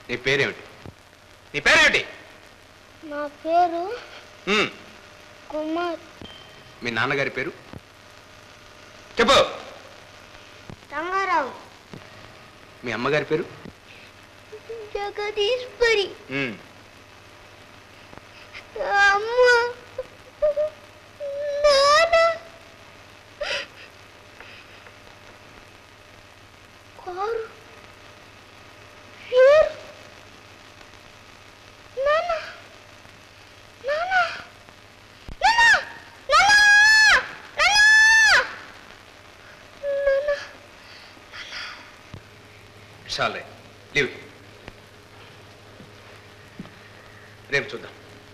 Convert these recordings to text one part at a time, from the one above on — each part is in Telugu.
నీ పేరేమిటి నీ పేరేమిటి నా పేరు ఉమ్, కుమార్ మీ నాన్నగారి పేరు చెప్పు రంగారావు మీ అమ్మగారి పేరు జగదీశ్వరి ఉమ్, అమ్మ నాన్న కారు షేర్ నాన్న నాన్న నాన్న నాన్న నాన్న నాన్న చాలే లీవ్ రేపు చూద్దాం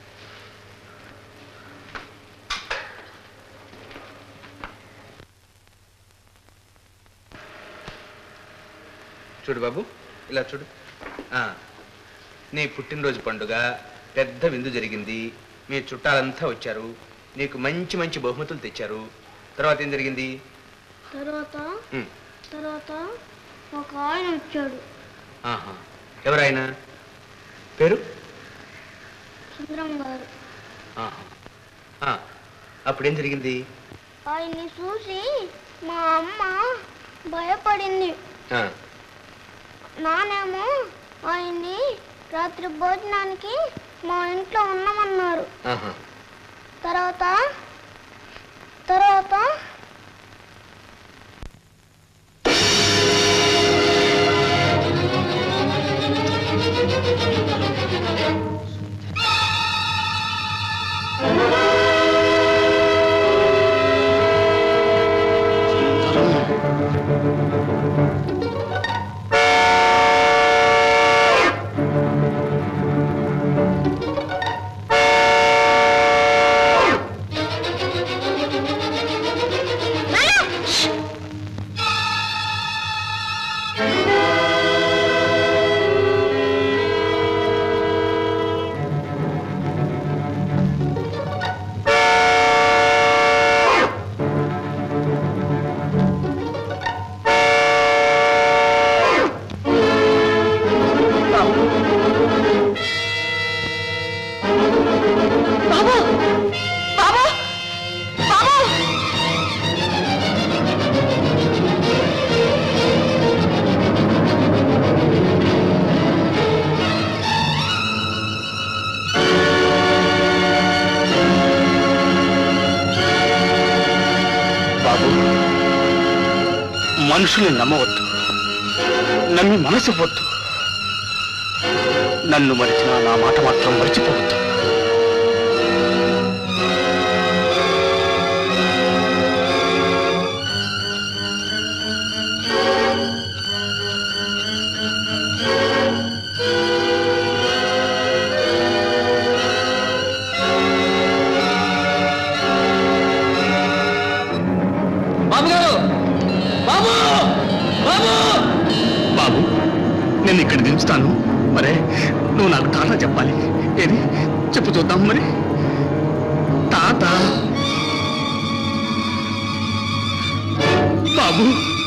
చూడు బాబు ఇలా చూడు ఆ, నీ పుట్టినరోజు పండుగ పెద్ద విందు జరిగింది మీ చుట్టాలంతా వచ్చారు నీకు మంచి మంచి బహుమతులు తెచ్చారు తర్వాత ఏం జరిగింది తర్వాత ఉమ్, తర్వాత ఒక ఆయన వచ్చాడు ఆహా ఎవరాయన పేరు సుందరం గారు ఆహా. ఆ, అప్పుడేం జరిగింది ఆయన్ని చూసి మా అమ్మ భయపడింది ఆ, నానేమో ఆయన్ని రాత్రి భోజనానికి మా ఇంట్లో ఉన్నామన్నారు ఆహా. తర్వాత తర్వాత బాబు బాబు బాబు బాబు మనుషుల్ని నమ్మవద్దు నమ్మి మనసు వద్దు నన్ను మరిచిన నా మాట మాత్రం మర్చిపోవద్దు బాబు గారు బాబు బాబు బాబు నేను ఇక్కడ దించుతాను మరే నువ్వు నాకు టాటా చెప్పాలి ఏది చెప్పు చూద్దాం మరి తాత బాబు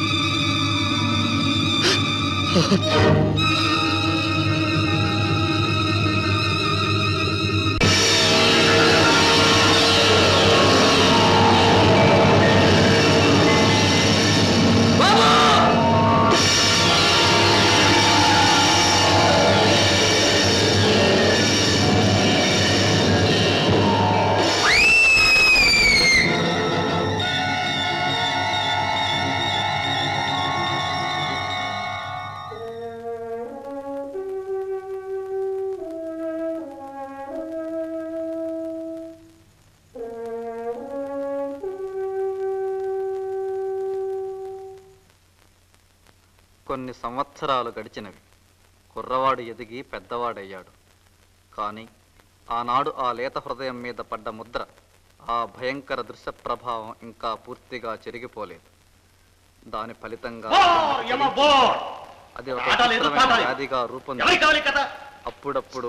కొన్ని సంవత్సరాలు గడిచినవి కుర్రవాడు ఎదిగి పెద్దవాడయ్యాడు కానీ ఆనాడు ఆ లేత హృదయం మీద పడ్డ ముద్ర ఆ భయంకర దృశ్య ప్రభావం ఇంకా పూర్తిగా చెరిగిపోలేదు దాని ఫలితంగా అది ఒక పాట లేదు, విచిత్రమైన పాట లేదు. వ్యాధిగా ఎవరికి రూపొంది కావాలి కథ అప్పుడప్పుడు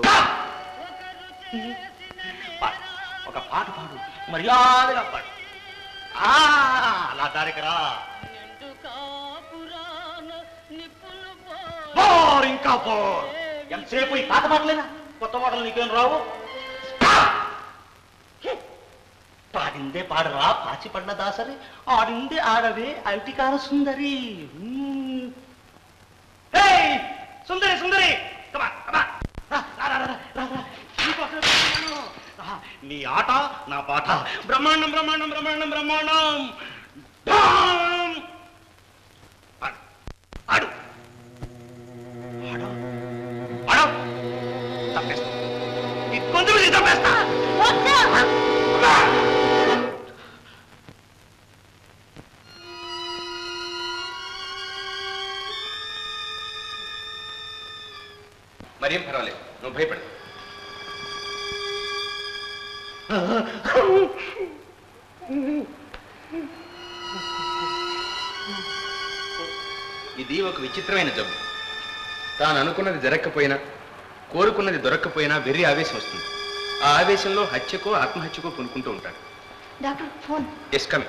పాడు. ఒక పాట పాడు మర్యాదగా పాడు ఆ, అలా దారికి రా బోర్ ఇంకా బోర్ ఎంతసేపు ఈ పాత పాటలేనా కొత్త పాటలు నీకేం రావు పాడిందే పాడరా పాచి పడిన దాసరి ఆడిందే ఆడవే అంటికార సుందరి మ్మ్. హేయ్! సుందరి సుందరి Come on, come on. రా, రా, రా, రా, రా, రా. నీకోసమే పిలుస్తున్నాను. రా, నీ ఆట నా పాట బ్రహ్మాండం బ్రహ్మాండం బ్రహ్మాండం బ్రహ్మాండం డామ్! ఆడు ఆడు ఆడు ఆడు చంపేస్తా ఈ కొంచెం చంపేస్తా మరేం పర్వాలేదు నువ్వు భయపడు ఇది ఒక విచిత్రమైన జబ్బు తాను అనుకున్నది జరగకపోయినా కోరుకున్నది దొరక్కపోయినా వెర్రి ఆవేశం వస్తుంది ఆ ఆవేశంలో హత్యకో ఆత్మహత్యకో కొనుక్కుంటూ ఉంటాడు doctor phone yes coming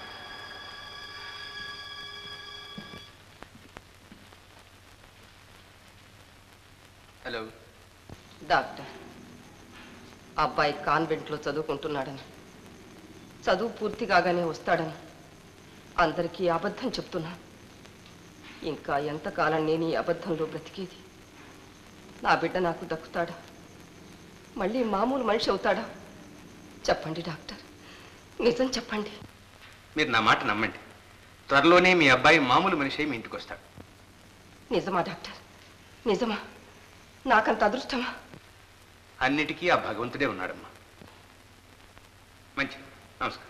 hello doctor అబ్బాయి కాన్వెంట్లో చదువుకుంటున్నాడని చదువు పూర్తి కాగానే వస్తాడని అందరికీ అబద్ధం చెప్తున్నా ఇంకా ఎంతకాలం నేను ఈ అబద్ధంలో బ్రతికేది నా బిడ్డ నాకు దక్కుతాడా మళ్ళీ మామూలు మనిషి అవుతాడా చెప్పండి డాక్టర్ నిజం చెప్పండి మీరు నా మాట నమ్మండి త్వరలోనే మీ అబ్బాయి మామూలు మనిషి అయి మీ ఇంటికి వస్తాడు నిజమా డాక్టర్ నిజమా నాకంత అదృష్టమా అన్నిటికీ ఆ భగవంతుడే ఉన్నాడమ్మా మంచి నమస్కారం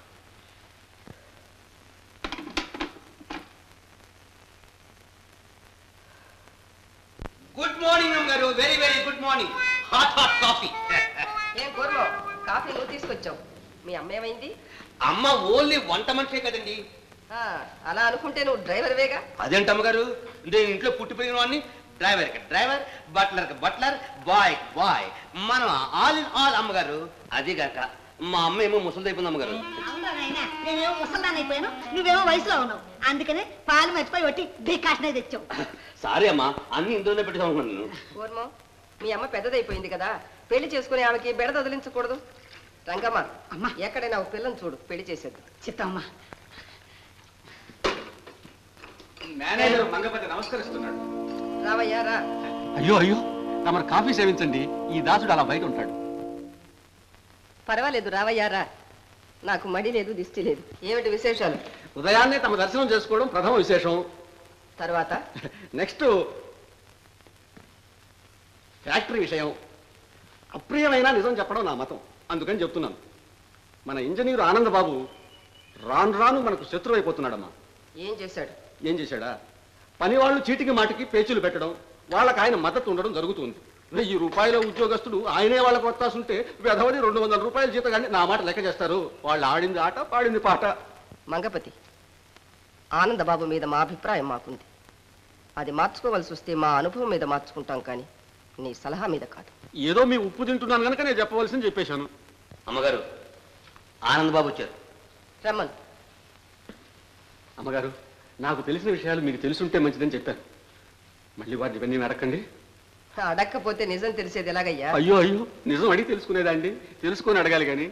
గుడ్ మార్నింగ్ గారు very very good morning hot hot coffee ఏం కూరలో కాఫీ నువ్వు తీసుకొచ్చావు మీ అమ్మ ఏమైంది అమ్మ ఓన్లీ వంట మనిషే కదండి ఆ, అలా అనుకుంటే నువ్వు డ్రైవర్వేగా అదేంటి అమ్మగారు నేను ఇంట్లో పుట్టి పెరిగిన వాడిని driver driver butler butler boy boy మనం ఆల్ ఇన్ ఆల్ అమ్మగారు అది కాక మా అమ్మ ఏమో ముసలిదైపోయింది అమ్మగారు అవునా నాయనా నేనేమో ముసల్దాన్ని అయిపోయాను నువ్వేమో వయసులో ఉన్నావు అందుకనే పాలు మర్చిపోయి ఒట్టి డికాషనే తెచ్చావు సారీ అమ్మా అన్ని ఇందులోనే పెట్టుకోమన్నాను నేను ఊర్మో మీ అమ్మ పెద్దదైపోయింది కదా పెళ్లి చేసుకునే ఆమెకి బెడద వదిలించకూడదు రంగమ్మ అమ్మా. ఎక్కడైనా ఒక పిల్లని చూడు పెళ్లి చేసేద్దాం చిత్తమ్మా మేనేజర్ మంగపతి నమస్కరిస్తున్నాడు రావయ్యా రా అయ్యో అయ్యో తమరు కాఫీ సేవించండి ఈ దాసుడు అలా బయట ఉంటాడు పర్వాలేదు రావయ్యా రా నాకు మడి లేదు దిష్టి లేదు ఏమిటి విశేషాలు ఉదయాన్నే తమ దర్శనం చేసుకోవడం ప్రథమ విశేషం తర్వాత నెక్స్ట్ ఫ్యాక్టరీ విషయం అప్రియమైన నిజం చెప్పడం నా మతం అందుకని చెప్తున్నాను మన ఇంజనీర్ ఆనందబాబు రాను రాను మనకు శత్రువు అయిపోతున్నాడమ్మా ఏం చేశాడు ఏం చేశాడా పని వాళ్ళు చీటికి మాటికి పేచీలు పెట్టడం వాళ్ళకి ఆయన మద్దతు ఉండడం జరుగుతుంది వెయ్యి రూపాయల ఉద్యోగస్తుడు ఆయనే వాళ్ళకి వత్తాసుంటే వెధవని రెండు వందల రూపాయల జీతగాన్ని నా మాట లెక్క చేస్తారు వాళ్ళు ఆడింది ఆట పాడింది పాట మంగపతి ఆనందబాబు మీద మా అభిప్రాయం మాకుంది అది మార్చుకోవలసి వస్తే మా అనుభవం మీద మార్చుకుంటాం కానీ నీ సలహా మీద కాదు ఏదో మీ ఉప్పు తింటున్నాను కనుక నేను చెప్పవలసింది చెప్పేశాను అమ్మగారు ఆనంద్ బాబు వచ్చారు రమ్మన్ అమ్మగారు నాకు తెలిసిన విషయాలు మీకు తెలుసుంటే మంచిదని చెప్పాను మళ్ళీ వారిని ఇవన్నీ అడగండి అడక్కపోతే నిజం తెలిసేది ఎలాగయ్యా అయ్యో అయ్యో నిజం అడిగి తెలుసుకునేదండి తెలుసుకొని అడగాలి కానీ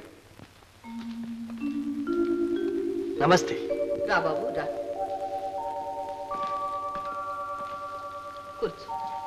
నమస్తే రా బాబు రా కూర్చో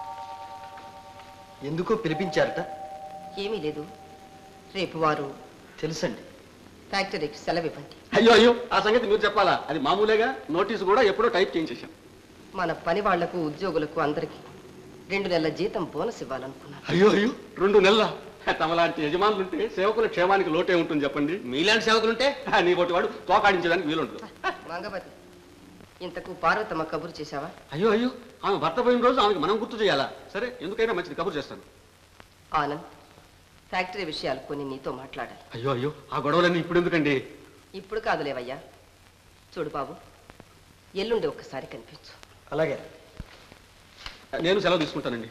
ఎందుకో పిలిపించారట ఏమీ లేదు రేపు వారు తెలుసండి ఫ్యాక్టరీకి సెలవు ఇవ్వండి అయ్యో అయ్యో ఆ సంగతి మీరు చెప్పాలా అది మామూలేగా నోటీసు కూడా ఎప్పుడో టైప్ చేయించేశాం మన పని వాళ్లకు ఉద్యోగులకు అందరికీ రెండు నెలల జీతం బోనస్ ఇవ్వాలనుకున్నాను అయ్యో అయ్యో రెండు నెలల తమలాంటి యజమానులు ఉంటే సేవకుల క్షేమానికి లోటే ఉంటుంది చెప్పండి మీలాంటి సేవకులుంటే ఆ, నీ ఒకటి వాడు తోకాడించడానికి వీలుంటుంది మంగపతి ఇంతకు పార్వతమ్మ కబురు చేశావా అయ్యో అయ్యో ఆమె భర్త పోయిన రోజు ఆమెకి మనం గుర్తు చేయాలా సరే ఎందుకైనా మంచిది కబురు చేస్తాను ఆనంద్ ఫ్యాక్టరీ విషయాలు కొన్ని నీతో మాట్లాడాలి అయ్యో అయ్యో ఆ గొడవలన్నీ ఇప్పుడు ఎందుకండి ఇప్పుడు కాదులేవయ్యా చూడు బాబు ఎల్లుండి ఒక్కసారి కనిపించు అలాగే నేను సెలవు తీసుకుంటానండి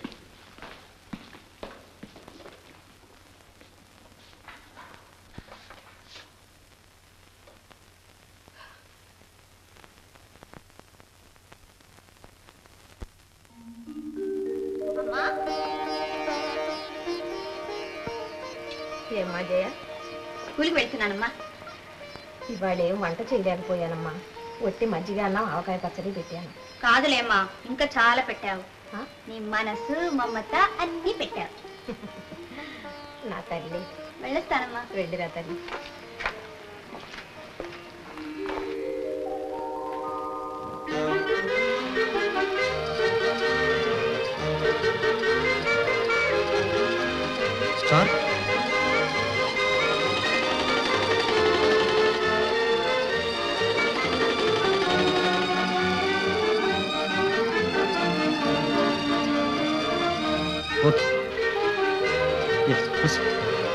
ఏమ్మా జయ స్కూల్కి వెళ్తున్నానమ్మా ఇవాళ ఏం వంట చేయలేకపోయానమ్మా ఒట్టి మజ్జిగ అన్నం ఆవకాయ పచ్చడి పెట్టాను కాదులేమ్మా ఇంకా చాలా పెట్టావు ఆ? నీ మనసు మమత అన్నీ పెట్టావు నా తల్లి వెళ్ళొస్తానమ్మా వెళ్ళిరా తల్లి స్టార్ ఓకే ఎస్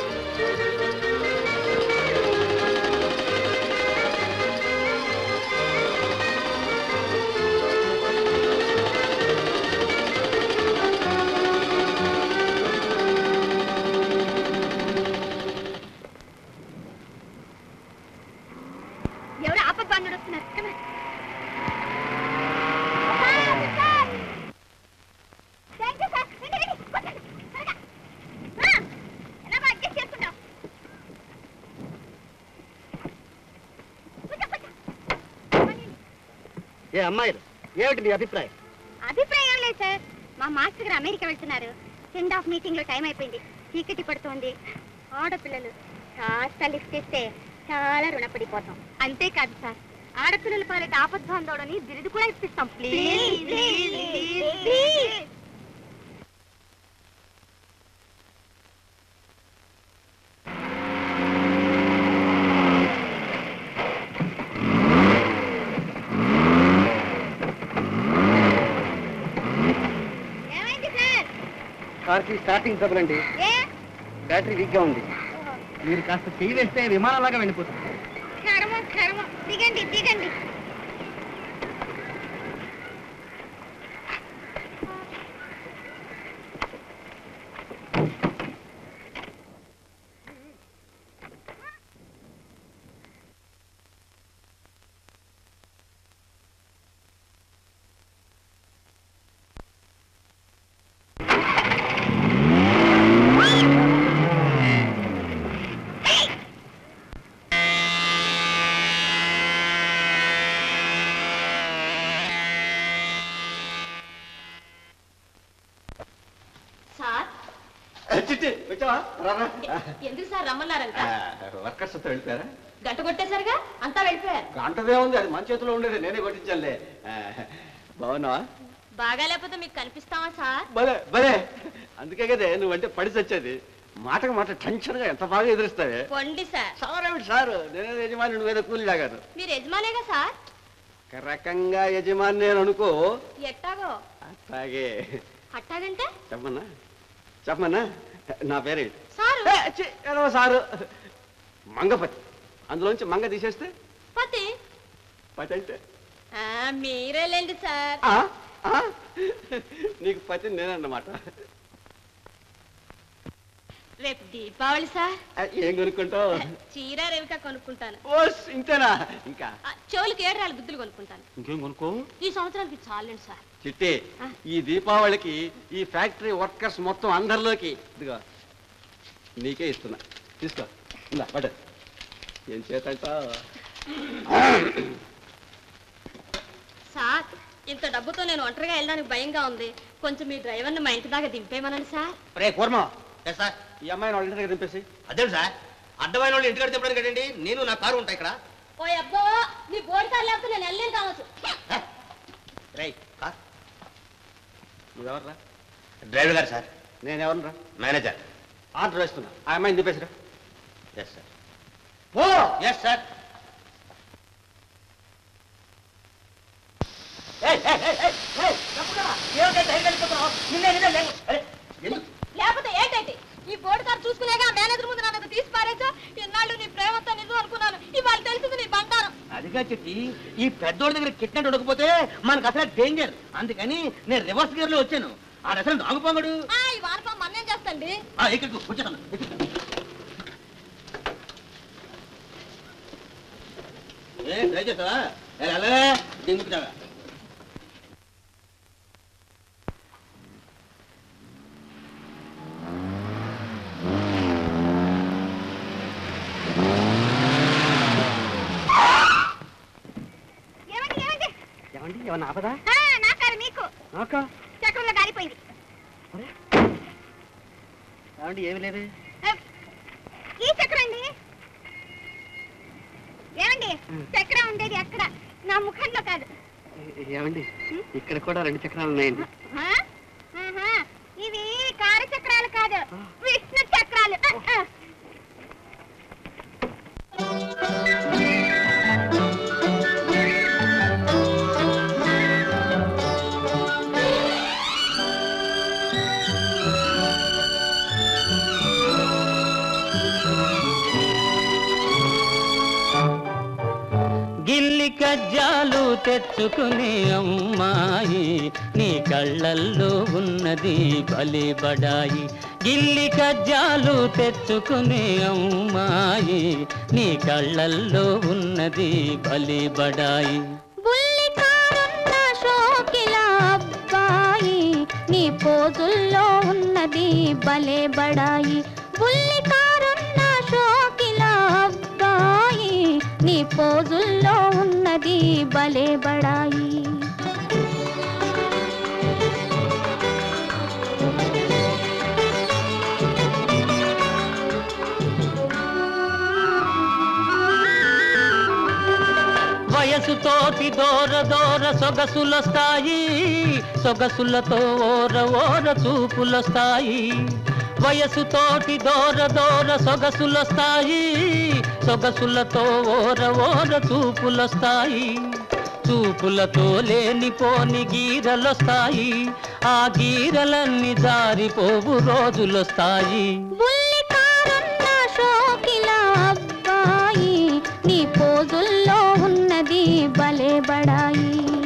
ఎవరు ఆపద్ బాంధుడు వస్తున్నారు Come on. Thank you, sir. రండి, రండి. కూర్చోండి. త్వరగా. ఆ, ఎలాగో adjust చేసుకుందాం. కూర్చో, కూర్చో. ఏ అమ్మాయిలు ఏమిటి మీ అభిప్రాయం అభిప్రాయం లేదు సార్ మా మాస్టర్ గారు అమెరికా వెళ్తున్నారు సెండ్ ఆఫ్ మీటింగ్ లో టైం అయిపోయింది చీకటి పడుతోంది ఆడపిల్లలు కాస్త లిఫ్ట్ ఇస్తే చాలా రుణపడిపోతాం అంతేకాదు సార్ ఆడపిల్లల పాలిట ఆపద్బాంధవుడని బిరుదు కూడా ఇప్పిస్తాం ప్లీజ్ ఏమైంది సార్ కార్కి స్టార్టింగ్ ట్రబుల్ అండి ఏ బ్యాటరీ వీక్ గా ఉంది మీరు కాస్త చెయ్యి వేస్తే విమానంలాగా వెళ్ళిపోతుంది కర్మ కర్మ దిగండి దిగండి సార్ చిట్టి వచ్చావా రారా ఎందుకు సార్ రమ్మన్నారంట వర్కర్స్ అంతా వెళ్ళిపోయారా గంట కొట్టేసరిగా అంతా వెళ్ళిపోయారు గంటదే ఉంది అది మన చేతిలో ఉండేది నేనే కొట్టించాలే ఆ, బాగున్నావా బాగా లేకపోతే మీకు కనిపిస్తావా సార్ భలే భలే అందుకే కదే నువ్వంటే పడి చచ్చేది మాటకు మాట టెన్షన్గా ఎంత బాగా ఎదురుస్తావే పొండి సార్ సారేమిటి సారు నేనే యజమాని నువ్వేదో కూలి లాగాను మీరు యజమానేగా సార్ ఒక రకంగా యజమాని నేను అనుకో ఎట్టాగో అట్లాగే అట్టాగంటే చెప్పమన్నా చెప్పమన్నా నా పేరే సారు ఏ, ఛీ, ఏదో సారు మంగపతి అందులోంచి మంగ తీసేస్తే పతి పతి అంటే ఆ, మీరేలేండి సార్ ఆ, ఆ, నీకు పతి నేనన్నమాట రేపు దీపావళి సార్ ఆ, ఏం కొనుక్కుంటావు చీర రేవిక కొనుక్కుంటాను ఓ ఇంతేనా ఇంకా ఆ, చెవులకి ఏడు గుద్దులు కొనుక్కుంటాను ఇంకేం కొనుక్కో ఈ సంవత్సరానికి చాలండి సార్ చిట్టి ఈ దీపావళికి ఈ ఫ్యాక్టరీ వర్కర్స్ మొత్తం అందరిలోకి ఇదిగో నీకే ఇస్తున్నా తీసుకో ఇందా పడ ఏం చేతంట సార్ ఇంత డబ్బుతో నేను ఒంటరిగా వెళ్ళడానికి భయంగా ఉంది కొంచెం మీ డ్రైవర్ని మా ఇంటి దాకా దింపేమనండి సార్ రే కూర్మ సార్ ఈ అమ్మాయిని వాళ్ళ ఇంటి దగ్గర దింపేసి అదే సార్ అడ్డమైన వాళ్ళు ఇంటికాడ తిప్పడానికి కదండి నేను నా కారు ఉంటాయి ఇక్కడ ఓ అబ్బో నీ బోర్డు కార్ లేకపోతే నేను వెళ్ళలేను కావచ్చు రేయ్ కార్ నువ్వెవర్రా డ్రైవర్ గారు సార్ నేను ఎవరిరా మేనేజర్ ఆర్డర్ వేస్తున్నా ఆ అమ్మాయిని దింపేసిరా yes sir oh yes sir లేకపోతే ఏంటంటే ఈ బోర్డు కార్ చూసుకునేగా మేనేజర్ ముందు నా మీద తీసి పారేసా ఇన్నాళ్ళు నీ ప్రేమతో నిజం అనుకున్నాను ఇవాళ తెలిసింది నీ బంగారం అదిగా చెట్టి ఈ పెద్దోడి దగ్గర కిట్నెట్ ఉడకపోతే మనకు అసలు డేంజర్ అందుకని నేను రివర్స్ గేర్ లో వచ్చాను ఆడ అసలు నాగు పొంగడు ఆ, ఈ వానపం మన్నేం చేస్తండి ఇక్కడికి వచ్చేస్తాను ఏ ట్రై చేస్తావా ఏ, అలాగే దింగుతావా ఏమన్నా ఆపదా ఆ, నాకు కాదు మీకు నాకా చక్రంలో గారిపోయింది ఏమండి ఏమి లేదు ఆ, ఈ చక్రం అండి ఏమండి చక్రం ఉండేది ఎక్కడ నా ముఖంలో కాదు ఏమండి ఇక్కడ కూడా రెండు చక్రాలు ఉన్నాయండి ఆ? ఆహా, ఇవి కారు చక్రాలు కాదు విష్ణు చక్రాలు ఆ, ఆ. గిల్లి కజ్జాలు తెచ్చుకునే అమ్మాయి నీ కళ్ళల్లో ఉన్నది బలి బడాయి గిల్లి కజ్జాలు తెచ్చుకునే అమ్మాయి నీ కళ్ళల్లో ఉన్నది బలి బడాయి బుల్లి కారున్న షోకిల అబ్బాయి నీ పోజుల్లో ఉన్నది భలే బడాయి బుల్లి కారున్న షోకిల అబ్బాయి నీ పోజుల్లో ఉన్నది భలే బడాయి వయసుతోటి దూర దూర సొగసులొస్తాయి సొగసులతో ఓర ఓర చూపులొస్తాయి వయసుతోటి దూర దూర సొగసులొస్తాయి సొగసులతో ఓర ఓర చూపులొస్తాయి చూపులతో లేనిపోని గీరలొస్తాయి ఆ గీరలన్నీ జారిపోవు రోజులొస్తాయి బుల్లి కారున్న షోకిల అబ్బాయి నీ పోజుల్లో ఉన్నది భలే బడాయి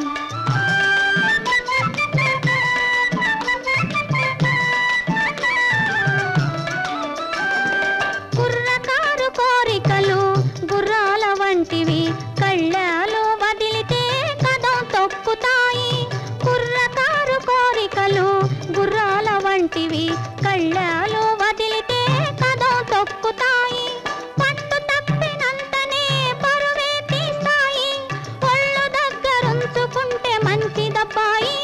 కుర్రకారు కోరికలు గుర్రాల వంటివి కళ్ళాలు వదిలితే కదం తొక్కుతాయి కుర్రకారు కోరికలు గుర్రాల వంటివి కళ్ళాలు వదిలితే కదం తొక్కుతాయి పట్టు తప్పినంతనే పరువే తీస్తాయి ఒళ్ళు దగ్గరుంచుకుంటే మంచిదబ్బాయి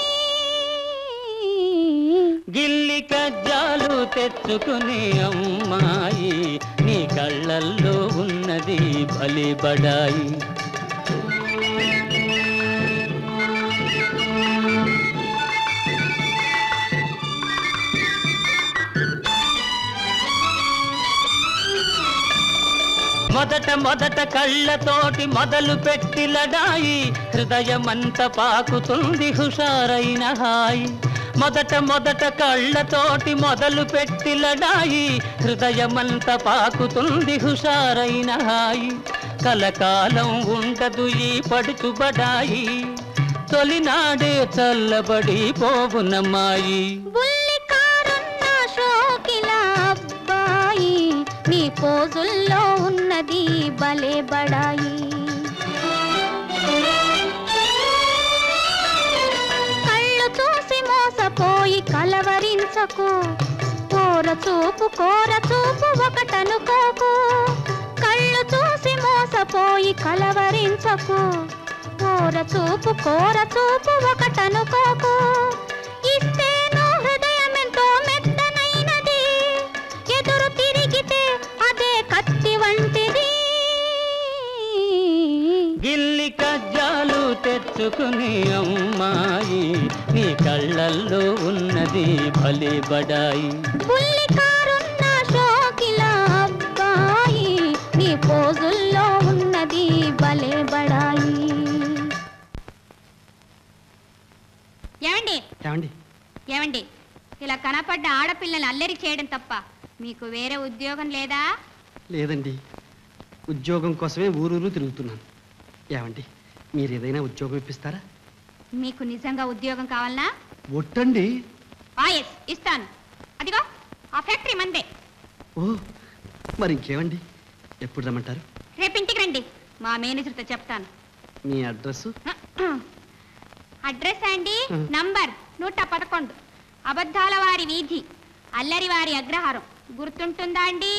గిల్లి కజ్జాలు తెచ్చుకునే అమ్మాయి నీ కళ్ళల్లో ఉన్నది బలి బడాయి మొదట మొదట కళ్ళతోటి మొదలు పెట్టి లడాయి హృదయమంత పాకుతుంది హుషారైన హాయి మొదట మొదట కళ్ళతోటి మొదలు పెట్టి లడాయి హృదయమంత పాకుతుంది హుషారైన హాయి కలకాలం ఉండదు ఈ పడుచుబడాయి తొలినాడే చల్లబడి పోవునమ్మాయి బుల్లి కారున్న షోకిల అబ్బాయి నీ పోజుల్లో ఉన్నది భలే బడాయి కళ్ళు చూసి మోసపోయి కలవరించకు కోర చూపు కోర చూపు ఒకటనుకోకు కళ్ళు చూసి మోసపోయి కలవరించకు కోర చూపు కోర చూపు ఒకటనుకోకు ఇస్తేను హృదయమెంతో మెత్తనైనది ఎదురు తిరిగితే అదే కత్తి వంటిది గిల్లి కజ్జాలు తెచ్చుకుని అమ్మాయి నీ కళ్ళల్లో ఉన్నది బలి బడాయి బుల్లి కారున్న షోకిల అబ్బాయి నీ పోజుల్లో ఉన్నది భలే బడాయి ఏమండి ఏమండి ఏమండి ఇలా కనపడ్డ ఆడపిల్లలు అల్లరి చేయడం తప్ప మీకు వేరే ఉద్యోగం లేదా లేదండి ఉద్యోగం కోసమే ఊరూరు తిరుగుతున్నాను ఏమండి మీరు ఏదైనా ఉద్యోగం ఇప్పిస్తారా మీకు నిజంగా ఉద్యోగం కావాలనా ఒట్టండి వాయస్ ఇస్తాను అదిగో ఆ ఫ్యాక్టరీ మందే ఓ మరి ఇంకేమండి ఎప్పుడు రమ్మంటారు రేపు ఇంటికి రండి మా మేనేజర్తో చెప్తాను మీ అడ్రస్ అడ్రస్ అండి Hmm. నంబర్ నూట పదకొండు అబద్ధాల వారి వీధి అల్లరి వారి అగ్రహారం గుర్తుంటుందా అండి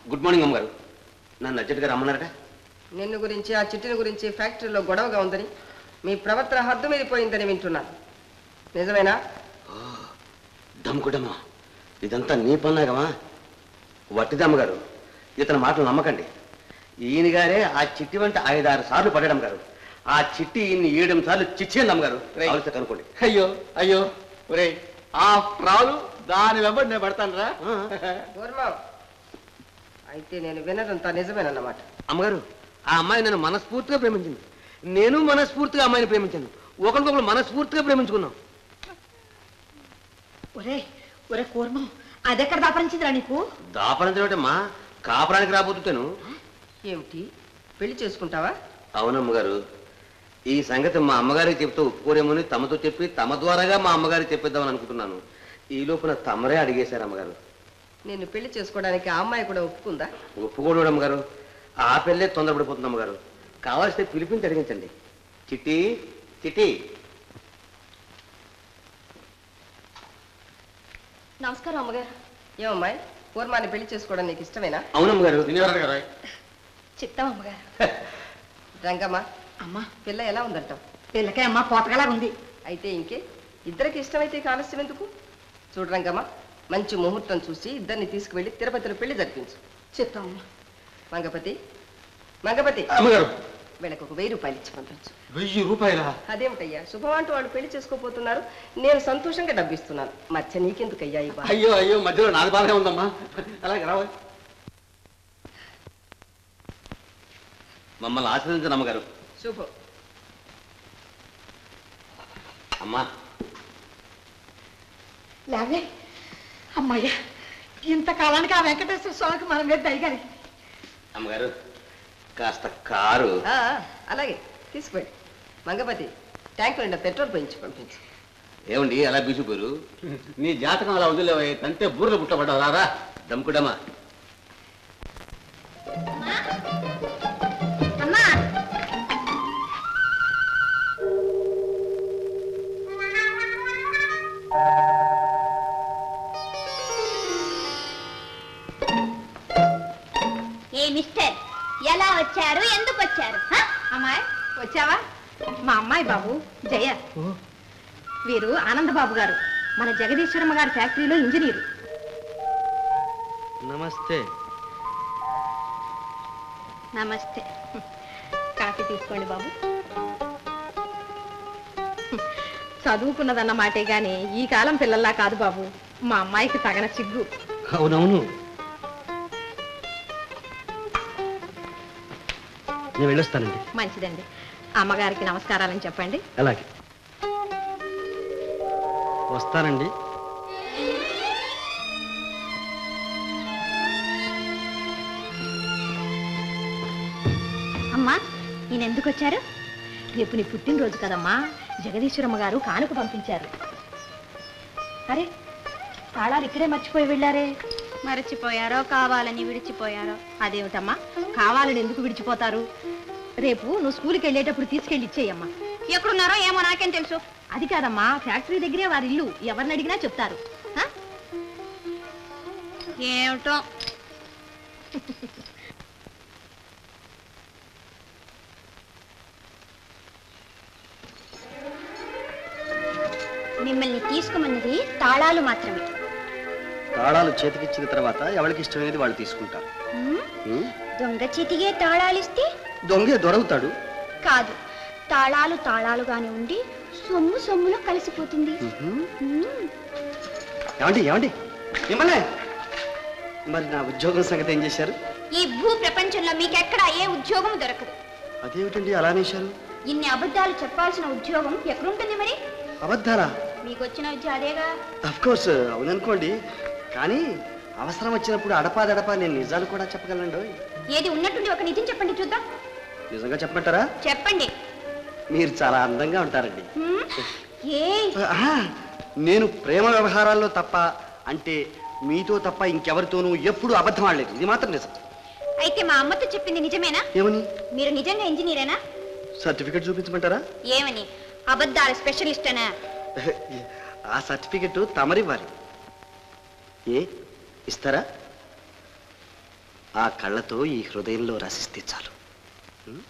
గుడ్ మార్నింగ్ అమ్మగారు నన్ను అర్జెంట్గా రమ్మన్నారట నిన్ను గురించి ఆ చిట్టిని గురించి ఫ్యాక్టరీలో గొడవగా ఉందని మీ ప్రవర్తన హద్దు మీరిపోయిందని వింటున్నాను నిజమేనా దమ్ముకుడమ్మా ఇదంతా నీ పన్నాగమా వట్టిదమ్మగారు ఇతని మాటలు నమ్మకండి ఈయన గారే ఆ చిట్టి వంట ఐదారు సార్లు పడ్డాడు గారు ఆ చిట్టి ఈయన్ని ఏడెనిమిది సార్లు చిచ్చింది అమ్మగారు కావలిస్తే కనుక్కోండి అయ్యో అయ్యో ఒరే ఆ ప్రాలు దాని వెంబడి నేను పడతాను రా ఊర్మా అయితే నేను వినదంతా నిజమేనన్నమాట అమ్మగారు ఆ అమ్మాయి నన్ను మనస్ఫూర్తిగా ప్రేమించింది నేను మనస్ఫూర్తిగా అమ్మాయిని ప్రేమించాను ఒకరికొకరు మనస్ఫూర్తిగా ప్రేమించుకున్నాం ఒరే ఒరే కూర్మం అదెక్కడ దాపరించిందిరా నీకు దాపరించడమా కాపురానికి రాబోతుంటాను ఏమిటి పెళ్లి చేసుకుంటావా అవునమ్మగారు ఈ సంగతి మా అమ్మగారికి చెప్తూ ఒప్పుకోరేమని తమతో చెప్పి తమ ద్వారాగా మా అమ్మగారికి చెప్పిద్దామని అనుకుంటున్నాను ఈ లోపల తమరే అడిగేశారు అమ్మగారు నిన్ను పెళ్లి చేసుకోవడానికి ఆ అమ్మాయి కూడా ఒప్పుకుందా ఒప్పుకోడు అమ్మగారు ఆ పెళ్ళే తొందరపడిపోతుంది అమ్మగారు కావాల్సితే పిలిపించి అడిగించండి చిట్టి చిట్టి నమస్కారం అమ్మగారు ఏమమ్మాయి కూర్మాని పెళ్లి చేసుకోవడం నీకు ఇష్టమేనా అవునమ్మగారు చెప్తాం అమ్మగారు రంగమ్మ అమ్మా పిల్ల ఎలా ఉందంటావు పిల్లకే అమ్మ పోతగలా ఉంది అయితే ఇంకే ఇద్దరికి ఇష్టమైతే ఇక ఆలస్యం ఎందుకు చూడు రంగమ్మ మంచి ముహూర్తం చూసి ఇద్దరిని తీసుకువెళ్ళి తిరుపతిలో పెళ్లి జరిపించు చెప్తాం అమ్మా మంగపతి మంగపతి అమ్మగారు వీళ్ళకి ఒక వెయ్యి రూపాయలు ఇచ్చి పంపించు వెయ్యి రూపాయల అదేమిటయ్యా శుభమంటూ వాళ్ళు పెళ్లి చేసుకోపోతున్నారు నేను సంతోషంగా డబ్బిస్తున్నాను మధ్య నీకెందుకయ్యా ఈ బాధ అయ్యో అయ్యో మధ్యలో నాది బాధగా ఉందమ్మా అలాగే రావా మమ్మల్ని ఆశ్రదించండి అమ్మగారు శుభం అమ్మా లేవే అమ్మయ్యా ఇంతకాలానికి ఆ వెంకటేశ్వర స్వామికి మన మీద దయగలి అమ్మగారు కాస్త కారు ఆ, ఆ, అలాగే తీసుకువెళ్ళి మంగపతి ట్యాంకు నిండా పెట్రోల్ పోయించి పంపించు ఏమండి అలా బీసిపోయారు నీ జాతకం అలా ఉంది లేవయ్య. తంతే బూరెలు పుట్టబడ్డావు రారా దమ్ముకుడమ్మా అమ్మా ఏ మిస్టర్ ఎలా వచ్చారు ఎందుకు వచ్చారు హ? అమ్మాయి వచ్చావా మా అమ్మాయి బాబు జయ వీరు ఆనందబాబు గారు మన జగదీశ్వరమ్మ గారి ఫ్యాక్టరీలో ఇంజనీరు నమస్తే నమస్తే కాఫీ తీసుకోండి బాబు చదువుకున్నదన్న మాటే గాని ఈ కాలం పిల్లల్లా కాదు బాబు మా అమ్మాయికి తగన సిగ్గు అవునవును నేను వెళ్ళొస్తానండి మంచిదండి అమ్మగారికి నమస్కారాలని చెప్పండి అలాగే వస్తానండి అమ్మా ఈయన ఎందుకు వచ్చారు రేపు నీ పుట్టినరోజు కదమ్మా జగదీశ్వరమ్మ గారు కానుక పంపించారు అరే తాళాలు ఇక్కడే మర్చిపోయి వెళ్ళారే మరచిపోయారో కావాలని విడిచిపోయారో అదేమిటమ్మా కావాలని ఎందుకు విడిచిపోతారు రేపు నువ్వు స్కూల్కి వెళ్ళేటప్పుడు తీసుకెళ్ళి ఇచ్చేయమ్మా ఎక్కడున్నారో ఏమో నాకేం తెలుసు అది కాదమ్మా ఫ్యాక్టరీ దగ్గరే వారి ఇల్లు ఎవరిని అడిగినా చెప్తారు హ? ఏమిటో మిమ్మల్ని తీసుకోమన్నది తాళాలు మాత్రమే తాళాలు చేతికిచ్చిన తర్వాత ఎవరికి ఇష్టమైనది వాళ్ళు తీసుకుంటారు హ్మ్? ఉం? దొంగ చీటిగే తాళాలిస్తే దొంగే దొరవుతాడు కాదు తాళాలు తాళాలుగానే ఉండి సొమ్ము సొమ్ములో కలిసిపోతుంది హ్మ్. ఏమండి ఏమండి మిమ్మల్ని మరి నా ఉద్యోగం సంగతి ఏం చేశారు ఈ భూ ప్రపంచంలో మీకెక్కడ ఏ ఉద్యోగం దొరకదు అదేమిటండి అలా అనేశారు ఇన్ని అబద్ధాలు చెప్పాల్సిన ఉద్యోగం ఎక్కడుంటుంది మరి అబద్ధాలా మీకు వచ్చిన విద్య అదేగా అఫ్ కోర్స్ అవుననుకోండి కానీ అవసరం వచ్చినప్పుడు అడపాదడపా నేను నిజాలు కూడా చెప్పగలండి ఏది ఉన్నట్టుండి ఒక నిజం చెప్పండి చూద్దాం నిజంగా చెప్పమంటారా చెప్పండి మీరు చాలా అందంగా ఉంటారండి హ్మ్? ఏ ఆహా, నేను ప్రేమ వ్యవహారాల్లో తప్ప అంటే మీతో తప్ప ఇంకెవరితోనూ ఎప్పుడు అబద్ధం ఆడలేదు ఇది మాత్రం నిజం అయితే మా అమ్మతో చెప్పింది నిజమేనా ఏమని మీరు నిజంగా ఇంజనీరేనా సర్టిఫికెట్ చూపించమంటారా ఏమని అబద్ధాల స్పెషలిస్ట్ అనా ఆ సర్టిఫికెట్ తమరివ్వాలి ఏ ఇస్తారా ఆ కళ్ళతో ఈ హృదయంలో రసిస్తే చాలు ఉం?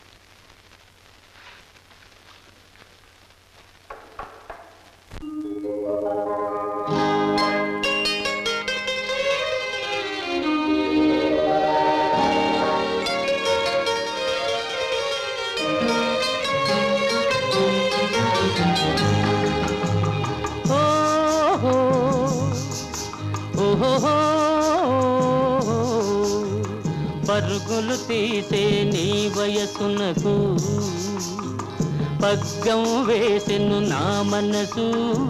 ఓహో ఓహో పరుగులు తీసే నీ వయసునకు పగ్గం వేసెను నా మనసు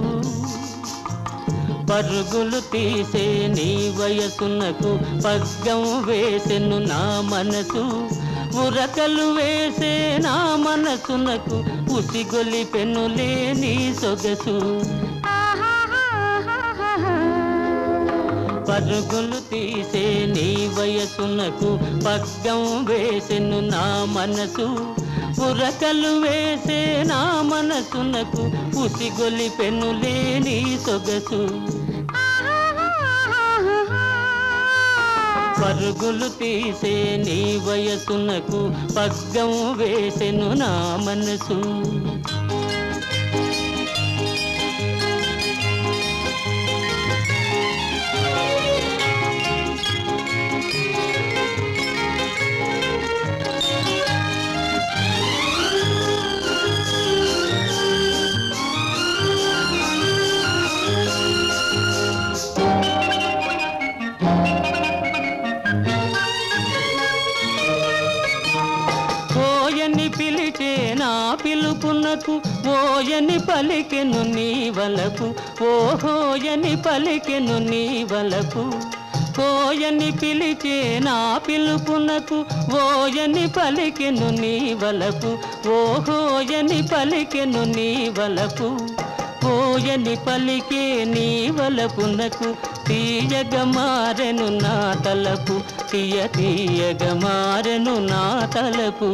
పరుగులు తీసే నీ వయసునకు పగ్గం వేసెను నా మనసు ఉరకలు వేసే నా మనసునకు ఉసిగొలి పెనులే నీ సొగసు పరుగులు తీసే నీ వయసునకు పగ్గం వేసెను నా మనసు ఉరకలు వేసే నా మనసునకు ఉసిగొలి పెనులే నీ సొగసు పరుగులు తీసే నీ వయసునకు పగ్గం వేసెను నా మనసు ఓయని పిలిచే నా పిలుపునకు ఓయని పలికెను నీ వలకు ఓహోయని పలికెను నీ వలకు ఓయని పిలిచే నా పిలుపునకు ఓయని పలికెను నీ వలకు ఓహోయని పలికెను నీ వలకు ఓయని పలికే నీ వలపునకు తీయగ మారెను నా తలపు తీయ తీయగ మారెను నా తలపు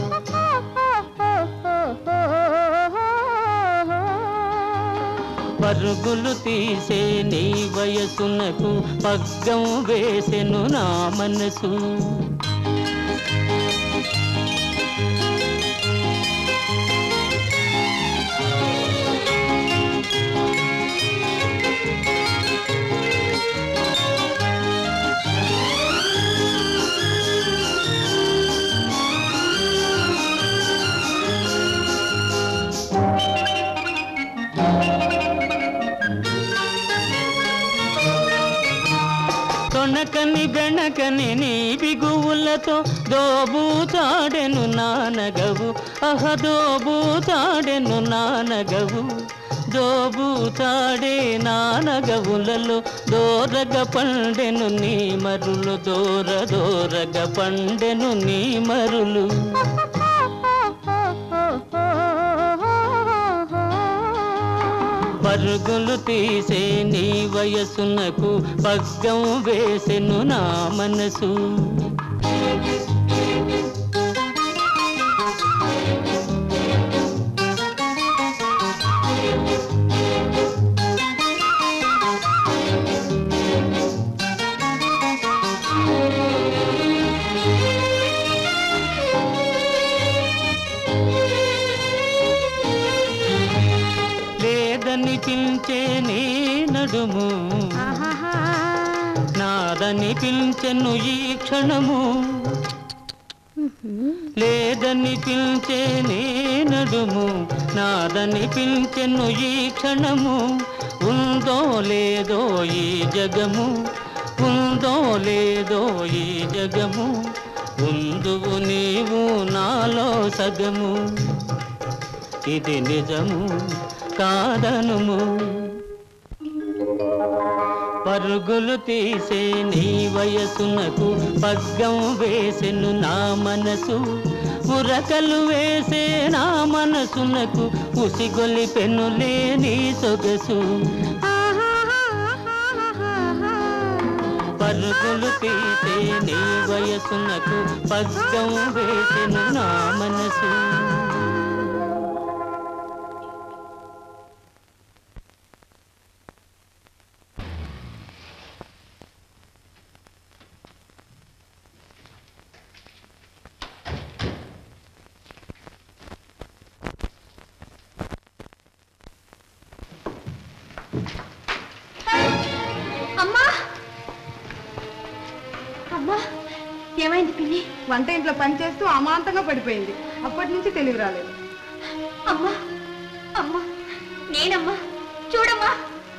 పరుగులు తీసే నీ వయసునకు పగ్గం వేసెను నా మనసు తొణకని బెణకని నీ బిగువులతో దోబూచాడెను నానగవు అహ దోబూచాడెను నానగవు దోబూచాడే నానగవులలో దోరగ పండెను నీ మరులు దోర దోరగ పండెను నీ మరులు పరుగులు తీసే నీ వయసునకు పగ్గం వేసెను నా మనసు లేదని పిలిచే నీ నడుము నాదని పిలిచెను ఈ క్షణము లేదని పిలిచే నీ నడుము నాదని పిలిచెను ఈ క్షణము ఉందో లేదో ఈ జగము ఉందో లేదో ఈ జగము ఉందువు నీవు నాలో సగము ఇది నిజము కాదనుము పరుగులు తీసే నీ వయసునకు పగ్గం వేసెను నా మనసు ఉరకలు వేసే నా మనసునకు ఉసిగొలి పెనులే నీ సొగసు పరుగులు తీసే నీ వయసునకు పగ్గం వేసెను నా మనసు ఏమైంది పిన్ని వంట ఇంట్లో పని చేస్తూ అమాంతంగా పడిపోయింది అప్పటి నుంచి తెలివి రాలేదు అమ్మా అమ్మా నేనమ్మా చూడమ్మా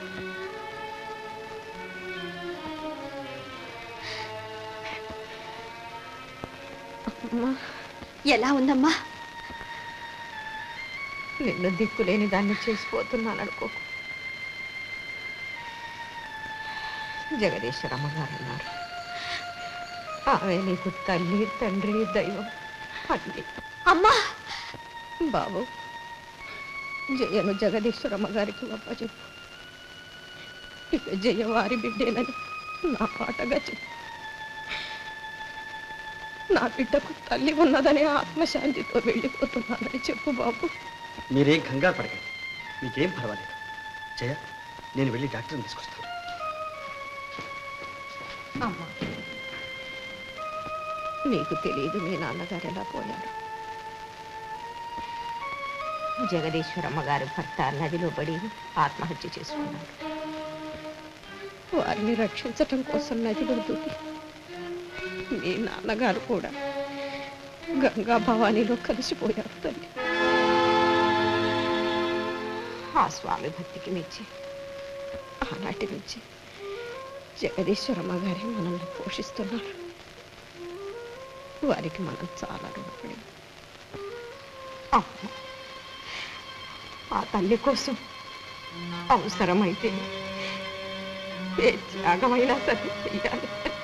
ఎలా ఉందమ్మా నిన్ను దిక్కులేని దాన్ని చేసిపోతున్నాను అనుకో జగదీశ్వరమ్మ గారు అన్నారు ఆమె నీకు తల్లి తండ్రి దైవం అన్ని అమ్మా బాబు జయను జగదీశ్వరమ్మ గారికి చెప్పు ఇక జయ వారి బిడ్డేనని నా పాటగా చెప్పు నా బిడ్డకు తల్లి ఉన్నదనే ఆత్మశాంతితో వెళ్ళిపోతున్నానని చెప్పు బాబు మీరేం కంగారు పడకండి మీకేం పర్వాలేదు జయ నేను వెళ్ళి డాక్టర్ని తీసుకొస్తాను అమ్మా నీకు తెలియదు మీ నాన్నగారు ఎలా పోయారు జగదీశ్వరమ్మ గారి భర్త నదిలో పడి ఆత్మహత్య చేసుకున్నారు వారిని రక్షించటం కోసం నదిలో దూకి మీ నాన్నగారు కూడా గంగా భవానీలో కలిసిపోయారు తల్లి ఆ స్వామి భక్తికి మెచ్చి ఆనాటి నుంచి జగదీశ్వరమ్మ గారే మనల్ని పోషిస్తున్నారు వారికి మనం చాలా రుణపడి అమ్మ ఆ తల్లి కోసం అవసరమైతే ఏ త్యాగమైనా సరే చెయ్యాలి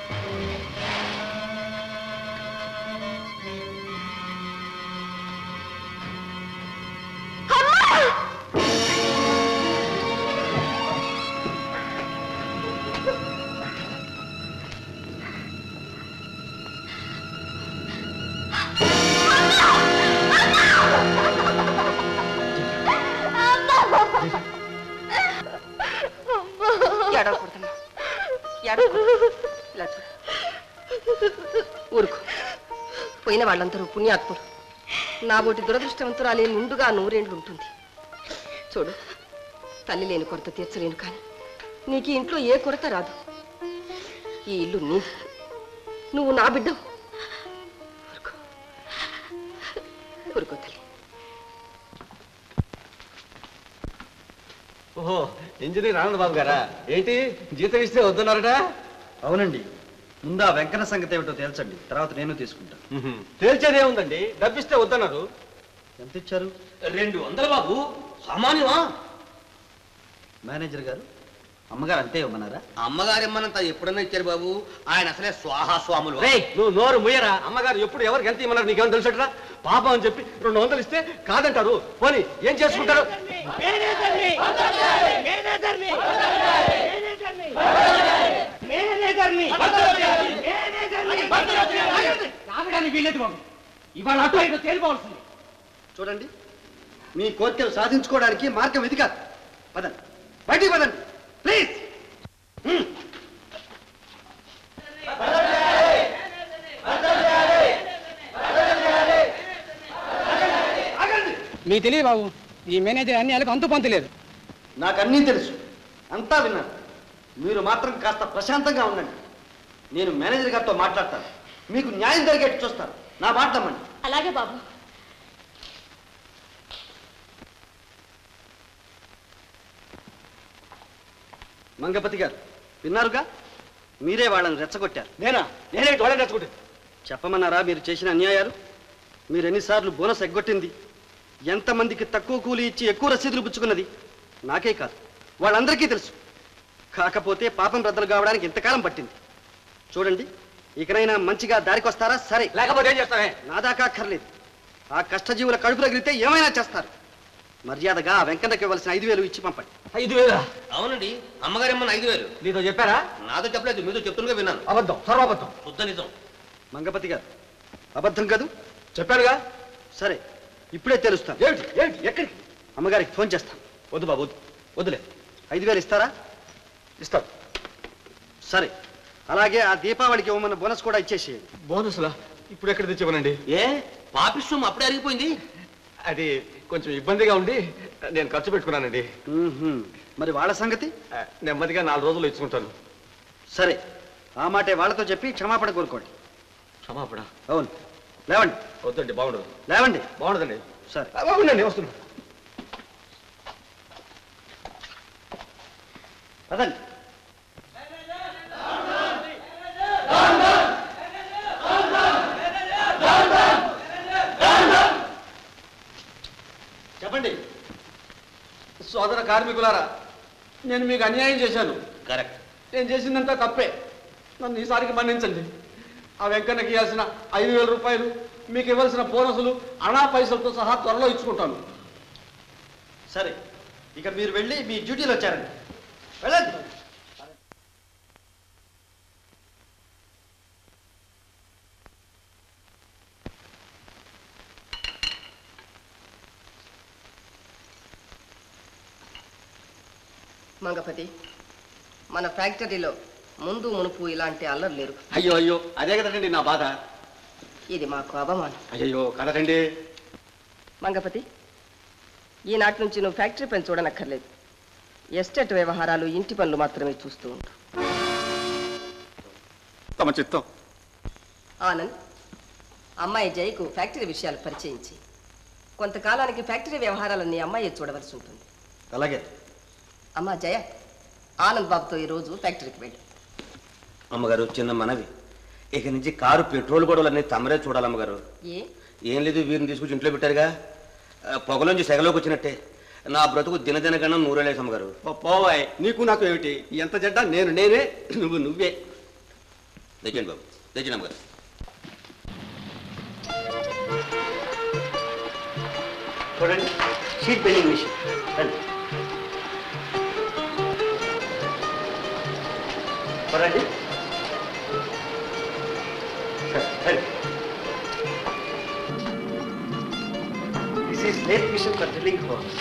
ఏడవకూడదమ్మా ఏడవకూడదు ఇలా చూడు ఊరుకో పోయిన వాళ్ళందరూ పుణ్యాత్ములు నా బోటి దురదృష్టవంతురాలే నిండుగా నూరేండ్లు ఉంటుంది చూడు తల్లి లేని కొరత తీర్చలేను కానీ నీకు ఈ ఇంట్లో ఏ కొరత రాదు ఈ ఇల్లు నీది నువ్వు నా బిడ్డ ఊరుకో ఊరుకో తల్లి ఓహో ఇంజనీర్ ఆనంద్ బాబు గారా ఏంటి జీతం ఇస్తే వద్దన్నారట అవునండి ముందు ఆ వెంకన్న సంగతి ఏమిటో తేల్చండి తర్వాత నేను తీసుకుంటాను తేల్చేదే ఉందండి డబ్బిస్తే వద్దన్నారు ఎంత ఇచ్చారు రెండు వందలు బాబు సామాన్యమా మేనేజర్ గారు అమ్మగారు అంతే ఇవ్వమన్నారా అమ్మగారు ఇమ్మనంత ఎప్పుడన్నా ఇచ్చారు బాబు ఆయన అసలే స్వాహా స్వాములు రేయ్ నువ్వు నోరు ముయ్యరా అమ్మగారు ఎప్పుడు ఎవరికి ఎంత ఇమ్మన్నారు నీకేమో తెలుసట్రా పాపం అని చెప్పి రెండు వందలు ఇస్తే కాదంటారు పోనీ ఏం చేసుకుంటారు ఇవాళ అటు ఇటు తేలిపోవాల్సింది చూడండి మీ కోరికలు సాధించుకోవడానికి మార్గం ఇది కాదు పదండి బయటికి పదండి ప్లీజ్ మీకు తెలియదు బాబు ఈ మేనేజర్ అన్ని నెలకు అంతు పంతు లేదు నాకు అన్నీ తెలుసు అంతా విన్నాను మీరు మాత్రం కాస్త ప్రశాంతంగా ఉండండి నేను మేనేజర్ గారితో మాట్లాడతాను మీకు న్యాయం జరిగేట్టు చూస్తాను నా మాట నమ్మండి అలాగే బాబు మంగపతి గారు విన్నారుగా మీరే వాళ్ళని రెచ్చగొట్టారు నేనా నేనే వాళ్ళని రెచ్చగొట్టాను చెప్పమన్నారా మీరు చేసిన అన్యాయాలు మీరు ఎన్నిసార్లు బోనస్ ఎగ్గొట్టింది ఎంతమందికి తక్కువ కూలి ఇచ్చి ఎక్కువ రసీదులు పుచ్చుకున్నది నాకే కాదు వాళ్ళందరికీ తెలుసు కాకపోతే పాపం రద్దలు కావడానికి ఇంతకాలం పట్టింది చూడండి ఇకనైనా మంచిగా దారికొస్తారా సరే లేకపోతే ఏం చేస్తానే నా దాకా అక్కర్లేదు ఆ కష్టజీవుల కడుపు రగిలితే ఏమైనా చేస్తారు మర్యాదగా ఆ వెంకన్నకి ఇవ్వాల్సిన ఐదు వేలు ఇచ్చి పంపండి ఐదు వేలా అవునండి అమ్మగారు ఇమ్మన్న ఐదు వేలు నీతో చెప్పారా నాతో చెప్పలేదు మీతో చెప్తుండగా విన్నాను అబద్ధం సర్వాబద్ధం శుద్ధ నిజం మంగపతి గారు అబద్ధం కాదు చెప్పానుగా సరే ఇప్పుడే తెలుస్తాను ఏమిటి ఏమిటి ఎక్కడికి అమ్మగారికి ఫోన్ చేస్తాను వద్దు బాబు వద్దు వద్దులే ఐదు వేలు ఇస్తారా ఇస్తాను సరే అలాగే ఆ దీపావళికి ఇవ్వమన్న బోనస్ కూడా ఇచ్చేసేయండి బోనస్లా ఇప్పుడు ఎక్కడ తెచ్చివ్వనండి ఏ పాపిష్టం అప్పుడే అరిగిపోయింది అది కొంచెం ఇబ్బందిగా ఉండి నేను ఖర్చు పెట్టుకున్నానండి మ్మ్హ్మ్. మరి వాళ్ళ సంగతి ఆ, నెమ్మదిగా నాలుగు రోజులు ఇచ్చుకుంటాను సరే ఆ మాటే వాళ్ళతో చెప్పి క్షమాపణ కోరుకోండి క్షమాపణ అవును లేవండి వద్దండి బాగుండదు లేవండి బాగుండదండి సరే బాగుండండి వస్తున్నా పదండి చెప్పండి సోదర కార్మికులారా నేను మీకు అన్యాయం చేశాను కరెక్ట్ నేను చేసిందంతా తప్పే నన్ను ఈసారికి మన్నించండి ఆ వెంకన్నకి ఇవ్వాల్సిన ఐదు వేల రూపాయలు మీకు ఇవ్వాల్సిన బోనసులు అనా పైసలతో సహా త్వరలో ఇచ్చుకుంటాను సరే ఇక మీరు వెళ్ళి మీ డ్యూటీలో వచ్చారండి వెళ్ళండి మంగపతి మన ఫ్యాక్టరీలో ముందు మునుపు ఇలాంటి అల్లరు లేరు అయ్యో అయ్యో అదే కదండి నా బాధ ఇది మాకు అవమానం అయ్యో కదటండి మంగపతి ఈనాటి నుంచి నువ్వు ఫ్యాక్టరీ పని చూడనక్కర్లేదు ఎస్టేట్ వ్యవహారాలు ఇంటి పనులు మాత్రమే చూస్తూ ఉండు తమ చిత్తం ఆనంద్ అమ్మాయి జయకు ఫ్యాక్టరీ విషయాలు పరిచయించి కొంతకాలానికి ఫ్యాక్టరీ వ్యవహారాలన్నీ అమ్మాయి చూడవలసి ఉంటుంది అలాగే అమ్మా జయ ఆనంద్ బాబుతో ఈరోజు ఫ్యాక్టరీకి వెళ్ళి అమ్మగారు చిన్న మనవి ఇక నుంచి కారు పెట్రోల్ గొడవలన్నీ తమరే చూడాలి అమ్మగారు ఏ ఏం లేదు వీరిని తీసుకొచ్చి ఇంట్లో పెట్టారుగా ఆ, పొగలోంచి సెగలోకి వచ్చినట్టే నా బ్రతుకు దినదినగణం నూరేలేసి అమ్మగారు పోవాయ్ నీకు నాకు ఏమిటి ఎంత జడ్డ నేను నేనే నువ్వు నువ్వే తెచ్చండి బాబు తెచ్చండి అమ్మగారు చూడండి షీట్ బెల్లింగ్ మిషన్ రండి చూడండి సరే, రండి this is lathe machine for drilling holes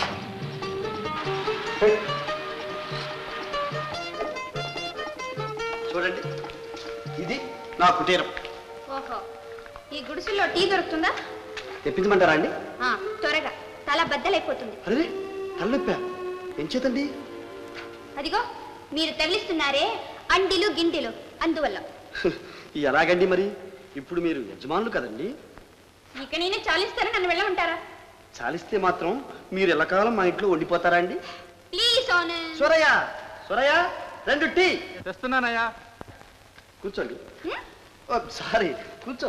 చూడండి ఇది నా కుటీరం ఓహో ఈ గుడిసెల్లో టీ దొరుకుతుందా తెప్పించమంటారా అండి ఆ, త్వరగా తల బద్దలైపోతుంది అరే తలనొప్పా ఏం చేతండి అదిగో మీరు తగిలిస్తున్నారే అండిలు గిండిలు అందువల్ల ఎలాగండి మరి ఇప్పుడు మీరు యజమానులు కదండి ఇక నేనే చాలిస్తారా నన్ను వెళ్ళమంటారా చాలిస్తే మాత్రం మీరు ఎల్లకాలం మా ఇంట్లో వండిపోతారా అండి ప్లీజ్ ఆనంద్ సూరయ్య సూరయ్య రెండు టీ తెస్తున్నానయ్యా కూర్చోండి ఓ, సారీ కూర్చో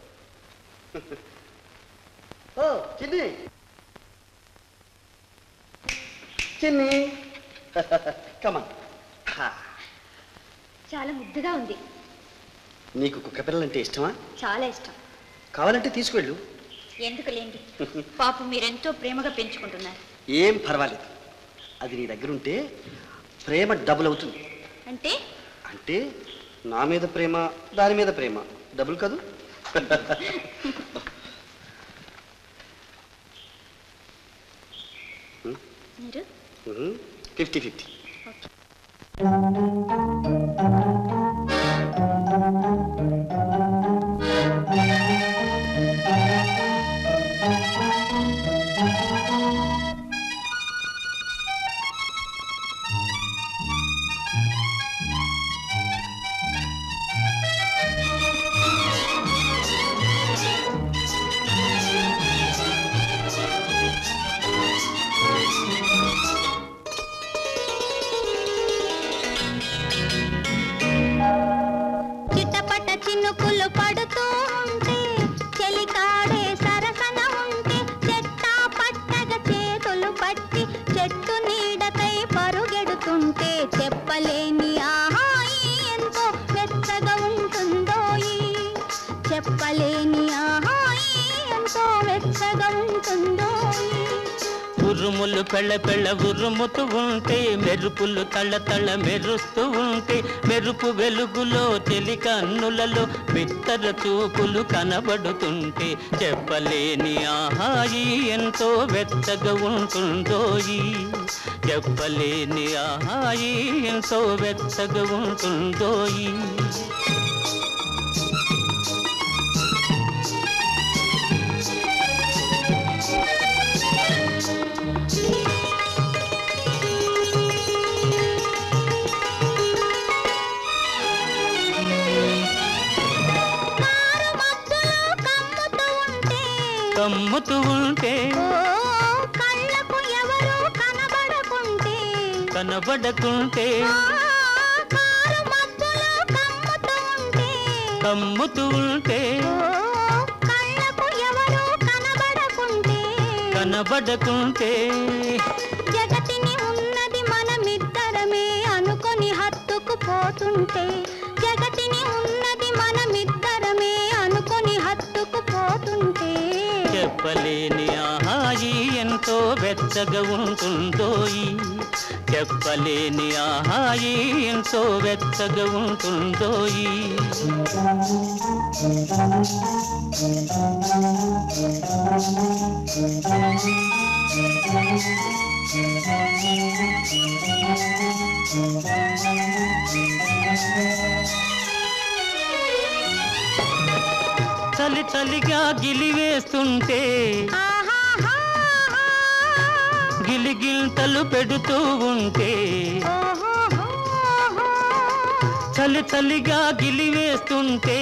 ఓ చిన్ని చిన్ని కమన్ చాలా ముద్దుగా ఉంది నీకు కుక్క పిల్లలంటే ఇష్టమా చాలా ఇష్టం కావాలంటే తీసుకువెళ్ళు ఎందుకు లేండి పాపం మీరెంతో ప్రేమగా పెంచుకుంటున్నారు ఏం పర్వాలేదు అది నీ దగ్గర ఉంటే ప్రేమ డబుల్ అవుతుంది అంటే అంటే నా మీద ప్రేమ దాని మీద ప్రేమ డబుల్ కాదు మీరు ఫిఫ్టీ ఫిఫ్టీ చిట్టపట చినుకులు పడుతూ ఉంటే చెలికాడే సరసన ఉంటే చెట్టా పట్టగా చేతులు పట్టి చెట్టు నీడకై పరుగెడుతుంటే చెప్పలేని ఆహాయి ఎంతో వెచ్చగా ఉంటుందోయి చెప్పలేని ఆహాయి ఎంతో వెచ్చగా ఉంటుందోయి ఉరుములు పెళ్ళ పెళ్ళ ఉరుముతూ ఉంటే మెరుపులు తళ్ళ తళ్ళ మెరుస్తూ ఉంటే మెరుపు వెలుగులో తెలి కన్నులలో బిత్తర చూపులు కనబడుతుంటే చెప్పలేని ఆహాయి ఎంతో వెచ్చగా ఉంటుందోయి చెప్పలేని ఆహాయి ఎంతో వెచ్చగా ఉంటుందోయి మారు కమ్ముతూ ఉంటే ఓ కళ్ళకు ఎవరు కనబడకుంటే కనబడకుంటే ఆ, కారు మబ్బులో కమ్ముతూ ఉంటే కమ్ముతూ ఉంటే ఓ కళ్ళకు ఎవరు కనబడకుంటే కనబడకుంటే జగతిని ఉన్నది మనమిద్దరమే అనుకొని హత్తుకు పోతుంటే జగతిని ఉన్నది మనమిద్దరమే అనుకొని హత్తుకు పోతుంటే చెప్పలేని ఆహాయి ఎంతో వెచ్చగా ఉంటుందోయి చెప్పలేని ఆహాయి ఎంతో వెచ్చగా ఉంటుందోయి చలి చలిగా గిలివేస్తుంటే గిలిగిల్తలు పెడుతూ ఉంటే చలి చలిగా గిలివేస్తుంటే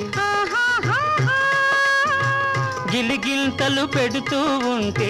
గిలిగిల్తలు పెడుతూ ఉంటే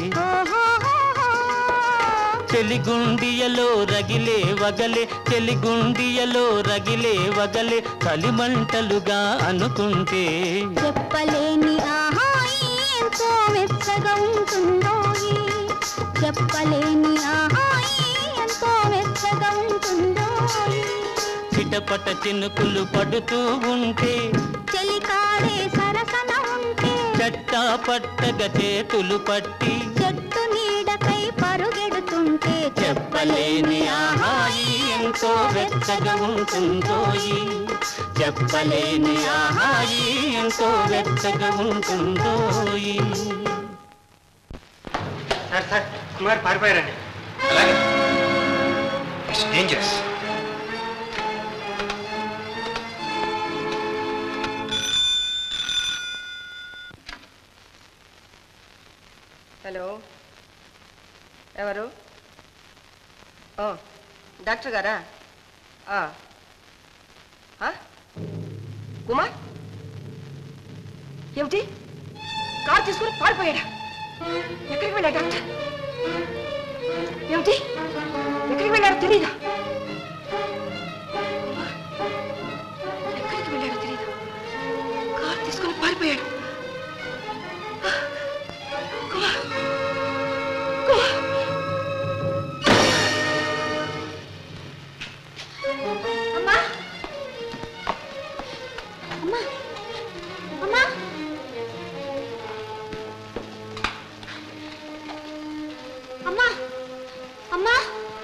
చెలిగుండియలో రగిలే వగలే చెలిగుండియలో రగిలే వగలే కలిమంటలుగా అనుకుంటే చెప్పలేని ఆహాయి ఎంతో మెచ్చగా ఉంటుందో ఈ. చెప్పలేని ఆహాయి ఎంతో మెచ్చగా ఉంటుందో ఈ. చిటపట చినుకులు పడుతూ ఉంటే చెలికాడే సరసన ఉంటే చట్టా పట్టగా చేతులు పట్టి చెట్టు నీడకై పరుగెడుతుంటే చెప్పలేని ఆహాయి ఎంతో వెచ్చగా ఉంటుందోయి చెప్పలేని ఆహాయి ఎంతో వెచ్చగా ఉంటుందోయి సార్ సార్ కుమార్ పారిపోయారండి అలాగే ఇట్స్ డేంజరస్ హలో ఎవరు ఓ డాక్టర్ గారా ఆ. ఆ? కుమార్ ఏమిటి కారు తీసుకుని పారిపోయాడా ఎక్కడికి వెళ్ళా డాక్టర్ ఏమిటి ఎక్కడికి వెళ్ళాడో తెలీదా ఎక్కడికి వెళ్ళాడో తెలీదా కారు తీసుకుని పారిపోయాడు కుమార్ కుమార్ అమ్మా అమ్మా అమ్మా అమ్మా అమ్మా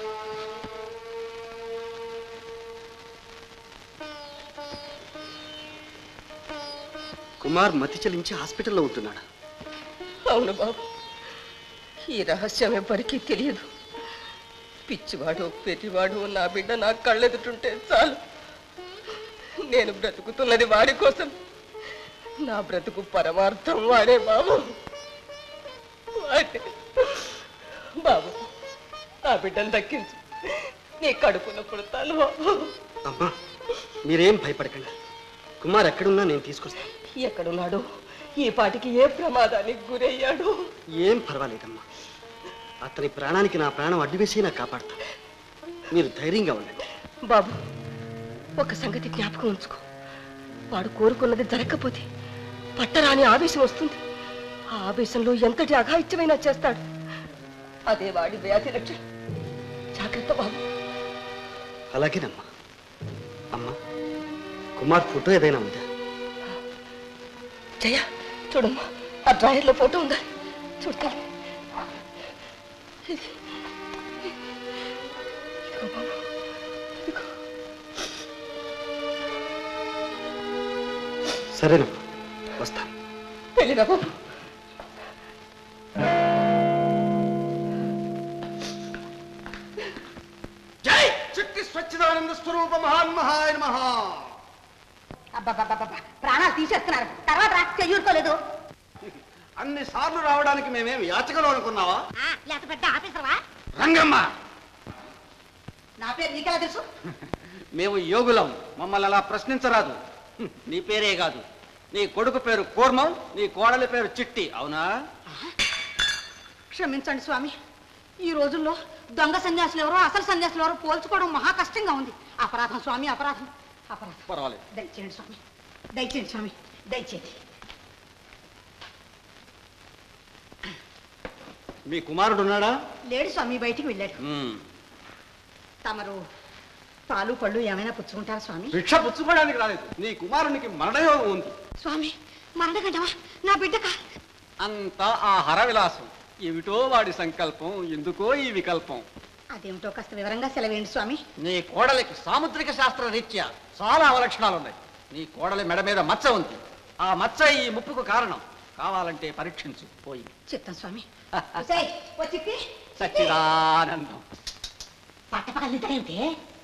కుమార్ మతి చెలించి హాస్పిటల్లో ఉంటున్నాడు అవును బాబు ఈ రహస్యం ఎవ్వరికీ తెలియదు పిచ్చివాడు పెరివాడు నా బిడ్డ నా కళ్ళెదుటుంటే చాలు నేను బ్రతుకుతున్నది వాడి కోసం నా బ్రతుకు పరమార్థం వాడే బాబు వాడే బాబు నా బిడ్డను దక్కించు నీ కడుపున పుడతాను బాబు అమ్మా మీరేం భయపడకండి కుమార్ ఎక్కడున్నా నేను తీసుకొస్తాను ఎక్కడున్నాడు ఈ పాటికి ఏ ప్రమాదానికి గురయ్యాడు ఏం పర్వాలేదమ్మా అతని ప్రాణానికి నా ప్రాణం అడ్డువేసి నాకు కాపాడతా మీరు ధైర్యంగా ఉండండి బాబు ఒక సంగతి జ్ఞాపకం ఉంచుకో వాడు కోరుకున్నది జరగకపోతే పట్టరాని ఆవేశం వస్తుంది ఆ ఆవేశంలో ఎంతటి అఘాయిత్యమైనా చేస్తాడు అదే వాడి వ్యాధి లక్షణం జాగ్రత్త బాబు అలాగేనమ్మా అమ్మా కుమార్ ఫోటో ఏదైనా ఉందా జయ చూడమ్మా ఆ డ్రాయర్లో ఫోటో ఉందా చూడతా సరేనమ్మా వస్తాను వెళ్ళిరా బాబు జై చిట్టి స్వచ్ఛదానంద స్వరూప మహాన్ మహాయ మహా అబ్బబ్బబ్బబ్బ ప్రాణాలు తీసేస్తున్నారు తర్వాత రా చెయ్యూరుకోలేదు అన్ని సార్లు రావడానికి మేమేం యాచకలు అనుకున్నావా లేక పెద్ద ఆఫీసర్వా రంగమ్మ నా పేరు నీకెలా తెలుసు మేము యోగులం మమ్మల్ని అలా ప్రశ్నించరాదు హ్మ్, నీ పేరే కాదు నీ కొడుకు పేరు కూర్మం నీ కోడలి పేరు చిట్టి అవునా క్షమించండి స్వామి ఈ రోజుల్లో దొంగ సన్యాసులు ఎవరో అసలు సన్యాసులు ఎవరో పోల్చుకోవడం మహా కష్టంగా ఉంది అపరాధం స్వామి అపరాధం అపరాధం పర్వాలేదు దయచేయండి స్వామి దయచేయండి స్వామి దయచేయండి మీ కుమారుడు ఉన్నాడా లేడు స్వామి బయటికి వెళ్ళాడు మ్మ్. తమరు పాలు పళ్ళు ఏమైనా పుచ్చుకుంటారా స్వామి భిక్ష పుచ్చుకోవడానికి రాలేదు నీ కుమారునికి మరణయోగం ఉంది స్వామి మరణగంటవా నా బిడ్డకా అంతా ఆ హరవిలాసం ఏమిటో వాడి సంకల్పం ఎందుకో ఈ వికల్పం అదేమిటో కాస్త వివరంగా సెలవేయండి స్వామి నీ కోడలికి సాముద్రిక శాస్త్ర రీత్యా చాలా అవలక్షణాలు ఉన్నాయి నీ కోడలి మెడ మీద మచ్చ ఉంది ఆ మచ్చ ఈ ముప్పుకు కారణం కావాలంటే పరీక్షించు పోయి చిత్తం స్వామి ఒసేయ్, ఓ చిట్టి సచ్చిదానందం పట్టపగలు నిద్రేమిటి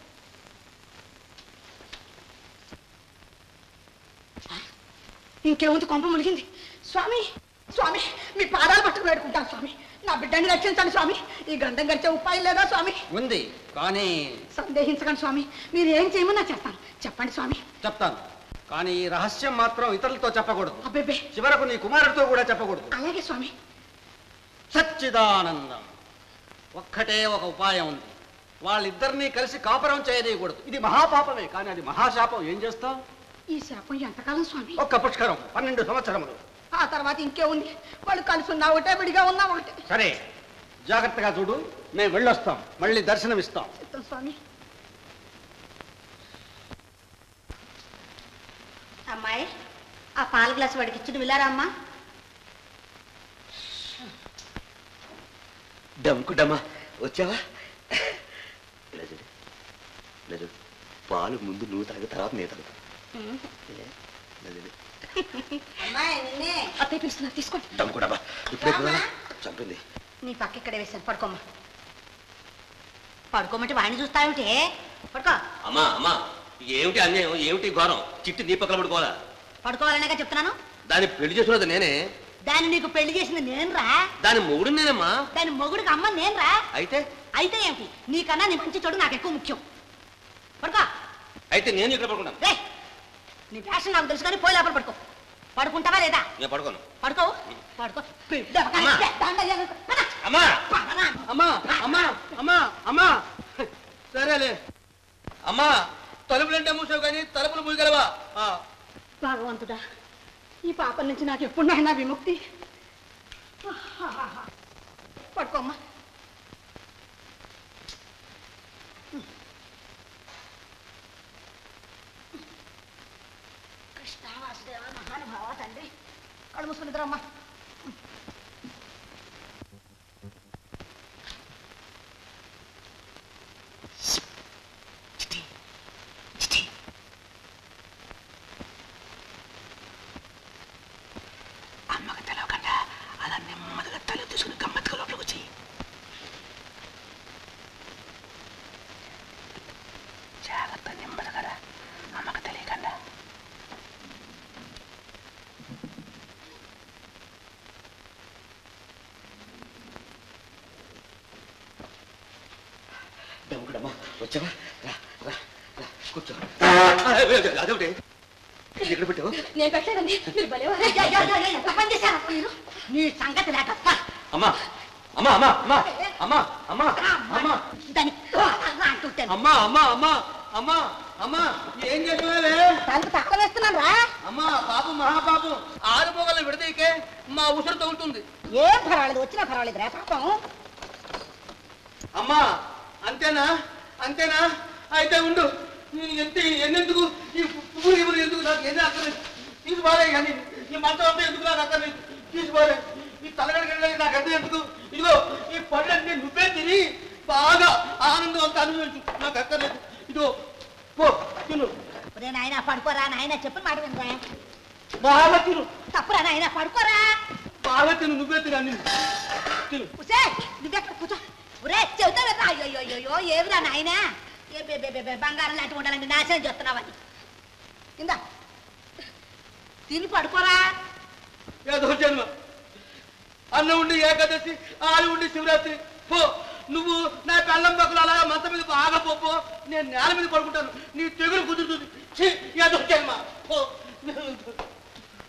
ఇంకేముంది కొంప మునిగింది స్వామి స్వామి మీ పాదాలు పట్టుకుని పెట్టుకుంటాను స్వామి నా బిడ్డని రక్షించండి స్వామి ఈ గంధం గడిచే ఉపాయం లేదా స్వామి ఉంది కానీ సందేహించకండి స్వామి మీరు ఏం చేయమన్నా చేస్తాను చెప్పండి స్వామి చెప్తాను కానీ ఈ రహస్యం మాత్రం ఇతరులతో చెప్పకూడదు అబ్బేబే చివరకు నీ కుమారుడితో కూడా చెప్పకూడదు అలాగే స్వామి సచ్చిదానందం ఒక్కటే ఒక ఉపాయం ఉంది వాళ్ళిద్దరినీ కలిసి కాపురం చేయనీయకూడదు ఇది మహాపాపమే కానీ అది మహాశాపం ఏం చేస్తాం ఈ శాపం ఎంతకాలం స్వామి ఒక్క పుష్కరం పన్నెండు సంవత్సరములు ఆ తర్వాత ఇంకేముంది వాళ్ళు కలిసి ఉన్నా ఒకటే విడిగా ఉన్నా ఒకటే సరే జాగ్రత్తగా చూడు మేము వెళ్ళొస్తాం మళ్ళీ దర్శనం ఇస్తాం చిత్తం స్వామి అమ్మాయి ఆ పాల గ్లాస్ వాడికి ఇచ్చి వెళ్ళారా అమ్మా డమ్కుడమ్మా వచ్చావా ఇలా చూడు ఇలా చూడు పాలు ముందు నువ్వు తాగు తర్వాత నేను తాగుతా ఇలా చూడు అమ్మాయి నిన్నే అత్తయ్య పిలుస్తున్నారు తీసుకోండి డమ్కుడమ్మా ఇప్పుడే కదా చంపింది నీ పక్క ఇక్కడ వేశాను పడుకోమ్మా పడుకోమంటే వాడిని చూస్తావేమిటి పడుకో అమ్మా అమ్మా ఏమిటి అన్యాయం ఏమిటి ఘోరం చిట్టి నీ పక్కన పడుకోవాలా పడుకోవాలనేగా చెప్తున్నాను దాన్ని పెళ్లి చేసుకున్నది నేనే దాన్ని నీకు పెళ్లి చేసింది నేను రా దాని మొగుడు నేనమ్మా దాని మొగుడికి అమ్మ నేను రా అయితే అయితే ఏమిటి నీకన్నా నీ మంచి చెడు నాకు ఎక్కువ ముఖ్యం పడుకో అయితే నేను ఇక్కడ పడుకుంటాను రే నీ ఫ్యాషన్ నాకు తెలుసు కానీ పోయి లోపల పడుకో పడుకుంటావా లేదా నేను పడుకోను పడుకోవు పడుకో బిడ్డ అమ్మా. దండ ఎగ- పద. అమ్మా పదనా. అమ్మా అమ్మా అమ్మా అమ్మా సరేలే అమ్మా తలుపులంటే మూసావు కానీ తలుపులు మూయగలవా ఆ, భగవంతుడా ఈ పాపం నుంచి నాకు ఎప్పుడు నాయనా విముక్తి పడుకోమ్మా కృష్ణ వాసుదేవ మహానుభావ తండ్రి కళ్ళు మూసుకుని నిద్రమ్మా అమ్మకి తెలవకుండా అలా నెమ్మదిగా తల తీసుకుని గమ్మత్తుగా లోపలికి వచ్చి జాగ్రత్త నెమ్మదిగా రా. అమ్మకి తెలియకుండా డమ్కుడమ్మా వచ్చావా రా రా రా కూర్చో ఆ, అదేమిటి ఇది ఎక్కడ పెట్టావు నేను పెట్టలేదండి మీరు భలేవారు. అయ్యా, అయ్యా, అయ్యా, అయ్యా, ఎంత పని చేశారు మీరు నీ సంగతి లేక అమ్మా అమ్మా అమ్మా అమ్మా అమ్మా అమ్మా అమ్మా దాన్ని అంటుంటాను అమ్మా అమ్మా అమ్మా అమ్మా అమ్మా ఏం చేస్తున్నావే తలుపు తక్కువ వేస్తున్నాను రా అమ్మా పాపం మహాపాపం ఆరు పోగలను విడదీకే మా ఉసురు తగులుతుంది ఏం పర్వాలేదు వచ్చినా పర్వాలేదు రా పాపం అమ్మా అంతేనా అంతేనా అయితే ఉండు నేను ఎంత ఎన్నెందుకు ఈ పువ్వులు ఇవ్వరు ఎందుకు నాకు ఎన్ని అక్కర్లేదు తీసుకోలే కానీ ఈ మంచం అంతా ఎందుకు నాకు అక్కర్లేదు తీసుకోలే ఈ తలగడగడ నాకు అర్థం ఎందుకు ఇదిగో ఈ పళ్ళన్నీ నువ్వే తిని బాగా ఆనందం అంతా అనుభవించు నాకు అక్కర్లేదు ఇదిగో పో తిను ఒరే నాయన పడుకోరా నాయన చెప్పిన మాట వినరా బాగా తిను తప్పురా నాయన పడుకోరా బాగా తిను నువ్వే తిను అన్ని తిను ఉసే నువ్వెక్కడ కూర్చో ఒరే చెబుతా వినరా అయ్యో అయ్యో అయ్యో ఏమిరా నాయన ఏ బే బే బే బే బంగారం లాంటి ఉండాలండి నాశనం చేస్తున్నావని కింద తిని పడుకోరా ఏదో జన్మ అన్నం ఉండి ఏకాదశి ఆలు ఉండి శివరాత్రి పో నువ్వు నా పెళ్ళం పక్కల అలా మంచం మీద బాగా పో పో. నేను నేల మీద పడుకుంటాను నీ తెగులు కుదురుతుంది ఛీ, ఏదో జన్మ పో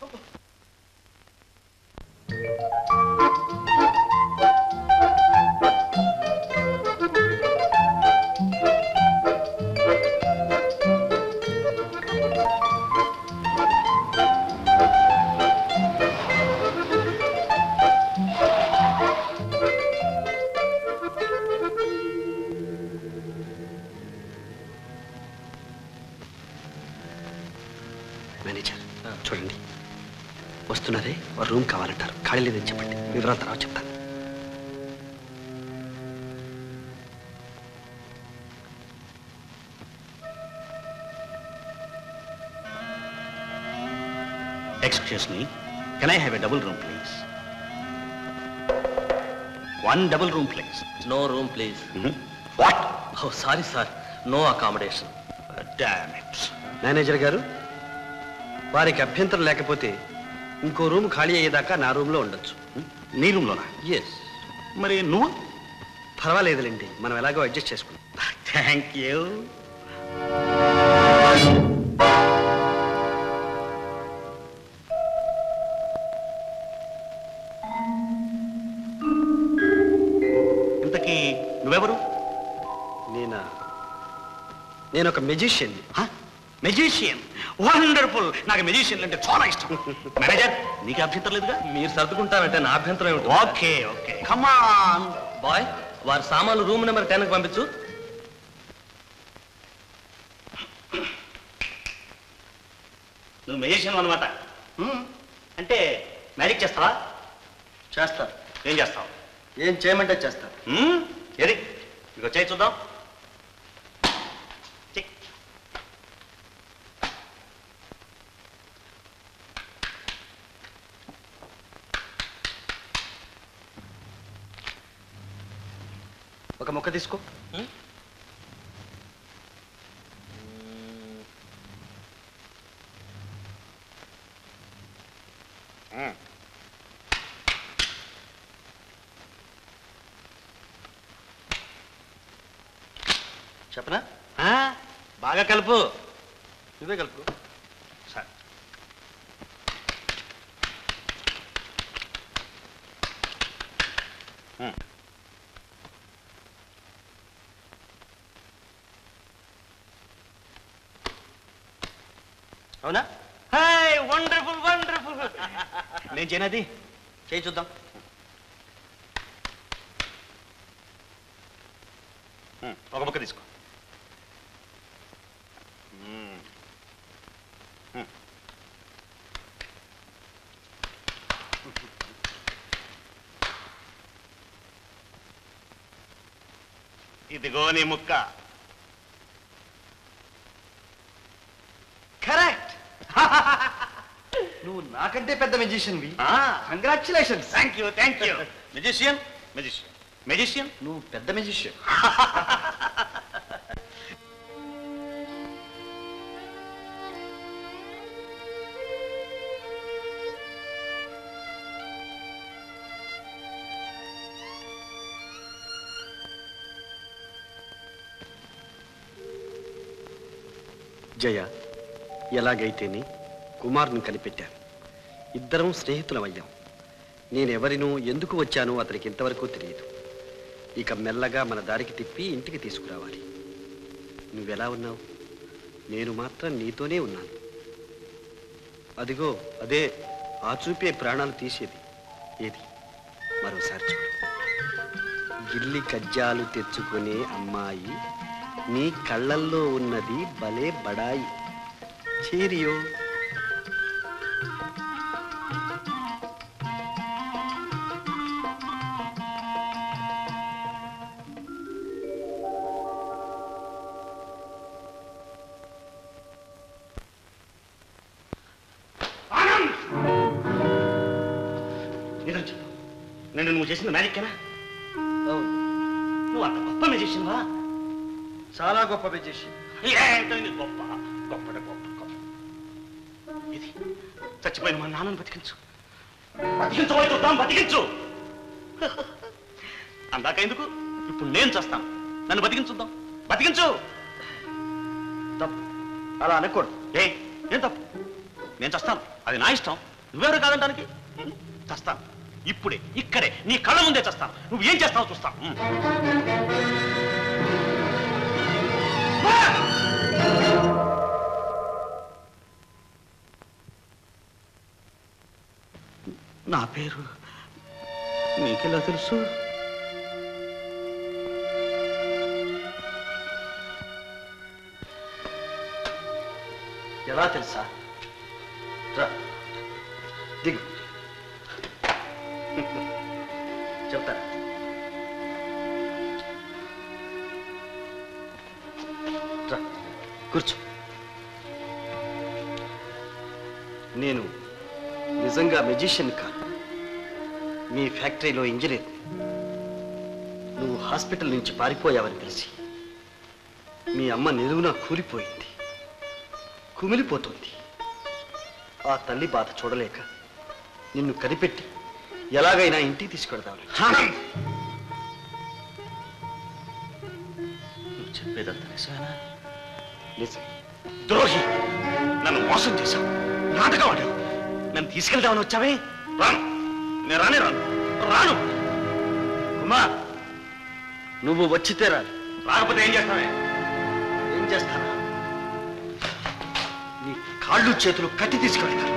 వస్తున్నారే వారు రూమ్ కావాలంటారు ఖాళీ లేదని చెప్పండి వివరాలు తర్వాత చెప్తాను Excuse me. Can I have a double room, please? One double room, please. No room, please. What? Oh, sorry, sir. No accommodation. Damn it. Manager గారు వారికి అభ్యంతరం లేకపోతే ఇంకో రూమ్ ఖాళీ అయ్యేదాకా నా రూమ్లో ఉండొచ్చు నీ రూమ్లోనా ఎస్ మరి నువ్వు పర్వాలేదులేండి మనం ఎలాగో అడ్జస్ట్ చేసుకుందాం థ్యాంక్ యూ ఇంతకీ నువ్వెవరు నేనా నేను ఒక మెజిషియన్ మెజిషియన్ వండర్ఫుల్ నాకు మెజిషియన్ అంటే చాలా ఇష్టం మేనేజర్ నీకు అభ్యంతరం లేదుగా మీరు సర్దుకుంటానంటే నా అభ్యంతరం ఏమిటి ఓకే ఓకే కమాన్ బాయ్ వారి సామాన్లు రూమ్ నెంబర్ టెన్కి పంపించు నువ్వు మెజిషియన్ అనమాట అంటే మ్యాజిక్ చేస్తావా చేస్తా ఏం చేస్తావు ఏం చేయమంటే చేస్తా హ్మ్? ఏది ఇదిగో చేయి చూద్దాం చెయ్. ఒక మొక్క తీసుకో చెప్పనా ఆ, బాగా కలుపు నువ్వే కలుపు సరే హ్మ్. అవునా హాయ్ వండర్ఫుల్ వండర్ఫుల్ నేను చేయనది చేయి చూద్దాం హ్మ్, ఒక ముక్క తీసుకో హ్మ్. హ్మ్. ఇదిగో నీ ముక్క కరెక్ట్ నువ్వు నాకంటే పెద్ద మెజిషియన్వి congratulations thank you thank you magician magician magician నువ్వు పెద్ద మెజిషియన్ జయ ఎలాగైతేని కుమార్ని కనిపెట్టాను ఇద్దరం స్నేహితులమయ్యాం నేనెవరినో ఎందుకు వచ్చానో అతనికి ఇంతవరకు తెలియదు ఇక మెల్లగా మన దారికి తిప్పి ఇంటికి తీసుకురావాలి నువ్వెలా ఉన్నావు నేను మాత్రం నీతోనే ఉన్నాను అదిగో అదే ఆ చూపే ప్రాణాలు తీసేది ఏది మరోసారి చూడు గిల్లి కజ్జాలు తెచ్చుకునే అమ్మాయి నీ కళ్ళల్లో ఉన్నది భలే బడాయి చీరియో నిజం చెప్పు నేను నువ్వు చేసిన మ్యాజిక్కేనా నువ్వు అంత గొప్ప మెజిషియన్ వా చాలా గొప్ప మెజిషియన్ ఏంటో ఇది గొప్ప గొప్పట గొప్ప గొప్ప ఇది చచ్చిపోయిన మా నాన్నను బతికించు బతికించు పోయి చూద్దాం బతికించు అందాక ఎందుకు ఇప్పుడు నేను చేస్తాను నన్ను బతికించుద్దాం బతికించు తప్పు అలా అనకూడదు ఏ ఏం తప్పు నేను చస్తాను అది నా ఇష్టం నువ్వెవరు కాదంటానికి చస్తాను ఇప్పుడే ఇక్కడే నీ కళ్ళ ముందే చస్తాను నువ్వు ఏం చేస్తావో చూస్తాను నా పేరు నీకెలా తెలుసు ఎలా తెలుసా రా దిగు చెప్తారా రా కూర్చో నేను నిజంగా మెజిషియన్ కాను మీ ఫ్యాక్టరీలో ఇంజనీర్ నువ్వు హాస్పిటల్ నుంచి పారిపోయావని తెలిసి మీ అమ్మ నిలువున కూలిపోయింది కుమిలిపోతుంది ఆ తల్లి బాధ చూడలేక నిన్ను కనిపెట్టి ఎలాగైనా ఇంటికి తీసుకెడతాను నువ్వు చెప్పేదంత నిజమేనా నిజం ద్రోహి నన్ను మోసం చేశావు నాటకం ఆడావు నన్ను తీసుకెళ్దామని వచ్చావే రాను నేను రానే రాను రాను కుమార్ నువ్వు వచ్చితే రాదు రాకపోతే ఏం చేస్తావే ఏం చేస్తానా నీ కాళ్ళు చేతులు కట్టి తీసుకెళ్తాను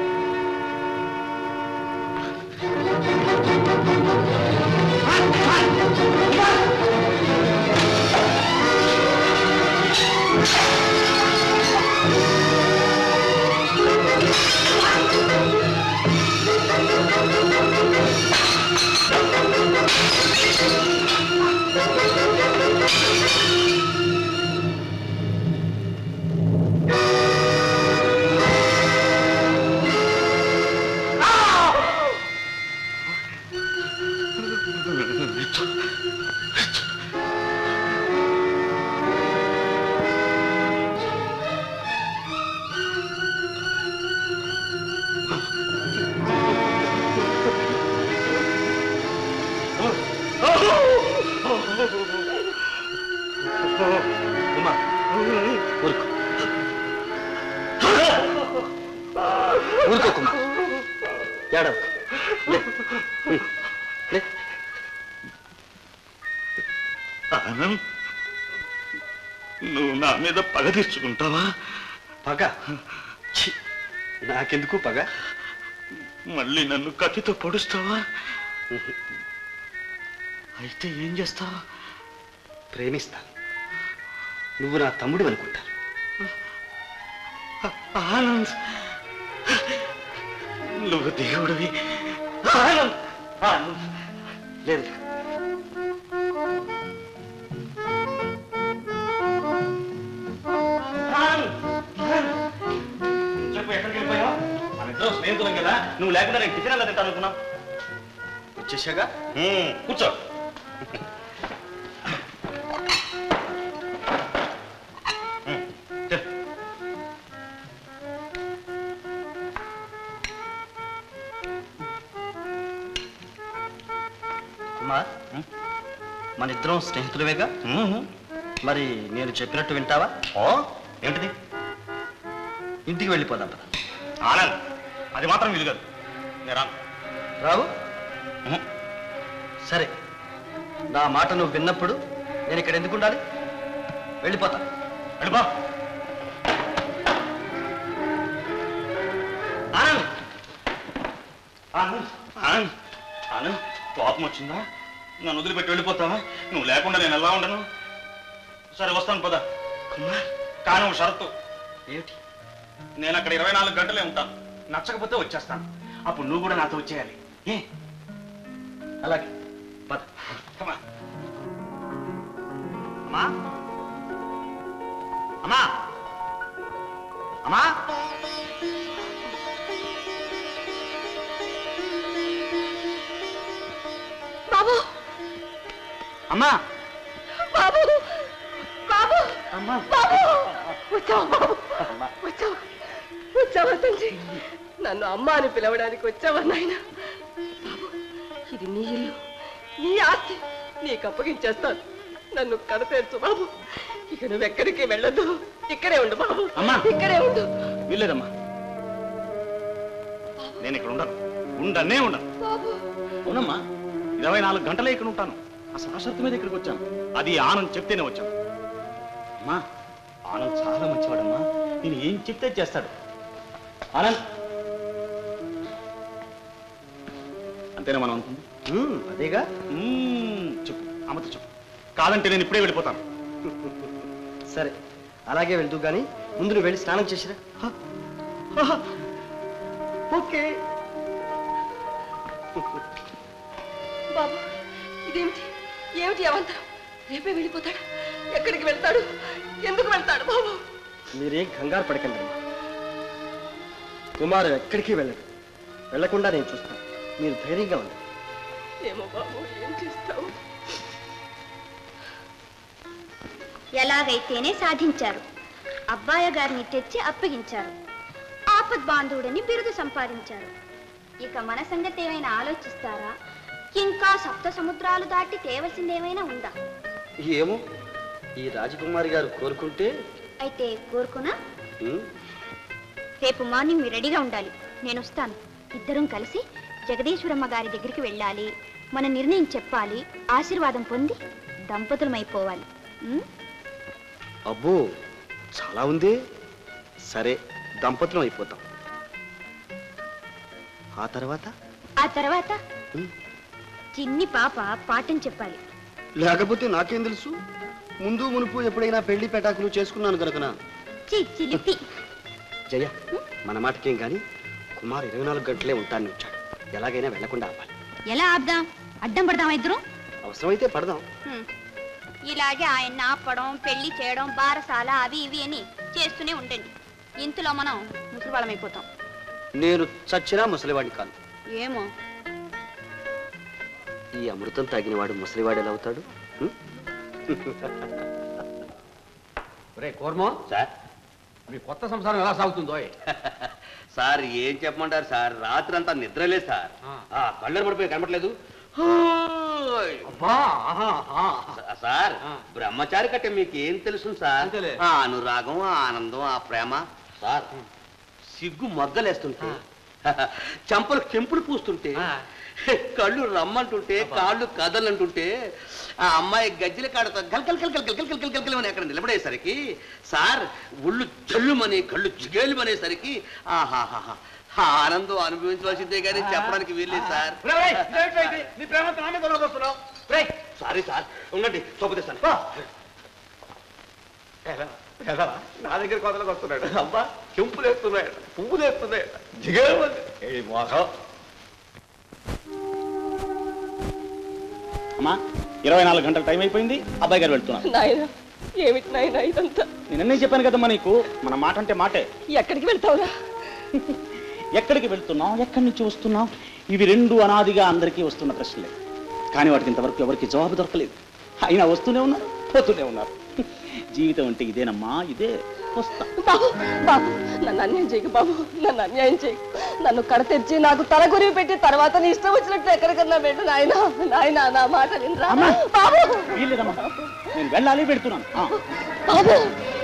కుమార్ ఊరుకో ఊరుకో కుమార్ ఏడవ ఆనంద్ నువ్వు నా మీద పగ తీర్చుకుంటావా పగ ఛీ, నాకెందుకు పగ మళ్ళీ నన్ను కత్తితో పొడుస్తావా అయితే ఏం చేస్తావు ప్రేమిస్తాను నువ్వు నా తమ్ముడు అనుకుంటాను ఆనంద్ నువ్వు దేవుడివి ఆనంద్ ఆనంద్ లేదు చెప్పు ఎక్కడికి వెళ్ళిపోయావు మన ఇద్దరం స్నేహితులం కదా నువ్వు లేకుండా నేను టిఫిన్ ఎలా తింటాను అనుకున్నావు వచ్చేసాగా కూర్చో కుమార్ మన ఇద్దరం స్నేహితులవేగా మరి నేను చెప్పినట్టు వింటావా ఓ ఏమిటిది ఇంటికి వెళ్ళిపోదాం పద. ఆనంద్ అది మాత్రం వీలు కాదు నేను రాను రావు సరే నా మాట నువ్వు విన్నప్పుడు నేను ఇక్కడ ఎందుకు ఉండాలి వెళ్ళిపోతా వెళ్ళిపో ఆనంద్ ఆనంద్ ఆనంద్ ఆనంద్ కోపం వచ్చిందా నన్ను వదిలిపెట్టి వెళ్ళిపోతావా నువ్వు లేకుండా నేను ఎలా ఉండను సరే వస్తాను పద కానీ ఒక షరతు ఏమిటి నేను అక్కడ ఇరవై నాలుగు గంటలే ఉంటాను నచ్చకపోతే వచ్చేస్తాను అప్పుడు నువ్వు కూడా నాతో వచ్చేయాలి ఏ అలాగే పద కమా అమ్మా అమ్మా అమ్మా బాబు అమ్మా బాబు బాబు అమ్మా బాబు వచ్చావా బాబు వచ్చావా వచ్చావా తండ్రి నన్ను అమ్మ అని పిలవడానికి వచ్చావా నాయన బాబు ఇది నీ ఇల్లు నీ ఆస్తి నీకు అప్పగించేస్తాను నన్ను కడతేర్చు బాబు ఇక నువ్వు ఎక్కడికి వెళ్ళదు ఇక్కడే ఉండు బాబు అమ్మా. ఇక్కడే ఉండు వీల్లేదమ్మా నేను ఇక్కడ ఉండను ఉండనే ఉండను బాబు అవునమ్మా ఇరవై నాలుగు గంటలే ఇక్కడ ఉంటాను అసలు ఆసక్తి మీద ఇక్కడికి వచ్చాను అది ఆనంద్ చెప్తేనే వచ్చాను అమ్మా ఆనంద్ చాలా మంచివాడమ్మా నేను ఏం చెప్తే చేస్తాడు ఆనంద్ అంతేనా మనం అనుకుంది అదేగా చెప్పు అమ్మతో చెప్పు కాదంటే నేను ఇప్పుడే వెళ్ళిపోతాను సరే అలాగే వెళ్తూ గాని ముందు నువ్వు వెళ్ళి స్నానం చేసిరా ఓకే బాబు ఇదేమిటి ఏమిటి అవంతరం రేపే వెళ్ళిపోతాడు ఎక్కడికి వెళ్తాడు ఎందుకు వెళ్తాడు బాబు మీరేం కంగారు పడకండి అమ్మా కుమారు ఎక్కడికి వెళ్ళడు వెళ్లకుండా నేను చూస్తాను మీరు ధైర్యంగా ఉండండి ఏమో బాబు ఏం చేస్తావు ఎలాగైతేనే సాధించారు అబ్బాయ గారిని తెచ్చి అప్పగించారు ఆపద్ బాంధవుడని బిరుదు సంపాదించారు ఇక మన సంగతి ఏమైనా ఆలోచిస్తారా ఇంకా సప్త సముద్రాలు దాటి తేవలసిందేమైనా ఉందా ఏమో ఈ రాజకుమారి గారు కోరుకుంటే అయితే కోరుకున్నా ఉమ్, రేపు మార్నింగ్ మీరు రెడీగా ఉండాలి నేను వస్తాను ఇద్దరం కలిసి జగదీశ్వరమ్మ గారి దగ్గరికి వెళ్ళాలి మన నిర్ణయం చెప్పాలి ఆశీర్వాదం పొంది దంపతులమైపోవాలి ఉమ్? అబ్బో చాలా ఉంది సరే దంపతులం అయిపోతాం ఆ తర్వాత ఆ తర్వాత ఉమ్. చిన్ని పాప పాఠం చెప్పాలి లేకపోతే నాకేం తెలుసు ముందు మునుపు ఎప్పుడైనా పెళ్లి పెటాకులు చేసుకున్నాను కనుకనా చి చిలిపి జయ మన మాటకేం గాని కుమార్ ఇరవై నాలుగు గంటలే ఉంటాను వచ్చాడు ఎలాగైనా వెళ్లకుండా ఆపాలి ఎలా ఆపుదాం అడ్డం పడదాం ఇద్దరు అవసరమైతే పడదాం ఇలాగే ఆయన ఆపడం పెళ్లి చేయడం బారసాల అవి ఇవి అని చేస్తూనే ఉండండి ఇంతలో మనం ముసలివాళ్ళమైపోతాం నేను చచ్చినా ముసలివాడిని కాను ఏమో ఈ అమృతం తాగినవాడు ముసలివాడు ఎలా అవుతాడు ఉం? రే కోర్మో సార్ మీ కొత్త సంసారం ఎలా సాగుతుందో సార్ ఏం చెప్పమంటారు సార్ రాత్రి అంతా నిద్రలేదు సార్ ఆ కళ్ళు పడిపోయి కనపట్లేదు సా- సార్ బ్రహ్మచారి కట్టే మీకు ఏం తెలుసు సార్ అంతేలే. ఆ అనురాగం ఆ ఆనందం ఆ ప్రేమ సార్ సిగ్గు మొగ్గలేస్తుంటే చంపలు కెంపులు పూస్తుంటే కళ్ళు రమ్మంటుంటే కాళ్ళు కదలంటుంటే ఆ అమ్మాయి గజ్జల కాడతో గల్ గల్ గల్ గల్ గల్ గల్ గల్ గల్ గల్ అని అక్కడ నిలబడేసరికి సార్ ఒళ్ళు జల్లుమని కళ్ళు జిగేలుమనేసరికి ఆహాహా ఆ ఆనందం అనుభవించవలసిందే కానీ చెప్పడానికి వీల్లేదు సార్ నీ ప్రేమతో నా మీద వస్తున్నావు సారీ సార్ ఉండండి చూపదీస్తాను నా దగ్గర కొదలకు వస్తున్నాడు అబ్బా చెంపులు వేస్తున్నాడు పువ్వులు వేస్తున్నాడు జిగేమని ఏ మోహం అమ్మా ఇరవై నాలుగు గంటల టైం అయిపోయింది అబ్బాయి గారు వెళ్తున్నారు నాయన ఏమిటి నాయన ఇదంతా నేనన్నీ చెప్పాను కదమ్మా నీకు మన మాట అంటే మాటే ఎక్కడికి వెళ్తావురా ఎక్కడికి వెళ్తున్నాం ఎక్కడి నుంచి వస్తున్నాం ఇవి రెండు అనాదిగా అందరికీ వస్తున్న ప్రశ్నలే కానీ వాటికి ఇంతవరకు ఎవరికి జవాబు దొరకలేదు అయినా వస్తూనే ఉన్నారు పోతూనే ఉన్నారు జీవితం అంటే ఇదేనమ్మా ఇదే వస్తా బాబు బాబు నన్ను అన్యాయం చేయకు బాబు నన్ను అన్యాయం చేయకు నన్ను కడతెచ్చి నాకు తల గురివి పెట్టి తర్వాత నీ ఇష్టం వచ్చినట్టు ఎక్కడికన్నా వెళ్ళు నాయన నాయన నా మాట వినరా అమ్మా! బాబు వీల్లేదమ్మా నేను వెళ్ళాలి పెడుతున్నాను ఆ. బాబు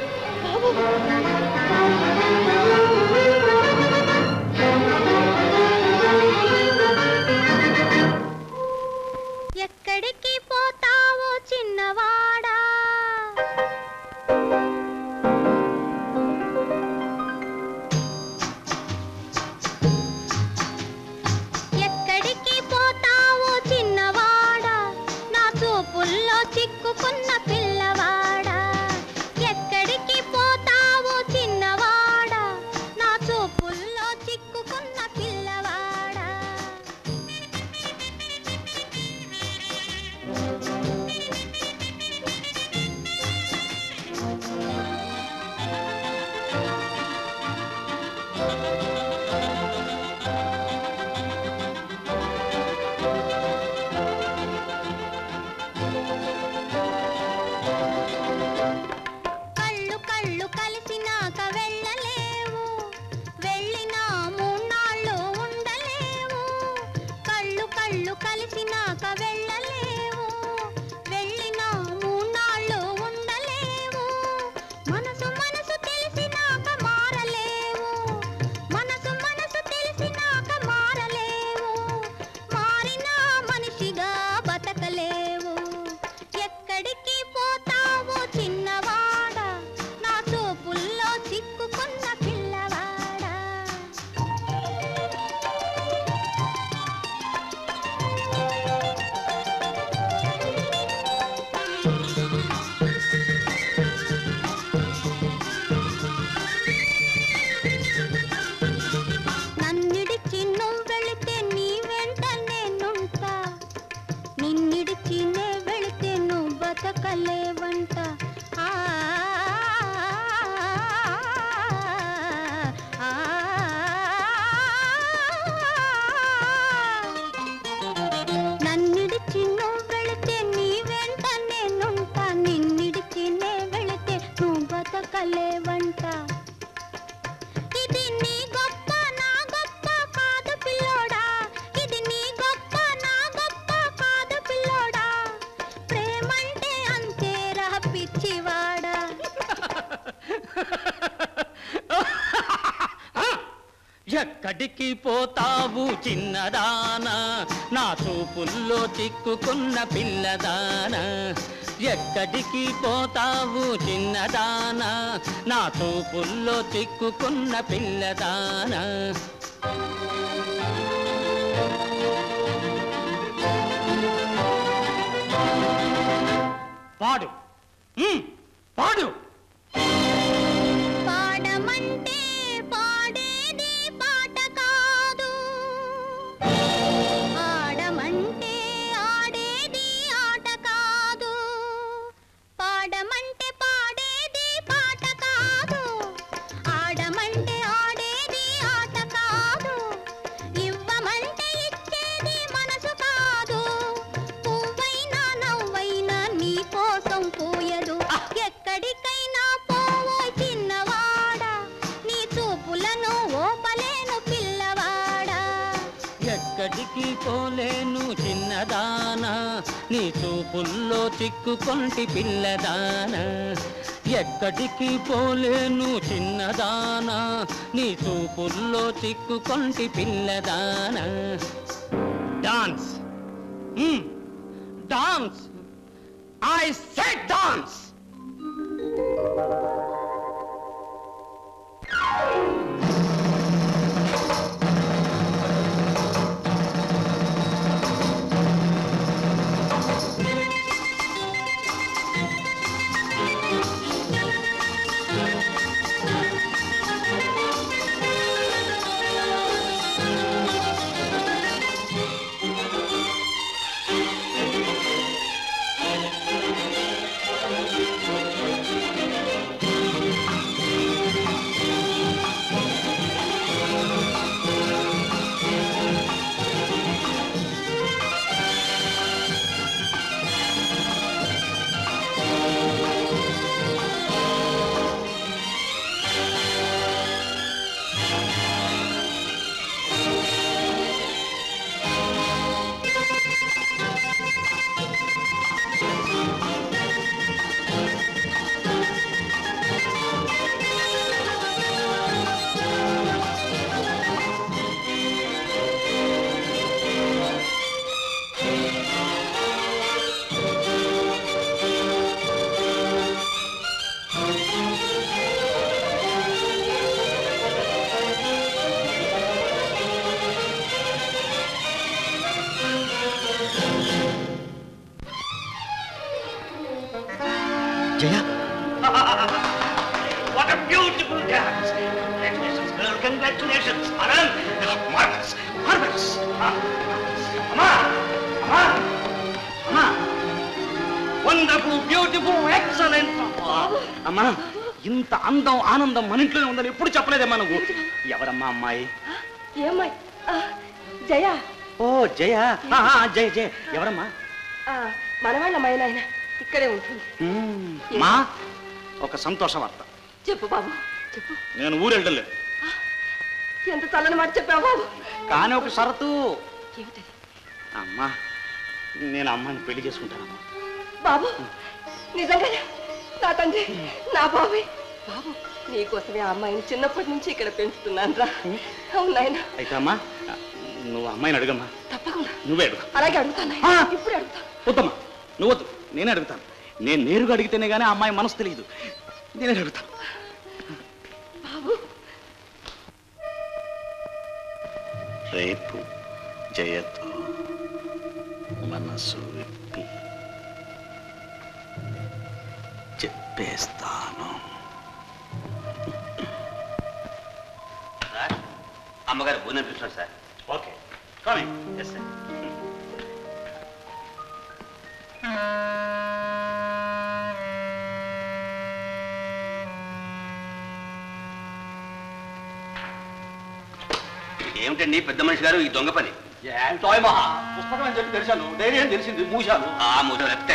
ఎక్కడికి పోతావో చిన్నవాడా ఎక్కడికి పోతావో చిన్నవాడా నా చూపుల్లో చిక్కుకున్న పిల్లవాడా ఎక్కడికి పోతావో చిన్నవాడా ఎక్కడికి పోతావు చిన్నదానా నా చూపుల్లో చిక్కుకున్న పిల్లదానా ఎక్కడికి పోతావు చిన్నదానా నా చూపుల్లో చిక్కుకున్న పిల్లదానా పాడు ఉమ్, పాడు పాడమంటే పాడేది పాట కాదు ఆడమంటే ఆడేది ఆట కాదు పాడమంటే పాడేది పాట కాదు ఆడమంటే ఆడేది ఆట కాదు ఇవ్వమంటే ఇచ్చేది మనసు కాదు పువ్వైనా నవ్వైనా నీ కోసం పోయదు ఎక్కడికైనా పోవో చిన్నవాడా నీ చూపులను ఓపలేను పిల్లవాడా ఎక్కడికి పోలేను చిన్నదానా నీ చూపుల్లో చిక్కుకొంటి పిల్లదానా ఎక్కడికి పోలేను చిన్నదానా నీ చూపుల్లో చిక్కుకొంటి పిల్లదానా dance hmm. Dance I set dance Jaya What a beautiful dance! Congratulations, girl. Congratulations. Anand, marvelous, marvelous. Ah, అమ్మా, అమ్మా, అమ్మా. వండర్ఫుల్ బ్యూటిఫుల్ ఎక్సలెంట్ అమ్మా ఇంత అందం ఆనందం మన ఇంట్లోనే ఉందని ఎప్పుడు చెప్పలేదమ్మా నువ్వు ఎవరమ్మా అమ్మాయి ఏమ్మాయి ఆ, జయ ఓ జయ ఆ, ఆ, జయ జయ ఎవరమ్మా ఆ, మనవాళ్ళ అమ్మాయి నాయన ఇక్కడే ఉంటుంది మ్మ్. మా ఒక సంతోష వార్త చెప్పు బాబు చెప్పు నేను ఊరు వెళ్ళలేదు ఎంత చల్లని మాట చెప్పావు బాబు కానీ ఒక షరతు ఏమిటది అమ్మా నేను అమ్మాయిని పెళ్లి చేసుకుంటానమ్మా బాబు నిజంగానే నా తండ్రి నా బాబే బాబు నీకోసమే ఆ అమ్మాయిని చిన్నప్పటి నుంచి ఇక్కడ పెంచుతున్నాను రా అవును నాయన అయితే అమ్మా నువ్వు అమ్మాయిని అడుగమ్మా తప్పకుండా నువ్వే అడుగు అలాగే అడుగుతాను ఇప్పుడే అడుగుతాను వద్దమ్మా నువ్వు వద్దు నేనే అడుగుతాను నేను నేరుగా అడిగితేనే కానీ ఆ అమ్మాయి మనసు తెలియదు నేనే అడుగుతాను బాబు రేపు జయతో మనసు విప్పి చెప్పేస్తాను అమ్మగారు భోజనం పిలుస్తారు sir okay coming yes sir ఏమిటండి పెద్ద మనిషి గారు ఈ దొంగ పని ఏంటోయ్ మహా పుస్తకం అని చెప్పి తెలిసాను డైరీ అని తెలిసింది మూశాను ఆ మూసం లేకపోతే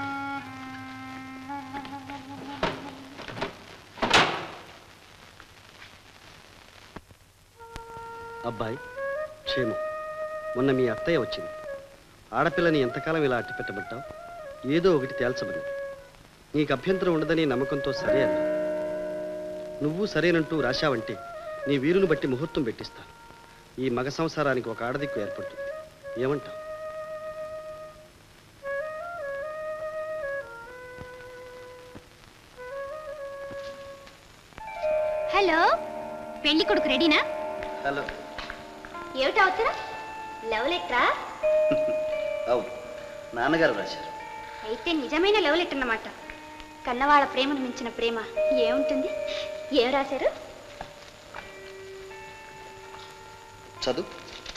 అబ్బాయి క్షేమం మొన్న మీ అత్తయ్య వచ్చింది ఆడపిల్లని ఎంతకాలం ఇలా అట్టి పెట్టబట్టావు ఏదో ఒకటి తేల్చమని నీకు అభ్యంతరం ఉండదని నమ్మకంతో సరే అన్నా నువ్వు సరేనంటూ రాశావంటే నీ వీరును బట్టి ముహూర్తం పెట్టిస్తాను ఈ మగ సంసారానికి ఒక ఆడదిక్కు ఏర్పడుతుంది ఏమంటావు హలో పెళ్లి కొడుకు రెడీనా హలో ఏమిటి అవసరం లవ్ లెటరా అవును నాన్నగారు రాశారు అయితే నిజమైన లవ్ లెటర్ అన్నమాట కన్నవాళ్ళ ప్రేమను మించిన ప్రేమ ఏముంటుంది ఏం రాశారు చదువు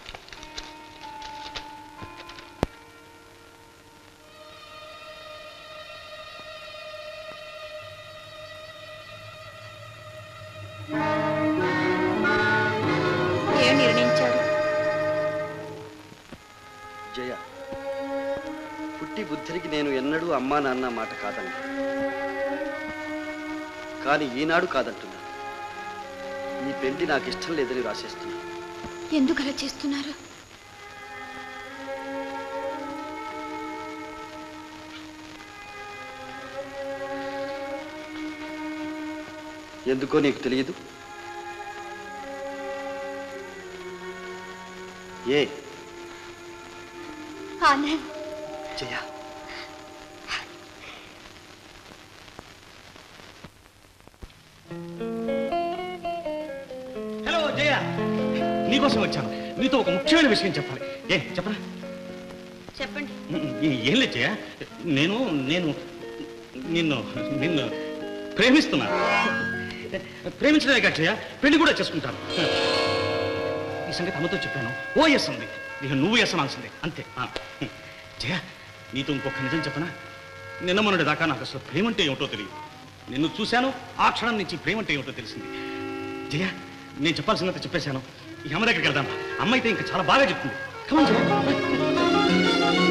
ఏం నిర్ణయించారు జయ పుట్టి బుద్ధికి నేను ఎన్నడూ అమ్మా నాన్న మాట కాదన్నా కానీ ఈనాడు కాదంటున్నా ఈ పెళ్లి నాకు ఇష్టం లేదని రాసేస్తున్నా ఎందుకు అలా చేస్తున్నారు ఎందుకో నీకు తెలియదు ఏ ఆనంద్ జయ హలో జయ నీకోసం వచ్చాను నీతో ఒక ముఖ్యమైన విషయం చెప్పాలి ఏ చెప్పరా చెప్పండి ఏ- ఏం లేదు జయ నేను నేను నిన్ను నిన్ను ప్రేమిస్తున్నాను ప్రేమించడమే కాదు జయ పెళ్లి కూడా చేసుకుంటాను ఈ సంగతి అమ్మతో చెప్పాను ఓ ఎస్ అంది ఇక నువ్వు ఎస్ అనాల్సిందే అంతే ఆ. జయ నీతో ఇంకొక నిజం చెప్పనా నిన్న మొన్నటి దాకా నాకు అసలు ప్రేమ అంటే ఏమిటో తెలియదు నిన్ను చూశాను ఆ క్షణం నుంచి ప్రేమ అంటే ఏమిటో తెలిసింది జయ నేను చెప్పాల్సినంత చెప్పేశాను ఈ అమ్మ దగ్గరికి వెళ్దాం అమ్మ అయితే ఇంకా చాలా బాగా చెప్తుంది Come on, జయ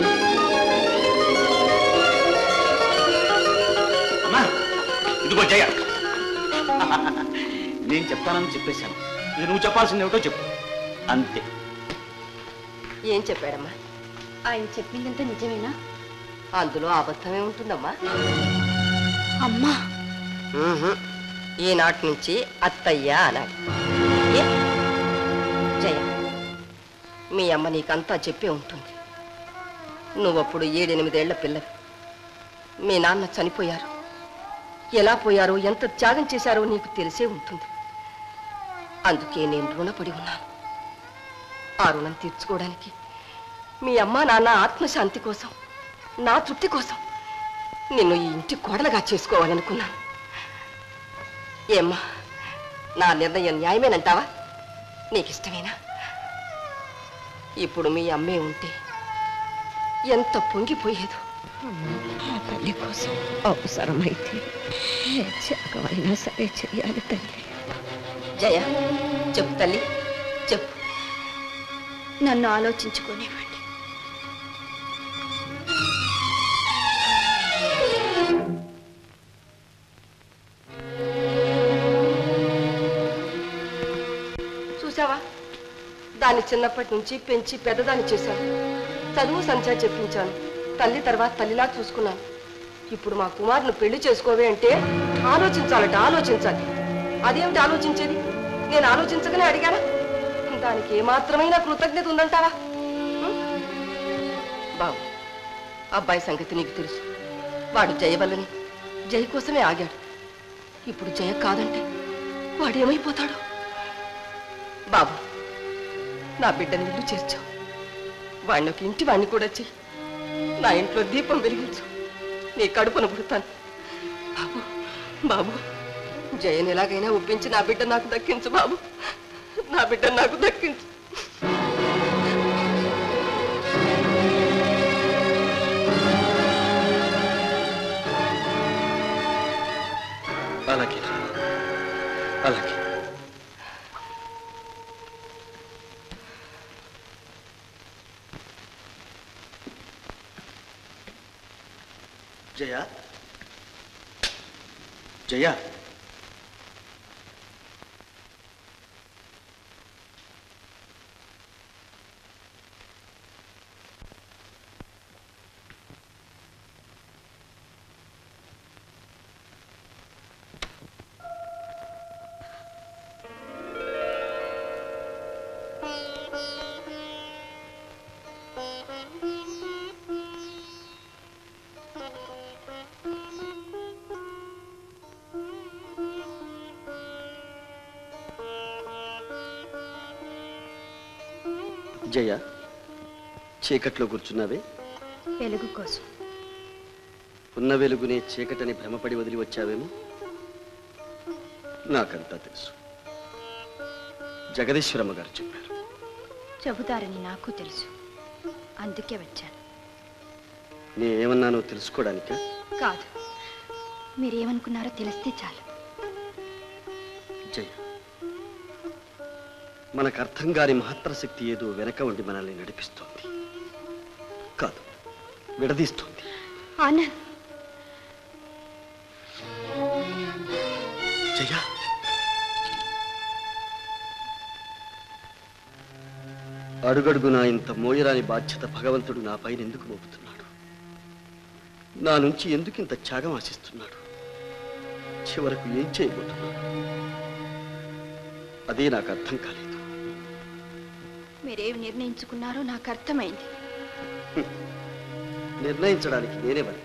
అమ్మా ఇదిగో జయ నేను చెప్తానని చెప్పేశాను ఇక నువ్వు చెప్పాల్సింది ఏమిటో చెప్పు అంతే ఏం చెప్పాడమ్మా ఆయన చెప్పిందంతా నిజమేనా అందులో అబద్ధమే ఉంటుందమ్మా అమ్మా మ్మ్హ్. ఈనాటి నుంచి అత్తయ్య అనాలి ఏ? జయ మీ అమ్మ నీకంతా చెప్పే ఉంటుంది నువ్వప్పుడు ఏడెనిమిదేళ్ల పిల్లవి మీ నాన్న చనిపోయారు ఎలా పోయారో ఎంత త్యాగం చేశారో నీకు తెలిసే ఉంటుంది అందుకే నేను రుణపడి ఉన్నాను ఆ రుణం తీర్చుకోవడానికి మీ అమ్మ నాన్న ఆత్మశాంతి కోసం నా తృప్తి కోసం నిన్ను ఈ ఇంటి కోడలుగా చేసుకోవాలనుకున్నాను ఏమ్మా నా నిర్ణయం న్యాయమేనంటావా నీకు ఇష్టమేనా ఇప్పుడు మీ అమ్మే ఉంటే ఎంత పొంగిపోయేదో ఆ తల్లి కోసం అవసరమైతే ఏ త్యాగమైనా సరే చెయ్యాలి తల్లి జయ చెప్పు తల్లి చెప్పు నన్ను ఆలోచించుకోనివ్వండి చూసావా దాన్ని చిన్నప్పటి నుంచి పెంచి పెద్దదాన్ని చేశాను చదువు సంధ్య చెప్పించాను తల్లి తర్వాత తల్లిలా చూసుకున్నాను ఇప్పుడు మా కుమారుని పెళ్లి చేసుకోవే అంటే ఆలోచించాలట ఆలోచించాలి అదేమిటి ఆలోచించేది నేను ఆలోచించగానే అడిగానా దానికి ఏమాత్రమైనా కృతజ్ఞత ఉందంటావా ఉం? బాబు అబ్బాయి సంగతి నీకు తెలుసు వాడు జయ వల్లని జయ కోసమే ఆగాడు ఇప్పుడు జయ కాదంటే వాడు ఏమైపోతాడు బాబు నా బిడ్డని ఇల్లు చేర్చావు వాడిని ఒక ఇంటి వాడిని కూడా చెయ్యి నా ఇంట్లో దీపం వెలిగించు నీ కడుపున పుడతాను బాబు బాబు జయని ఎలాగైనా ఒప్పించి నా బిడ్డ నాకు దక్కించు బాబు నా బిడ్డ నాకు దక్కించు అలాగే అలాగే జయ జయ జయ చీకట్లో కూర్చున్నావే వెలుగు కోసం ఉన్న వెలుగునే చీకటని భ్రమపడి వదిలి వచ్చావేమో నాకంతా తెలుసు జగదీశ్వరమ్మ గారు చెప్పారు చెబుతారని నాకు తెలుసు అందుకే వచ్చాను నేనేమన్నానో తెలుసుకోవడానికా కాదు మీరేమనుకున్నారో తెలిస్తే చాలు జయ మనకు అర్థం కాని మహత్తర శక్తి ఏదో వెనక ఉండి మనల్ని నడిపిస్తోంది కాదు విడదీస్తోంది ఆనంద్ జయ అడుగడుగునా ఇంత మోయరాని బాధ్యత భగవంతుడు నా పైన ఎందుకు మోపుతున్నాడు నా నుంచి ఎందుకు ఇంత త్యాగం ఆశిస్తున్నాడు చివరకు ఏం చేయబోతున్నాడు అదే నాకు అర్థం కాలేదు మీరేమి నిర్ణయించుకున్నారో నాకు అర్థమైంది నిర్ణయించడానికి నేనే మరి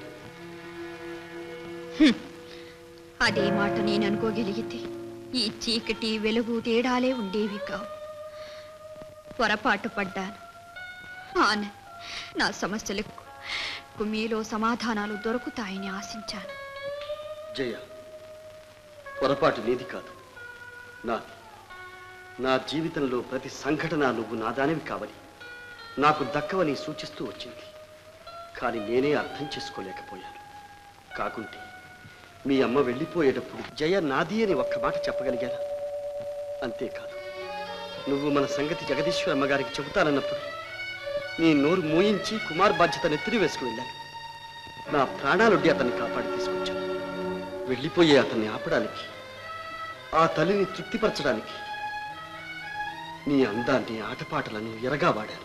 అదే మాట నేను అనుకోగలిగితే ఈ చీకటి వెలుగు తేడాలే ఉండేవి కావు పొరపాటు పడ్డాను ఆనంద్ నా సమస్యలకు మీలో సమాధానాలు దొరుకుతాయని ఆశించాను జయ పొరపాటు నీది కాదు నాది నా జీవితంలో ప్రతి సంఘటన నువ్వు నాదానివి కావని నాకు దక్కవని సూచిస్తూ వచ్చింది కానీ నేనే అర్థం చేసుకోలేకపోయాను కాకుంటే మీ అమ్మ వెళ్ళిపోయేటప్పుడు జయ నాది అని ఒక్క మాట చెప్పగలిగానా అంతేకాదు నువ్వు మన సంగతి జగదీశ్వర అమ్మగారికి చెబుతానన్నప్పుడు నీ నోరు మూయించి కుమార్ బాధ్యత నెత్తిని వేసుకు వెళ్ళాను నా ప్రాణాలొడ్డి అతన్ని కాపాడి తీసుకొచ్చాను వెళ్ళిపోయే అతన్ని ఆపడానికి ఆ తల్లిని తృప్తిపరచడానికి నీ అందాన్ని ఆటపాటలను ఎరగా వాడాను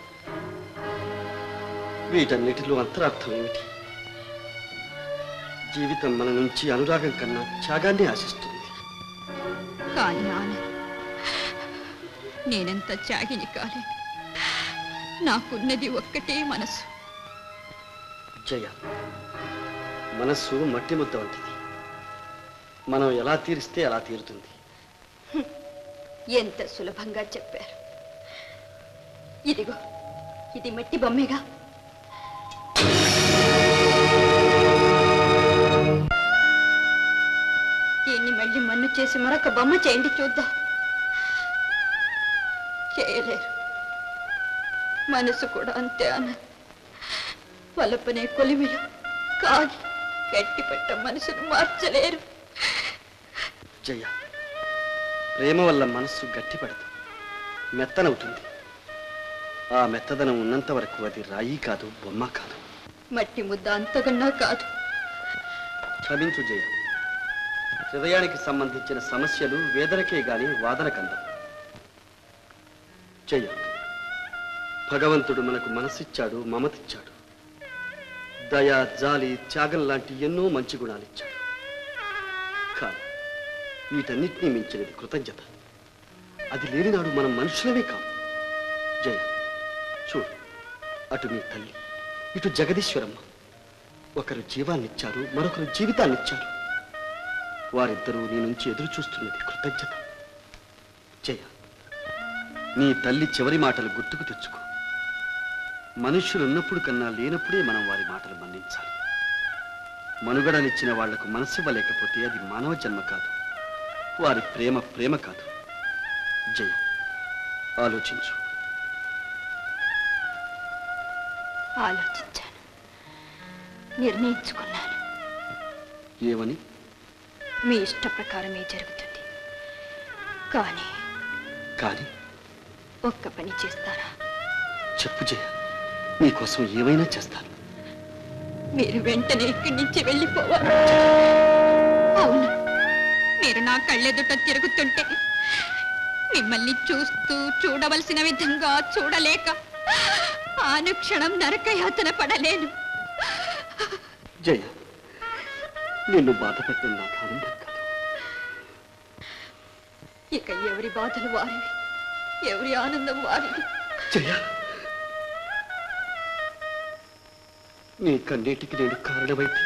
వీటన్నిటిలో అంతరార్థం ఏమిటి జీవితం మన నుంచి అనురాగం కన్నా త్యాగాన్ని ఆశిస్తుంది కానీ ఆనంద్ నేనెంత త్యాగిని కాలేను నాకున్నది ఒక్కటే మనసు జయ మనస్సు మట్టి ముద్ద వంటిది మనం ఎలా తీరిస్తే అలా తీరుతుంది ఎంత సులభంగా చెప్పారు ఇదిగో ఇది మట్టి బొమ్మేగా దీన్ని మళ్ళీ మన్ను చేసి మరొక బొమ్మ చేయండి చూద్దాం చేయలేరు మనసు కూడా అంతే అన్న వలపనే కొలిమిలో కాగి గట్టి పెట్ట మనసును మార్చలేరు జయ ప్రేమ వల్ల మనస్సు గట్టిపడదు మెత్తనవుతుంది ఆ మెత్తదనం ఉన్నంత వరకు అది రాయి కాదు బొమ్మ కాదు మట్టి ముద్ద అంతకన్నా కాదు క్షమించు జయ హృదయానికి సంబంధించిన సమస్యలు వేదనకే గాని వాదన కందం జయ భగవంతుడు మనకు మనసిచ్చాడు మమతిచ్చాడు దయ జాలి త్యాగం లాంటి ఎన్నో మంచి గుణాలిచ్చాడు కానీ వీటన్నిటినీ మించినది కృతజ్ఞత అది లేనినాడు మనం మనుషులమే కాదు జయ చూడు అటు మీ తల్లి ఇటు జగదీశ్వరమ్మ ఒకరు జీవాన్నిచ్చారు మరొకరు జీవితాన్నిచ్చారు వారిద్దరూ నీ నుంచి ఎదురు చూస్తున్నది కృతజ్ఞత జయ నీ తల్లి చివరి మాటలు గుర్తుకు తెచ్చుకో మనుష్యులున్నప్పుడు కన్నా లేనప్పుడే మనం వారి మాటలు మన్నించాలి మనుగడనిచ్చిన వాళ్లకు మనసివ్వలేకపోతే అది మానవ జన్మ కాదు వారి ప్రేమ ప్రేమ కాదు జయ ఆలోచించు ఆలోచించాను నిర్ణయించుకున్నాను ఏమని మీ ఇష్ట ప్రకారమే జరుగుతుంది కానీ కానీ ఒక్క పని చేస్తారా చెప్పు జయ నీకోసం ఏమైనా చేస్తాను మీరు వెంటనే ఇక్కడి నుంచి వెళ్ళిపోవాలి అవును మీరు నా కళ్ళెదుట తిరుగుతుంటే మిమ్మల్ని చూస్తూ చూడవలసిన విధంగా చూడలేక అనుక్షణం నరకయాతన పడలేను జయ నిన్ను బాధ పెట్టిన నాకు ఆనందం కాదు ఇక ఎవరి బాధలు వారివి ఎవరి ఆనందం వారివి జయ నీ కన్నీటికి నేను కారణమైతే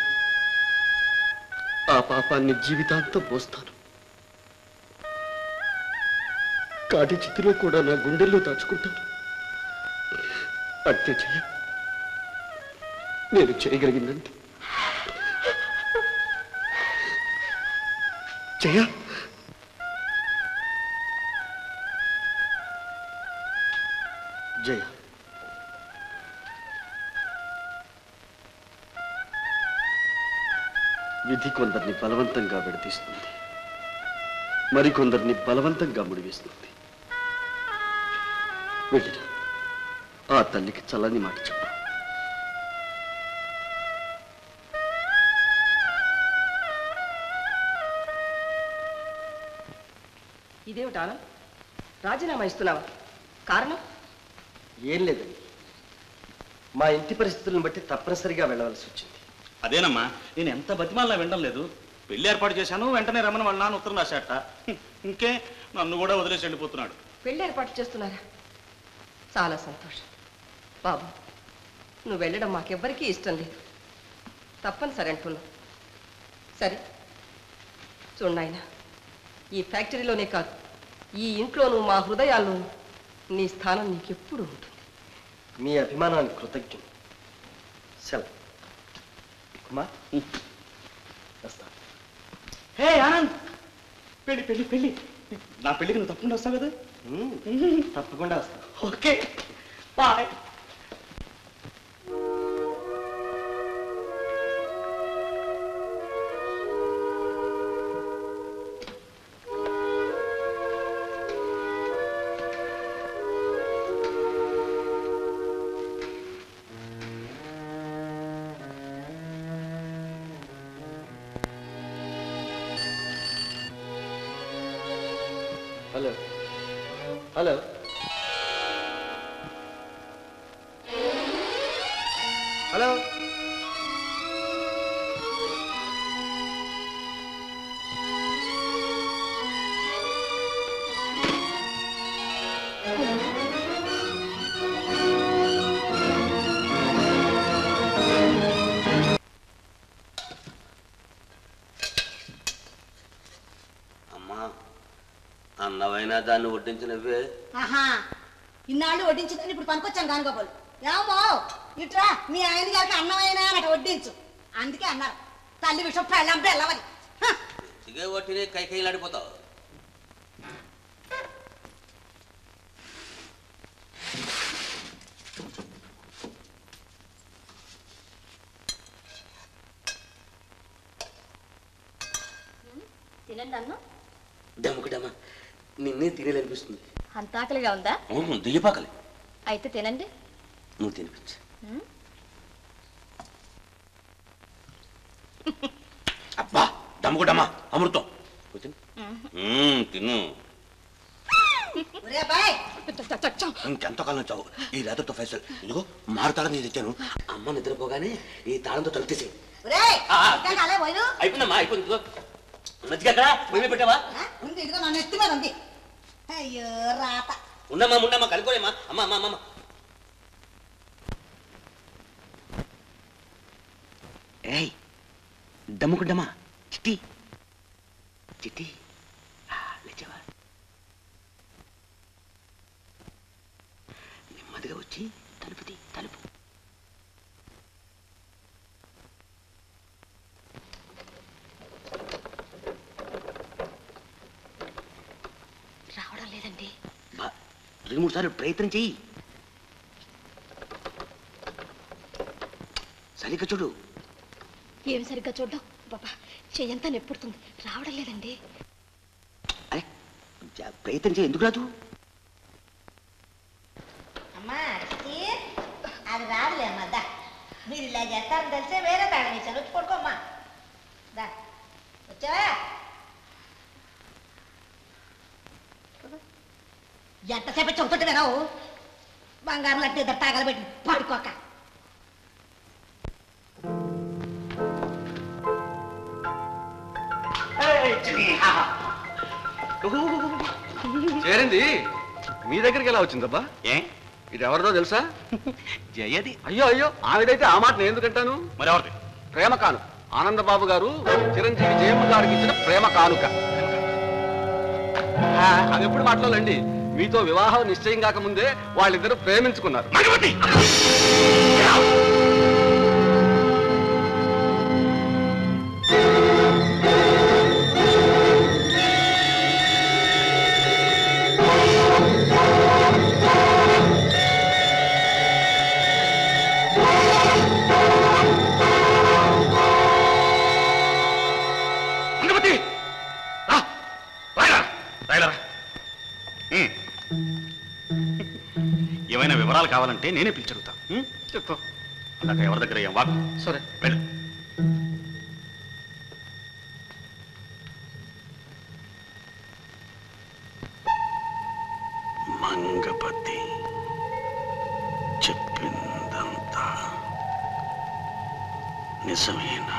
ఆ పాపాన్ని జీవితాంతం మోస్తాను కాటి చితిలో కూడా నా గుండెల్లో దాచుకుంటాను అంతే చెయ్య నేను చేయగలిగిందంటే జయ జయ విధి కొందరిని బలవంతంగా విడదీస్తుంది మరికొందరిని బలవంతంగా ముడివేస్తుంది వెళ్ళిన ఆ తల్లికి చల్లని మాట చెప్పు ఇదేమిటా రాజీనామా ఇస్తున్నావా కారణం ఏం లేదండి మా ఇంటి పరిస్థితులను బట్టి తప్పనిసరిగా వెళ్ళవలసి వచ్చింది అదేనమ్మా నేను ఎంత బతిమాలినా వినడం లేదు పెళ్లి ఏర్పాటు చేశాను వెంటనే రమ్మని వాళ్ళ నాన్న ఉత్తరం రాశాట ఇంకే నన్ను కూడా వదిలేసి వెళ్ళిపోతున్నాడు పెళ్లి ఏర్పాటు చేస్తున్నారా చాలా సంతోషం బాబు నువ్వు వెళ్ళడం మాకెవ్వరికీ ఇష్టం లేదు తప్పనిసరి అంటున్నావు సరే చూడాయన ఈ ఫ్యాక్టరీలోనే కాదు ఈ ఇంట్లోనూ మా హృదయాల్లోనూ నీ స్థానం నీకెప్పుడు ఉంటుంది మీ అభిమానానికి కృతజ్ఞం సెలవు కుమార్ వస్తా హే ఆనంద్ పెళ్లి పెళ్లి పెళ్లి నా పెళ్లికి నువ్వు తప్పకుండా వస్తావు కదా తప్పకుండా వస్తా okay bye hello hello hello అమ్మా అన్నమైనా దాన్ని వడ్డించినవే ఆహా ఇన్నాళ్ళు వడ్డించిందని ఇప్పుడు పనికొచ్చాను కానుకోపోలు ఏమో ఇట్రా మీ ఆయన గారికి అన్నమైనా అన్నట్టు వడ్డించు అందుకే అన్నారు తల్లి విషయం పెళ్ళం బెల్లవని సిగే ఒట్టినే కై కైలాడిపోతావు తినండి అన్ను డమ్మకుడమ్మా నిన్నే తినేలనిపిస్తుంది అంత ఆకలిగా ఉందా అవును దుయ్యపాకలి అయితే తినండి నువ్వు తినిపించు ఉమ్. అబ్బా దమ్ముకుడమ్మా అమృతం నువ్వు తిను మ్మ్, తిను ఒరే బాయ్ ఇంకెంతో కాలం చావు ఈ రాత్రితో ఫైసల్ ఇదిగో మారుతాడని నేను తెచ్చాను అమ్మ నిద్రపోగానే ఈ తాళంతో తలుపు తీసేయి ఒరే ఆ. ఇంకా కాలే పోయిను అయిపోయిందమ్మా అయిపోయింది ఇదిగో మజ్జిగ ఎక్కడ పొయ్యి మీద పెట్టావా ఉంది ఇదిగో నన్ను ఎత్తి మీద ఉంది అయ్యో రాత ఉండమ్మా ఉండమ్మా కలుకోలేమ్మా అమ్మ అమ్మ అమ్మ ఏయ్ దమ్ముకుంటమ్మా చిట్టి చిట్టి ఆ, లేచావా నెమ్మదిగా వచ్చి తలుపు తీ తలుపు రావడం లేదండి బా రెండు మూడు సార్లు ప్రయత్నం చెయ్యి సరిగ్గా చూడు ఏం సరిగ్గా చూడ్డం బాబా చెయ్యంతా నెప్పుడుతుంది రావడం లేదండి అరే జా- ప్రయత్నం చేయి ఎందుకు రాదు అమ్మా చిట్టి అది రాదులే అమ్మా దా మీరు ఇలా చేస్తారని తెలిసే వేరే తాళం ఇచ్చాను వచ్చి పడుకోమ్మా దా వచ్చావా ఎంతసేపు చెబుతుంటే వినవు బంగారం లాంటి ఇద్దరు తగలబెట్టి పడుకోక చేరింది మీ దగ్గరికి ఎలా వచ్చిందబ్బా ఏ ఇది ఎవరిదో తెలుసా జయది అయ్యో అయ్యో ఆవిడైతే ఆ మాట నేను ఎందుకంటాను మరి ఎవరిది ప్రేమ కానుక ఆనందబాబు గారు చిరంజీవి జయమ్మ గారికి ఇచ్చిన ప్రేమ కానుక ఆ, అది ఎప్పుడు మాట్లాడాలండి మీతో వివాహం నిశ్చయం కాకముందే వాళ్ళిద్దరూ ప్రేమించుకున్నారు మంగపతి రా రాయరా రాయలరా ఉమ్. ఏమైనా వివరాలు కావాలంటే నేనే పిలిచడుగుతా చెప్పు అలాగే ఎవరి దగ్గర ఏం వాకు సరే వెళ్ళు మంగపతి చెప్పిందంతా నిజమేనా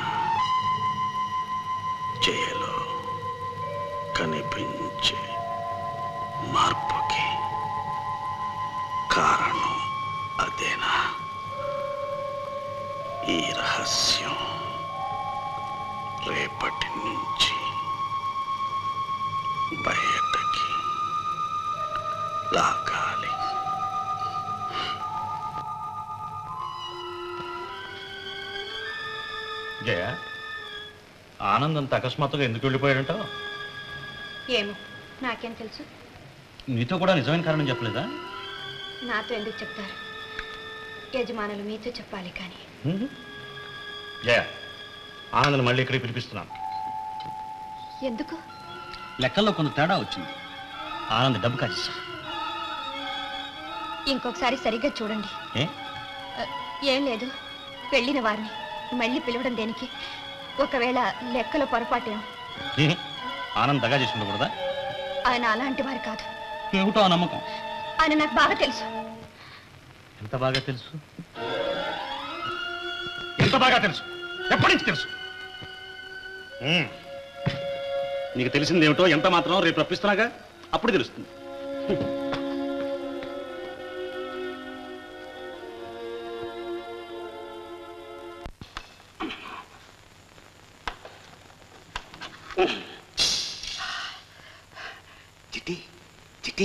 జయలో కనిపించే మార్పుకి కారణం అదేనా ఈ రహస్యం రేపటి నుంచి బయటకి లాగాలి జయ ఆనందంత అకస్మాత్తుగా ఎందుకు వెళ్ళిపోయాడంట ఏమో నాకేం తెలుసు నీతో కూడా నిజమైన కారణం చెప్పలేదా నాతో ఎందుకు చెప్తారు యజమానులు మీతో చెప్పాలి కానీ హ్మ్? జయ ఆనందం మళ్ళీ ఇక్కడికి పిలిపిస్తున్నాను ఎందుకు లెక్కల్లో కొంత తేడా వచ్చింది ఆనంద్ డబ్బు కాజేశా ఇంకొకసారి సరిగ్గా చూడండి ఏ అ, ఏం లేదు వెళ్ళిన వారిని మళ్ళీ పిలవడం దేనికి ఒకవేళ లెక్కల పొరపాటేం ఏ? ఆనంద్ దగా చేసి ఉండకూడదా ఆయన అలాంటి వారు కాదు ఏమిటో ఆ నమ్మకం ఆయన నాకు బాగా తెలుసు ఎంత బాగా తెలుసు ఎంత బాగా తెలుసు ఎప్పటి నుంచి తెలుసు ఉమ్. నీకు తెలిసింది ఏమిటో ఎంత మాత్రం రేపు రప్పిస్తున్నాగా అప్పుడు తెలుస్తుంది చిట్టి చిట్టి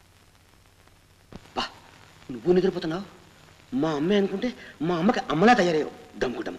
బా నువ్వు నిద్రపోతున్నావు మా అమ్మే అనుకుంటే మా అమ్మకి అమ్మలా తయారయ్యావు దమ్ముకుంటాము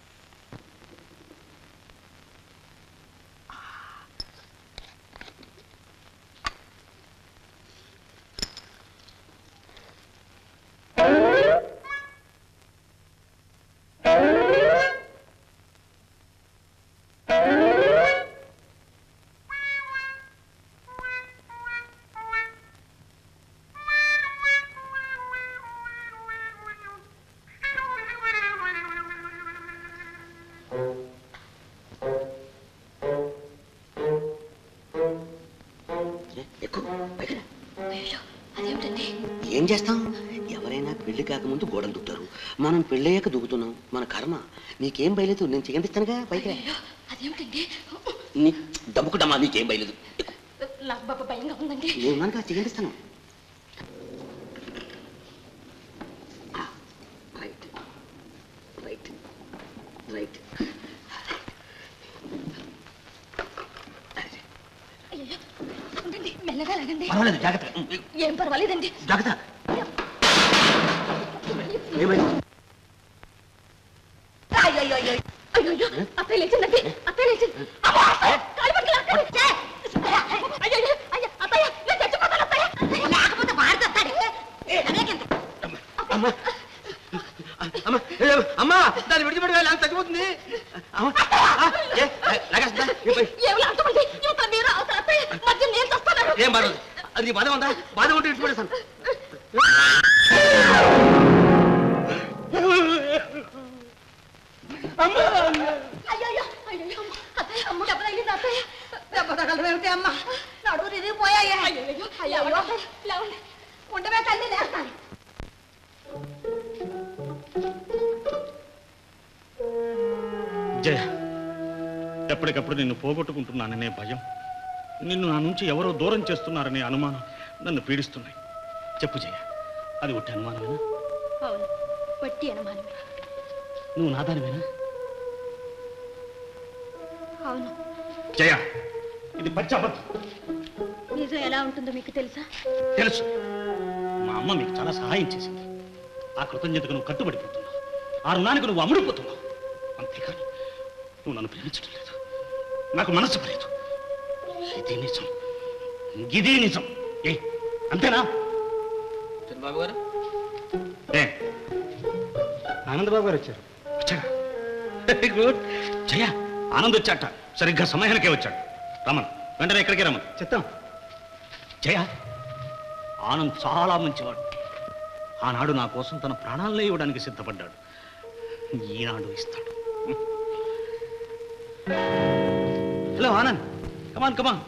ఎక్కువ పైకి రా. అదేమిటండి ఏం చేస్తాం ఎవరైనా పెళ్లి కాకముందు గోడలు దూకుతారు మనం పెళ్ళయ్యాక దూకుతున్నాం మన కర్మ నీకేం బయలేదు నేను చేయందిస్తానుగా పైకి రా. అదేమిటండి నీ దమ్ముకుడమ్మా నీకేం బయలేదు నాకు బాబా భయంగా ఉందండి నేను మనక చేయందిస్తాను రైట్ రైట్ రైట్ అయ్యో ఉండండి మెల్లగా లాగండి పర్వాలేదు జాగ్రత్త ఏం పర్వాలేదండి జాగ్రత్త ఏమైంది అయ్యో అయ్యో అత్తయ్య లేచిందండి అత్తయ్య లేచింది అబ్బా, అత్తయ్య, కాలు పట్టుకుని లాక్కండి. ఛే! అయ్యో అయ్యో, అయ్యో, అత్తయ్య నేను చచ్చిపోతాను అత్తయ్య లేకపోతే వాడుతాడు అమ్మా అమ్మా ఏ, అమ్మా దాన్ని విడిచిపెట్టి వెళ్ళి అంత తగ్గిపోతుంది అమ్మా, ఆ, ఏ, లాగేస్తుందా? ఏ, పోయి. ఏమి లాంటమండి యువత మీరు అవతల అత్తయ్య మధ్య నేను చస్తాను ఏం బాధ అది నీ బాధ ఉందా బాధ ఉంటే విడిచిపెడేస్తాను అయ్యో అయ్యో అత్తయ్య అమ్మ దెబ్బ తగిలింది అత్తయ్య దెబ్బ తగలమేమిటి అమ్మ నడువు తిరిగిపోయాయి అయ్యో అయ్యో లేవండి ఉండవే తల్లి లేస్తాను జయ ఎప్పటికప్పుడు నిన్ను పోగొట్టుకుంటున్నాననే భయం నిన్ను నా నుంచి ఎవరో దూరం చేస్తున్నారనే అనుమానం నన్ను పీడిస్తున్నాయి చెప్పు జయ అది ఒట్టి అనుమానమేనా అవును వట్టి అనుమానమే నువ్వు నాదానివేనా అవును జయ ఇది పచ్చి అబద్ధం నిజం ఎలా ఉంటుందో మీకు తెలుసా తెలుసు మా అమ్మ మీకు చాలా సహాయం చేసింది ఆ కృతజ్ఞతకు నువ్వు కట్టుబడిపోతున్నావు ఆ రుణానికి నువ్వు అమ్ముడుపోతున్నావు అంతేకాని నువ్వు నన్ను ప్రేమించడం లేదు నాకు మనసు పలేదు ఇది నిజం ఇది నిజం ఏ అంతేనా చంద్రబాబు గారు ఏ ఆనందబాబు గారు వచ్చారు వెరీ గుడ్ జయ ఆనంద్ వచ్చాట సరిగ్గా సమయానికే వచ్చాడు రమన్ వెంటనే ఎక్కడికి రమన్ చెప్తాం జయ ఆనంద్ చాలా మంచివాడు ఆనాడు నా కోసం తన ప్రాణాలనే ఇవ్వడానికి సిద్ధపడ్డాడు ఈనాడు ఇస్తాడు hello Anand come on come on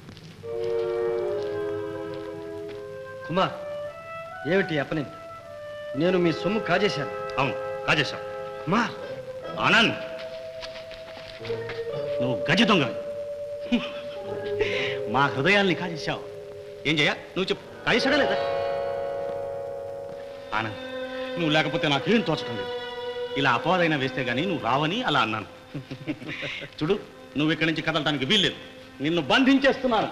Kumar ఏమిటి అప్పని నేను మీ సొమ్ము కాజేశాను అవును కాజేశావు కుమార్ ఆనంద్ నువ్వు గజ దొంగ మా హృదయాల్ని కాజేశావు ఏం చేయ నువ్వు చెప్పు కాజేశాడా లేదా ఆనంద్ నువ్వు లేకపోతే నాకేం తోచడం లేదు ఇలా అపవాదైనా వేస్తే గానీ నువ్వు రావని అలా అన్నాను చూడు నువ్వు ఇక్కడి నుంచి కదలటానికి వీల్లేదు నిన్ను బంధించేస్తున్నాను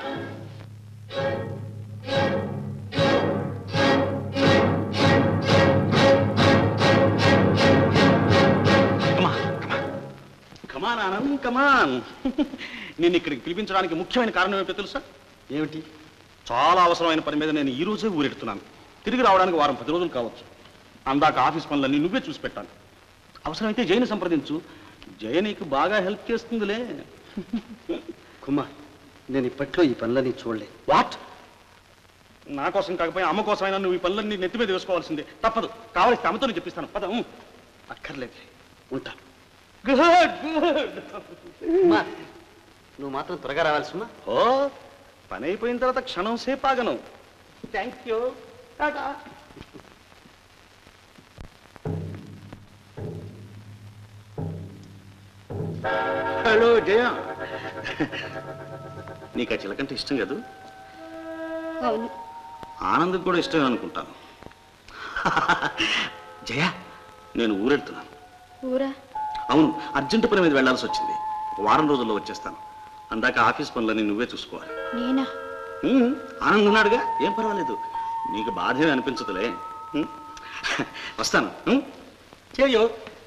కమాన్ ఆనంద్ కమాన్ నేను ఇక్కడికి పిలిపించడానికి ముఖ్యమైన కారణం ఏమిటో తెలుసా ఏమిటి చాలా అవసరమైన పని మీద నేను ఈ రోజే ఊరెడుతున్నాను తిరిగి రావడానికి వారం పది రోజులు కావచ్చు అందాక ఆఫీస్ పనులన్నీ నువ్వే చూసి పెట్టాను అవసరమైతే జయని సంప్రదించు జయ నీకు బాగా హెల్ప్ చేస్తుందిలే కుమార్ నేను ఇప్పట్లో ఈ పనులన్నీ చూడలే వాట్ నా కోసం కాకపోయినా అమ్మ కోసమైనా నువ్వు ఈ పనులన్నీ నెత్తి మీద వేసుకోవాల్సిందే తప్పదు కావలిస్తే అమ్మతో చెప్పిస్తాను పద ఉం. అక్కర్లేదు ఉంటా గుడ్ గుడ్ కుమార్ నువ్వు మాత్రం త్వరగా రావాల్సి ఉన్నా ఓ పని అయిపోయిన తర్వాత క్షణం సేపు ఆగను thank you tata hello Jaya నీకు ఆ చిలకంటే ఇష్టం కాదు అవును ఆనందం కూడా ఇష్టమే అనుకుంటాను జయ నేను ఊరెళ్తున్నాను ఊరా అవును అర్జెంటు పని మీద వెళ్లాల్సి వచ్చింది ఒక వారం రోజుల్లో వచ్చేస్తాను అందాక ఆఫీస్ పనులన్నీ నువ్వే చూసుకోవాలి నేనా ఉమ్, ఆనంద్ ఉన్నాడుగా ఏం పర్వాలేదు నీకు బాధే అనిపించదులే ఉమ్, వస్తాను ఉమ్, చేయో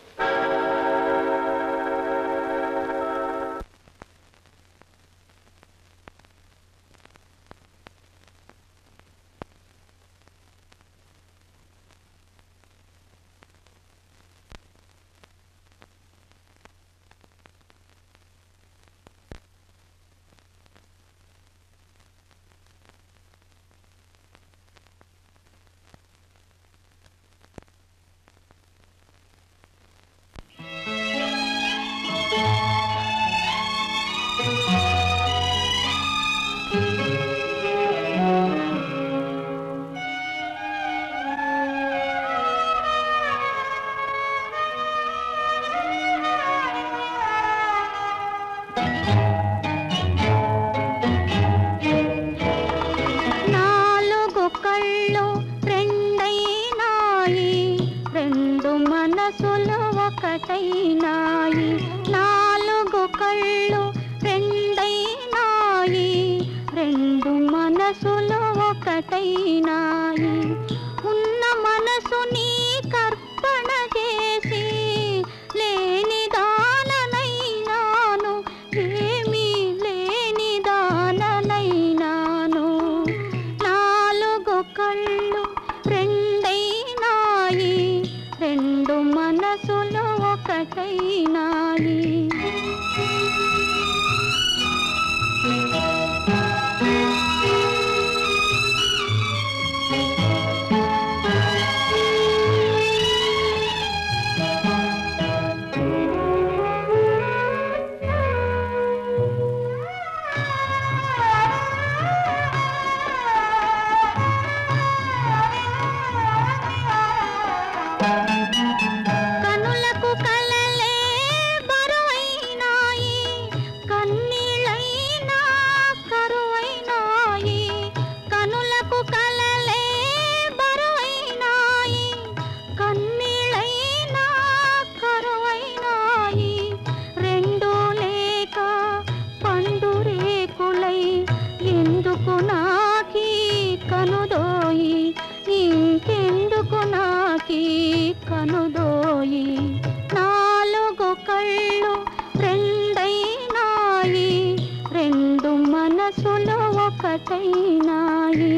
నాలుగు కళ్ళు రెండైనాయి రెండు మనసులు ఒకటైనాయి నాలుగు కళ్ళు రెండైనాయి రెండు మనసులు ఒకటైనాయి ఉన్న మనసు నీ కర్పణ చేసి లేని దాననైనాను ఏమీ లేని దాననైనాను నాలుగు కళ్ళు రెండైనాయి రెండు మనసులు ఒకటైనాయి కనులకు కలలే బరువైనాయి కన్నీళ్ళైనా కరువైనాయి కనులకు కలలే బరువైనాయి రెండైనాయి నాలుగు కళ్ళు రెండైనాయి రెండు మనసులు ఒకటైనాయి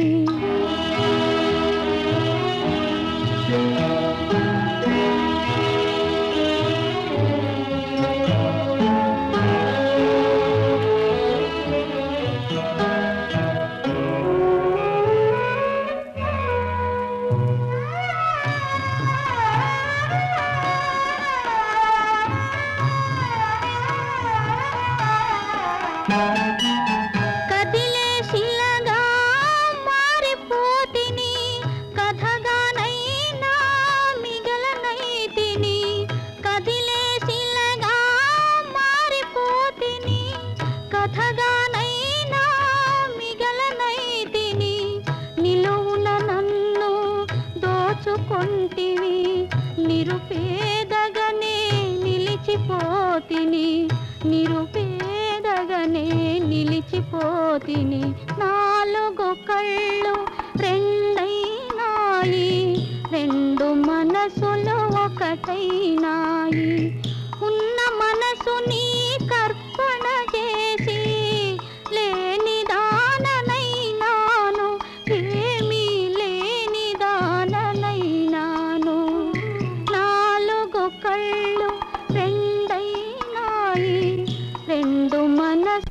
కదిలే శిలగా మారిపోతిని కథగానైనా మిగలనైతిని కదిలే శిలగా మారిపోతిని కథగానైనా మిగలనైతిని నిలువున నన్ను దోచుకొంటివి నిరుపేదగనే నిలిచిపోతిని నిరుపేదగనే నిలిచిపోతిని నాలుగు కళ్ళు రెండైనాయి రెండు మనసులు ఒకటైనాయి ఉన్న మనసుని కర్పణ చేసి లేని దాననైనాను ఏమీ లేని దాననైనాను నాలుగు కళ్ళు రెండైనాయి రెండు మనసు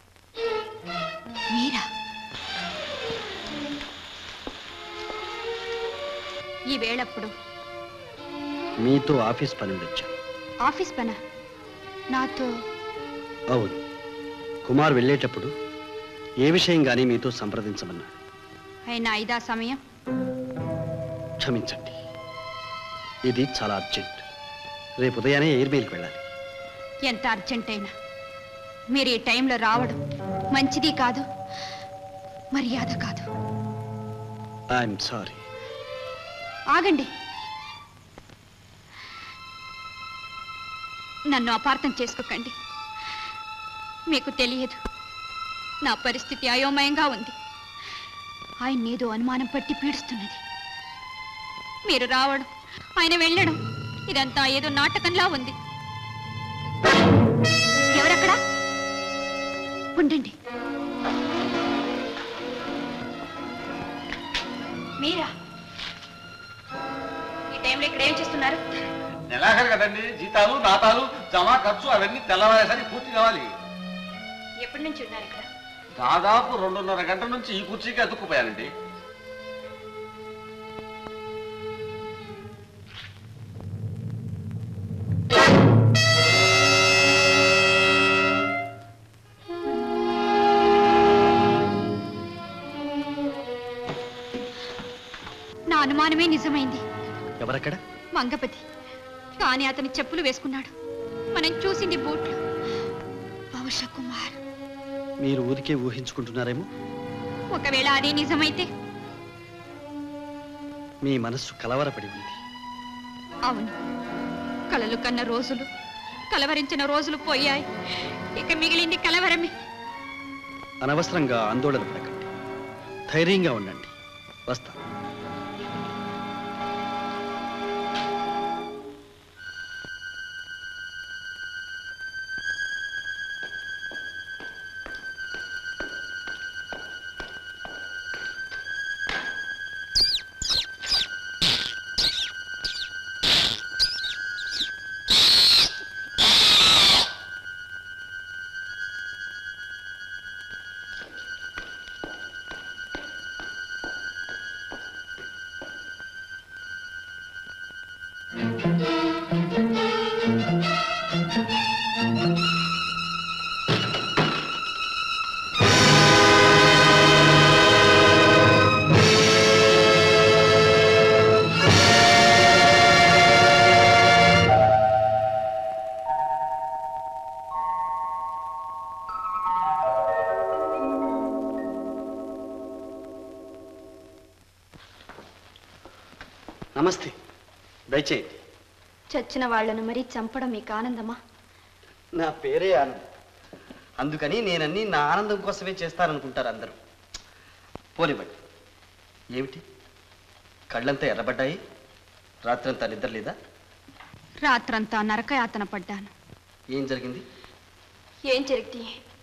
మీరా ఈ వేళప్పుడు మీతో ఆఫీస్ పని నుండి వచ్చాను ఆఫీస్ పన నాతో అవును కుమార్ వెళ్ళేటప్పుడు ఏ విషయం కానీ మీతో సంప్రదించమన్నాడు అయినా ఐదా సమయం క్షమించండి ఇది చాలా అర్జెంట్ రేపు ఉదయాన్నే ఎయిర్మెయిల్కి వెళ్ళాలి ఎంత అర్జెంట్ అయినా మీరు ఈ టైంలో రావడం మంచిది కాదు మర్యాద కాదు ఐఎమ్ సారీ ఆగండి నన్ను అపార్థం చేసుకోకండి మీకు తెలియదు నా పరిస్థితి అయోమయంగా ఉంది ఆయన ఏదో అనుమానం పట్టి పీడిస్తున్నది మీరు రావడం ఆయన వెళ్ళడం ఇదంతా ఏదో నాటకంలా ఉంది ఎవరక్కడ ఉండండి మీరా ఈ టైంలో ఇక్కడ ఏం చేస్తున్నారు నెలాఖరు కదండి జీతాలు నాతాలు జమా ఖర్చు అవన్నీ తెల్లవారేసరికి పూర్తి కావాలి ఎప్పటి నుంచి ఉన్నారు ఇక్కడ దాదాపు రెండున్నర గంటల నుంచి ఈ కుర్చీకి అతుక్కుపోయానండి నా అనుమానమే నిజమైంది ఎవరక్కడ మంగపతి కానీ అతని చెప్పులు వేసుకున్నాడు మనం చూసింది బూట్లు బహుశా కుమార్ మీరు ఊరికే ఊహించుకుంటున్నారేమో ఒకవేళ అదే నిజమైతే మీ మనస్సు కలవరపడి ఉంది అవును కలలు కన్న రోజులు కలవరించిన రోజులు పోయాయి ఇక మిగిలింది కలవరమే అనవసరంగా ఆందోళన పడకండి ధైర్యంగా ఉండండి వస్తా నమస్తే దయచేయండి చచ్చిన వాళ్లను మరీ చంపడం మీకు ఆనందమా నా పేరే ఆనంద్ అందుకని నేనన్నీ నా ఆనందం కోసమే చేస్తాననుకుంటారు అందరూ పోనివ్వండి ఏమిటి కళ్ళంతా ఎర్రబడ్డాయి రాత్రంతా నిద్ర లేదా రాత్రంతా నరకయాతన పడ్డాను ఏం జరిగింది ఏం జరిగింది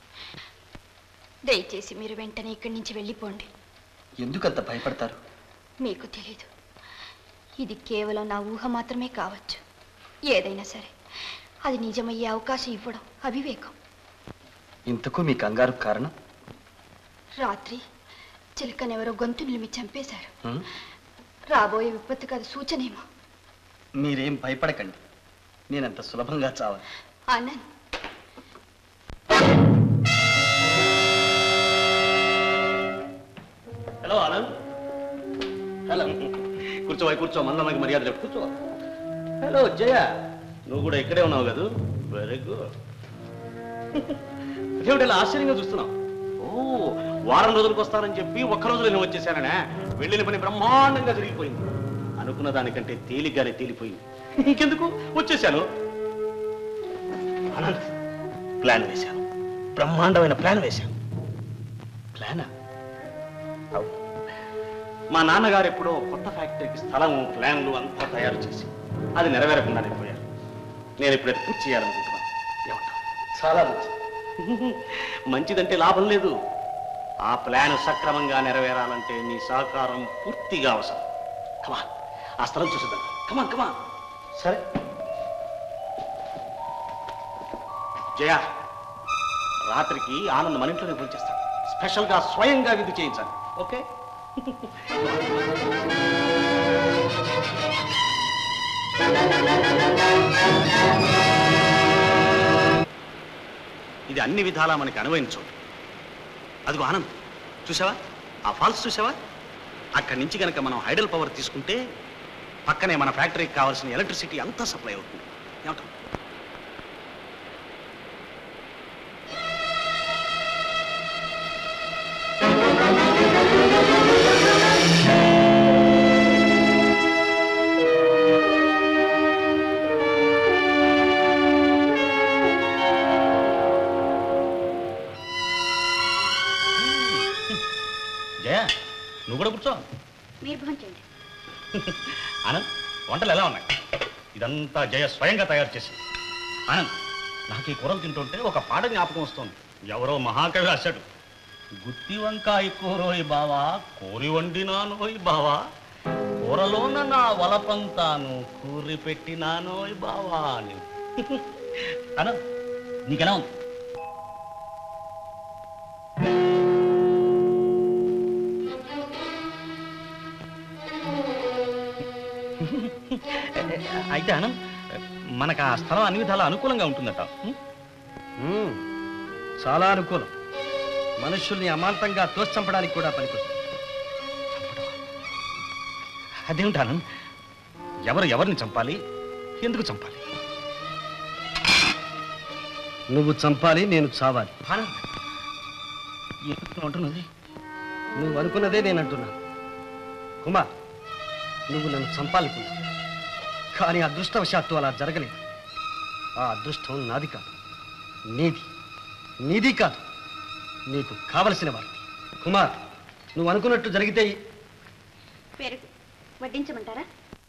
దయచేసి మీరు వెంటనే ఇక్కడి నుంచి వెళ్ళిపోండి ఎందుకంత భయపడతారు మీకు తెలీదు ఇది కేవలం నా ఊహ మాత్రమే కావచ్చు ఏదైనా సరే అది నిజమయ్యే అవకాశం ఇవ్వడం అవివేకం ఇంతకు మీ కంగారు కారణం రాత్రి చిలకనెవరో గొంతు నిలిమి చంపేశారు హ్మ్? రాబోయే విపత్తుకు అది సూచనేమో మీరేం భయపడకండి నేనంత సులభంగా చావను ఆనంద్ హలో ఆనంద్ హలో కూర్చోవా కూర్చో మందమ్మకి మర్యాద లేవు కూర్చో హలో జయ నువ్వు కూడా ఇక్కడే ఉన్నావు కదా వెరీ గుడ్ ఏమిటి ఇలా ఆశ్చర్యంగా చూస్తున్నావు ఓ వారం రోజులకు వస్తానని చెప్పి ఒక్క రోజులో నేను వచ్చేసాననే వెళ్ళిన పని బ్రహ్మాండంగా జరిగిపోయింది అనుకున్న దానికంటే తేలిగ్గానే తేలిపోయింది ఇంకెందుకు వచ్చేసాను ఆనంద్ ప్లాన్ వేశాను బ్రహ్మాండమైన ప్లాన్ వేశాను ప్లానా అవును మా నాన్నగారు ఎప్పుడో కొత్త ఫ్యాక్టరీకి స్థలం ప్లాన్లు అంతా తయారు చేసి అది నెరవేరకుండానే పోయారు నేను ఇప్పుడు అది పూర్తి చేయాలనుకుంటున్నాను ఏమంటావు చాలా మంచిది మంచిదంటే లాభం లేదు ఆ ప్లాన్ సక్రమంగా నెరవేరాలంటే నీ సహకారం పూర్తిగా అవసరం కమాన్ ఆ స్థలం చూసిద్దాం కమాన్ కమాన్ సరే జయ రాత్రికి ఆనంద్ మన ఇంట్లోనే భోంచేస్తాడు స్పెషల్గా స్వయంగా విధి చేయించాలి ఓకే ఇది అన్ని విధాలా మనకి అనువైన చోటు అదిగో ఆనంద్ చూసావా ఆ ఫాల్స్ చూసావా అక్కడి నుంచి కనుక మనం హైడల్ పవర్ తీసుకుంటే పక్కనే మన ఫ్యాక్టరీకి కావాల్సిన ఎలక్ట్రిసిటీ అంతా సప్లై అవుతుంది ఏమంటావ్? జయ నువ్వు కూడా కూర్చో మీరు భోంచండి ఆనంద్ వంటలు ఎలా ఉన్నాయి ఇదంతా జయ స్వయంగా తయారు చేసింది ఆనంద్ నాకు ఈ కూరలు తింటుంటే ఒక పాట జ్ఞాపకం వస్తుంది ఎవరో మహాకవి రాశాడు గుత్తి వంకాయ కూరోయ్ బావా కోరి వండినానోయ్ బావా కూరలోన నా వలపంతాను కూరి పెట్టినానోయ్ బావా అని ఆనంద్ నీకెలా ఉంది అయితే ఆనంద్ మనకు ఆ స్థలం అన్ని విధాలా అనుకూలంగా ఉంటుందట మ్మ్. చాలా అనుకూలం మనుషుల్ని అమాంతంగా తోచంపడానికి కూడా పనికొస్తుంది అదేమిటి ఆనంద్ ఎవరు ఎవరిని చంపాలి ఎందుకు చంపాలి నువ్వు చంపాలి నేను చావాలి ఆనంద్ ఎందుకు నువ్వు అంటున్నది నువ్వు అనుకున్నదే నేను అంటున్నాను కుమార్ నువ్వు నన్ను చంపాలనుకున్నావు కానీ అదృష్టవశాత్తు అలా జరగలేదు ఆ అదృష్టం నాది కాదు నీది నీది కాదు నీకు కావలసిన వారిది కుమార్ నువ్వు అనుకున్నట్టు జరిగితే ఈ- పెరుగు వడ్డించమంటారా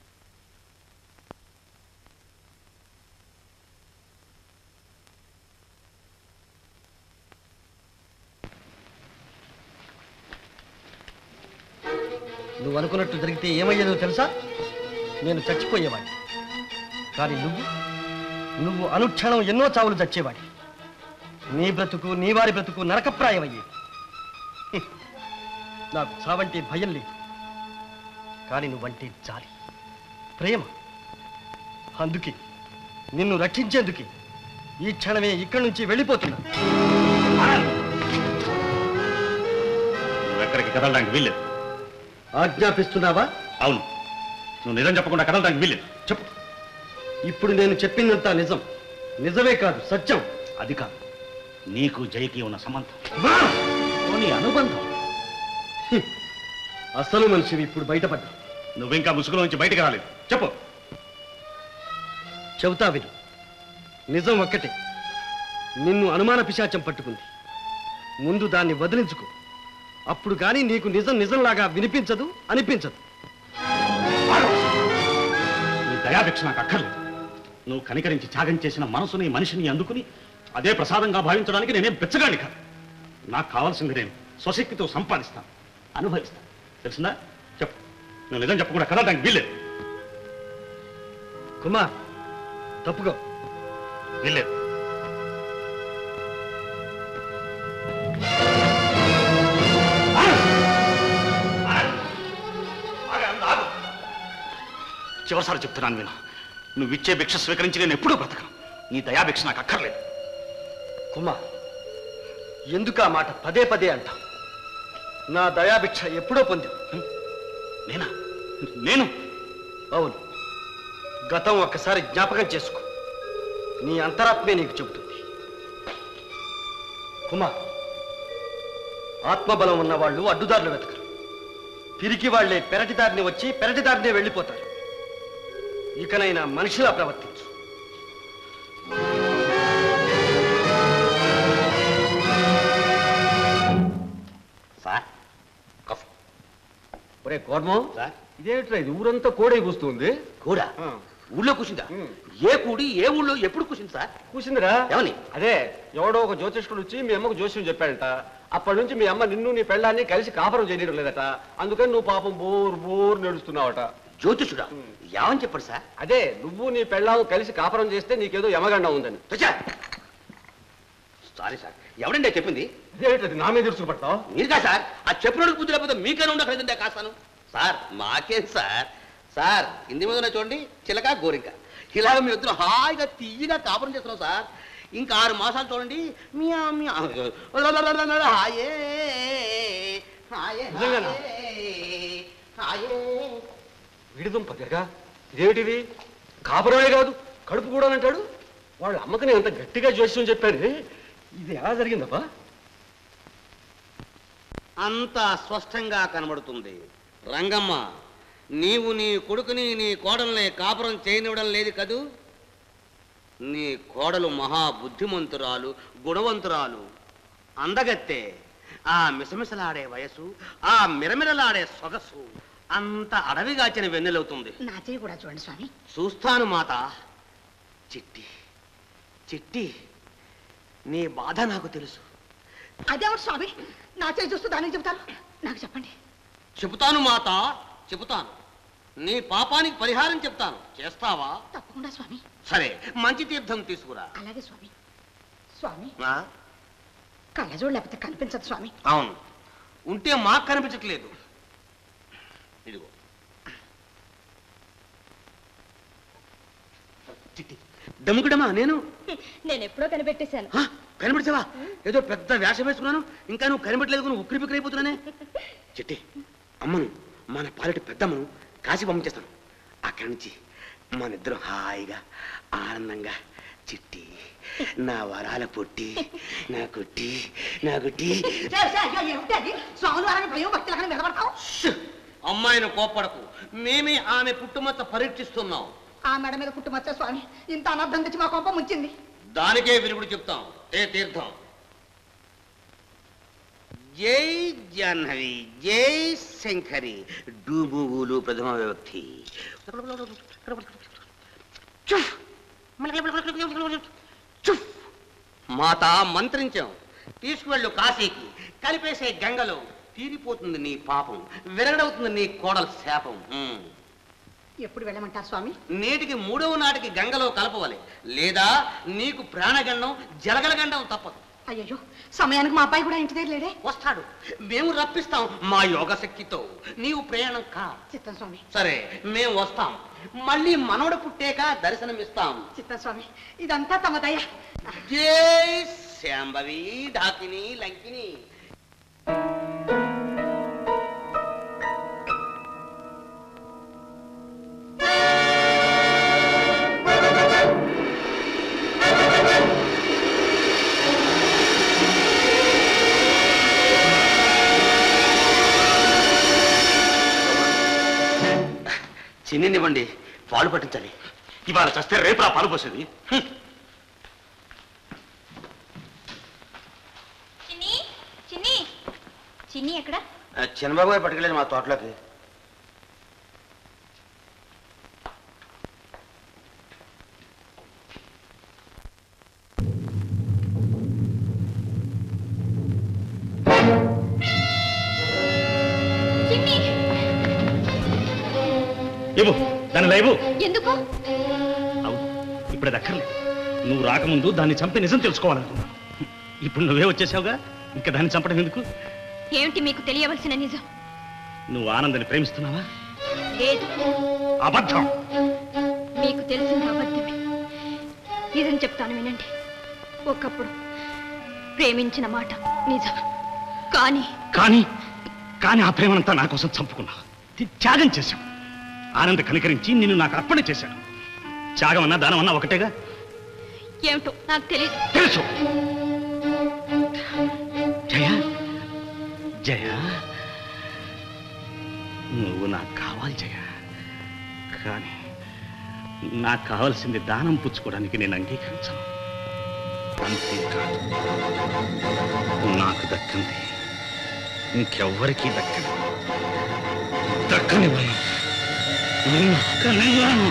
నువ్వు అనుకున్నట్టు జరిగితే ఏమయ్యేదో తెలుసా నేను చచ్చిపోయేవాడిని కానీ నువ్వు నువ్వు అనుక్షణం ఎన్నో చావులు చచ్చేవాడి నీ బ్రతుకు నీ వారి బ్రతుకు నరకప్రాయమయ్యేది హ్మ్. నాకు చావంటే భయం లేదు కానీ నువ్వంటే జాలి ప్రేమ అందుకే నిన్ను రక్షించేందుకే ఈ క్షణమే ఇక్కడి నుంచి వెళ్ళిపోతున్నా నువ్వు ఎక్కడికి కదలడానికి వీల్లేదు ఆజ్ఞాపిస్తున్నావా అవును నువ్వు నిజం చెప్పకుండా కదలడానికి వీల్లేదు చెప్పు ఇప్పుడు నేను చెప్పిందంతా నిజం నిజమే కాదు సత్యం అది కాదు నీకు జయకి ఉన్న సంబంధం పోనీ అనుబంధం అసలు మనిషివి ఇప్పుడు బయటపడ్డా నువ్వింకా ముసుగులో నుంచి బయటకు రాలేదు చెప్పు చెబుతా విను నిజం ఒక్కటే నిన్ను అనుమాన పిశాచం పట్టుకుంది ముందు దాన్ని వదిలించుకో అప్పుడు కానీ నీకు నిజం నిజంలాగా వినిపించదు అనిపించదు నీ దయాభిక్ష నాకు అక్కర్లేదు నువ్వు కనికరించి త్యాగం చేసిన మనసుని మనిషిని అందుకుని అదే ప్రసాదంగా భావించడానికి నేనేం బెచ్చగాని కాదు నాకు కావాల్సింది నేను స్వశక్తితో సంపాదిస్తాను అనుభవిస్తాను తెలిసిందా చెప్పు నువ్వు నిజం చెప్పకుండా కదలడానికి వీల్లేదు కుమార్ తప్పుకో వీల్లేదు చివరిసారి చెప్తున్నాను విను నువ్వు ఇచ్చే భిక్ష స్వీకరించి నేను ఎప్పుడూ బ్రతకను నీ దయాభిక్ష నాకు అక్కర్లేదు కుమార్ ఎందుకు ఆ మాట పదే పదే అంటావు నా దయాభిక్ష ఎప్పుడో పొందావు నేనా నేను అవును గతం ఒక్కసారి జ్ఞాపకం చేసుకో నీ అంతరాత్మే నీకు చెబుతుంది కుమార్ ఆత్మబలం ఉన్న వాళ్ళు అడ్డుదారులు వెతకరు తిరిగి వాళ్లే పెరటిదారిని వచ్చి పెరటిదారినే వెళ్ళిపోతారు ఇకనైనా మనిషిలా ప్రవర్తించు సార్ ఒరే కోర్మం ఇదేమిట్రా ఇది ఊరంతా కోడే కూస్తుంది కూడా ఊళ్ళో కూర్చుందా ఏ కూడి ఏ ఊళ్ళో ఎప్పుడు కూర్చుంది సార్ కూసిందిరా ఏమని అదే ఎవడో ఒక జ్యోతిష్కుడు వచ్చి మీ అమ్మకు జోస్యం చెప్పాడంట అప్పటి నుంచి మీ అమ్మ నిన్ను నీ పెళ్ళాన్ని కలిసి కాపురం చేయడం లేదట అందుకని నువ్వు పాపం బోర్ బోర్ నడుస్తున్నావట జ్యోతిషుడా ఏమని చెప్పాడు సార్ అదే నువ్వు నీ పెళ్ళాము కలిసి కాపురం చేస్తే నీకేదో యమగండం ఉందని సారీ సార్ ఎవడండి అది చెప్పింది ఇదేమిటది నా మీద ఇరుసు పడతావు మీరుగా సార్ ఆ చెప్పినోడికి బుద్ధి లేకపోతే మీకైనా ఉండకలేదండి కాస్తాను సార్ మాకేం సార్ సార్ ఇంది మీద ఉన్నాయి చూడండి చిలక గోరింక ఇలాగ మీ ఇద్దరు హాయిగా తీయగా కాపురం చేస్తున్నాం సార్ ఇంకా ఆరు మాసాలు చూడండి మియా మియా హాయే హాయే నిజంగానా? హాయే విడుదం పదగా ఇదేమిటిది కాపురమే కాదు కడుపు కూడా అంటాడు వాళ్ళ అమ్మకని అంత గట్టిగా జోస్యం చెప్పారు ఇది ఎలా జరిగిందబ్బా అంతా స్పష్టంగా కనబడుతుంది రంగమ్మ నీవు నీ కొడుకుని నీ కోడల్ని కాపురం చేయనివ్వడం లేదు కదూ నీ కోడలు మహా బుద్ధిమంతురాలు గుణవంతురాలు అందగత్తే ఆ మిసమిసలాడే వయసు ఆ మిరమిరలాడే సొగసు అంత అడవిగాచిన వెన్నెలవుతుంది నా చెయ్యి కూడా చూడండి స్వామి చూస్తాను మాత చిట్టి చిట్టి నీ బాధ నాకు తెలుసు అదేమిటి స్వామి నా చేయి చూస్తూ దానికి చెబుతాను నాకు చెప్పండి చెబుతాను మాత చెబుతాను నీ పాపానికి పరిహారం చెప్తాను చేస్తావా తప్పకుండా స్వామి సరే మంచి తీర్థం తీసుకురా అలాగే స్వామి స్వామి ఆ? కళ్ళజోడు లేకపోతే కనిపించదు స్వామి అవును ఉంటే మాకు కనిపించట్లేదు ఇదిగో చిట్టి దమ్ముకుడమా నేను నేను ఎప్పుడో కనిపెట్టేశాను కనిపెడిచావా ఏదో పెద్ద వేషం వేసుకున్నాను ఇంకా నువ్వు కనిపెట్టలేదు నువ్వు ఉక్కిరి బిక్కిరి అయిపోతున్నానే చిట్టి అమ్మను మన పాలిటి పెద్దమ్మను కాశీ పంపించేస్తాను అక్కడి నుంచి మన ఇద్దరం హాయిగా ఆనందంగా చిట్టి నా వరాల పొట్టి నా కుట్టి నా కుట్టి ఏమిటి అది స్వాములు వారని భయం భక్తి లక్షణం నిలబడతావు అమ్మాయిని కోప్పడకు మేమే ఆమె పుట్టుమచ్చ పరీక్షిస్తున్నాం ఆ మెడ మీద పుట్టుమచ్చ స్వామి ఇంత అనర్థం తెచ్చి మా కొంప ముంచింది దానికే విరుగుడు చెప్తాం ఏ తీర్థం జై జాహ్నవి జై శంకరి డూబువులు ప్రథమ విభక్తి చుఫ్. చుఫ్. మాత మంత్రించాం తీసుకువెళ్ళు కాశీకి కలిపేసే గంగలో తీరిపోతుంది నీ పాపం విరగడవుతుంది నీ కోడల శాపం ఉమ్. ఎప్పుడు వెళ్ళమంటారు స్వామి నేటికి మూడవ నాటికి గంగలో కలపవలే లేదా నీకు ప్రాణగండం జలగలగండం తప్పదు అయ్యో సమయానికి మా అబ్బాయి కూడా ఇంటి దగ్గర లేడే వస్తాడు మేము రప్పిస్తాం మా యోగ శక్తితో నీవు ప్రయాణం కా చిత్తం స్వామి సరే మేము వస్తాం మళ్ళీ మనవడు పుట్టాక దర్శనమిస్తాం చిత్తం స్వామి ఇదంతా తమ దయ జై శాంభవి ఢాకిని లంకిని చిన్నివ్వండి పాలు పట్టించాలి ఇవాళ చస్తే రేపు రా పాలు పోసేది హ్మ్. చిన్ని చిన్ని చిన్ని ఎక్కడ చిన్నబాబు గారు పట్టుకెళ్ళారు మా తోటలోకి ఇవ్వు దాన్ని లేవు ఎందుకు అవును ఇప్పుడు అది అక్కర్లేదు నువ్వు రాకముందు దాన్ని చంపి నిజం తెలుసుకోవాలనుకున్నాను ఇప్పుడు నువ్వే వచ్చేసావుగా ఇంకా దాన్ని చంపడం ఎందుకు ఏమిటి మీకు తెలియవలసిన నిజం నువ్వు ఆనందని ప్రేమిస్తున్నావా లేదు అబద్ధం మీకు తెలిసిన అబద్ధమే నిజం చెప్తాను వినండి ఒకప్పుడు ప్రేమించిన మాట నిజం కానీ కానీ కానీ ఆ ప్రేమనంతా నా కోసం చంపుకున్నావు తి- త్యాగం చేశావు ఆనంద కనికరించి నిన్ను నాకు అర్పణ చేశాడు త్యాగం అన్నా దానం అన్నా ఒకటేగా ఏమిటో నాకు తెలియదు తెలుసు జయ జయ నువ్వు నాకు కావాలి జయ కానీ నాకు కావాల్సింది దానం పుచ్చుకోవడానికి నేను అంగీకరించను అంతేకాదు నాకు దక్కంది ఇంకెవ్వరికీ దక్కదు దక్కనివ్వను దక్కనివ్వను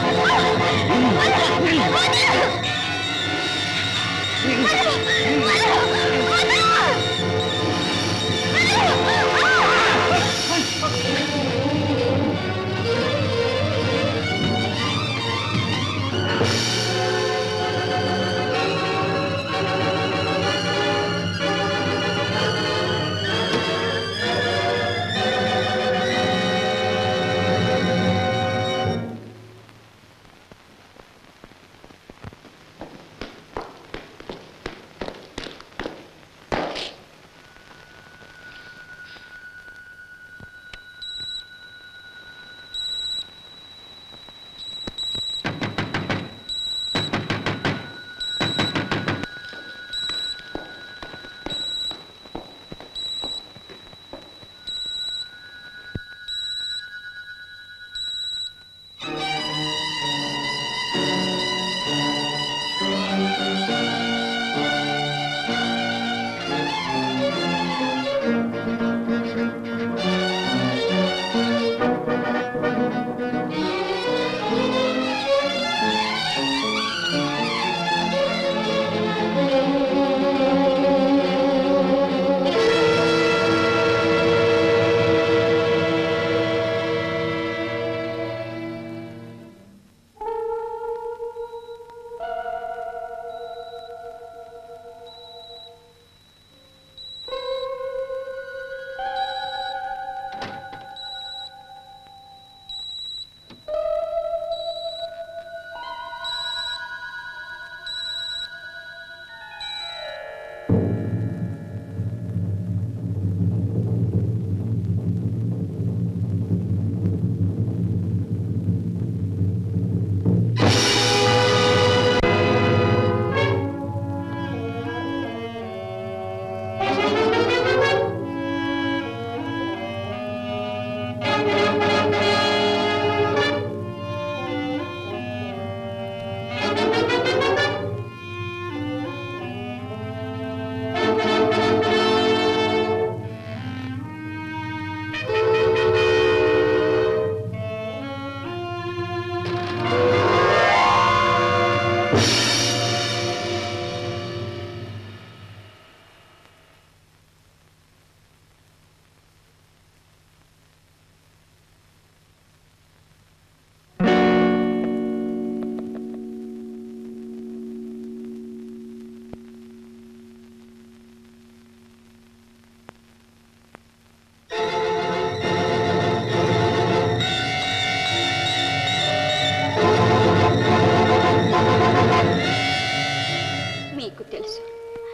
మీకు తెలుసు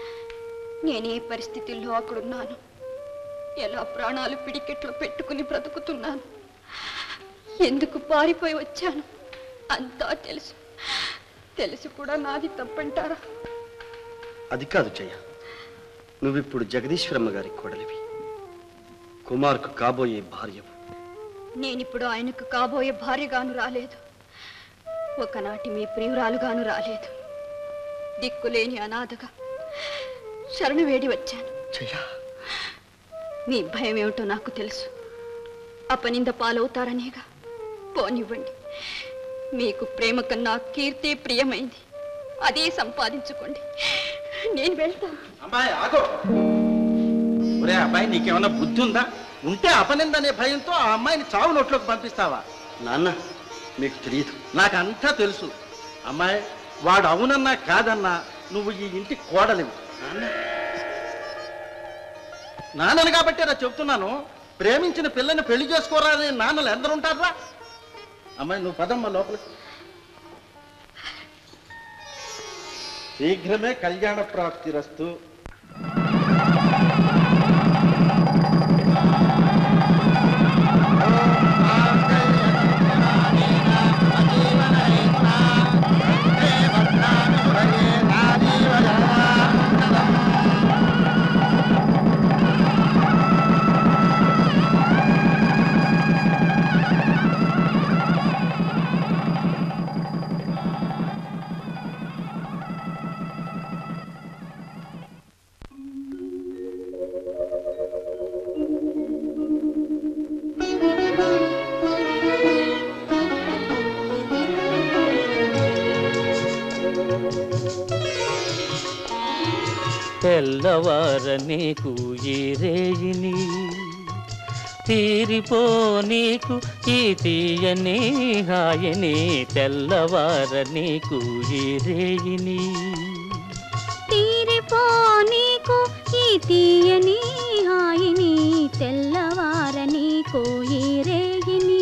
నేనే పరిస్థితుల్లో అక్కడున్నాను ఎలా ప్రాణాలు పిడికెట్లో పెట్టుకుని బ్రతుకుతున్నాను ఎందుకు పారిపోయి వచ్చాను అంతా తెలుసు తెలిసి కూడా నాది తప్పంటారా అది కాదు జయ నువ్విప్పుడు జగదీశ్వరమ్మ గారి కోడలివి కుమార్కు కాబోయే భార్యవు నేనిప్పుడు ఆయనకు కాబోయే భార్యగాను రాలేదు ఒకనాటి మీ ప్రియురాలుగాను రాలేదు దిక్కులేని అనాథగా శరణు వేడి వచ్చాను మీ భయం ఏమిటో నాకు తెలుసు అపనింద పాలవుతారనేగా పోనివ్వండి మీకు ప్రేమ కన్నా కీర్తి ప్రియమైంది అదే సంపాదించుకోండి నేను వెళ్తాను అమ్మాయి ఆగో ఒరే అబ్బాయి నీకేమన్నా బుద్ధి ఉందా ఉంటే అపనిందనే భయంతో ఆ అమ్మాయిని చావు నోట్లోకి పంపిస్తావా నాన్న మీకు తెలియదు నాకంతా తెలుసు అమ్మాయి వాడు అవునన్నా కాదన్నా నువ్వు ఈ ఇంటి కోడలివి నాన్నని కాబట్టి రా చెప్తున్నాను ప్రేమించిన పిల్లని పెళ్లి చేసుకోరా అని నాన్నలు ఎందరు ఉంటారా అమ్మాయి నువ్వు పదమ్మా లోపలికి శీఘ్రమే కళ్యాణ ప్రాప్తి రస్తు తెల్లవార నీకు ఈ రేయిని తీరిపో నీకు ఈ తీయని హాయని తెల్లవార నీకు ఈ రేయిని తీరిపో నీకు ఈ తీయని హాయిని తెల్లవార నీకు ఈ రేగిని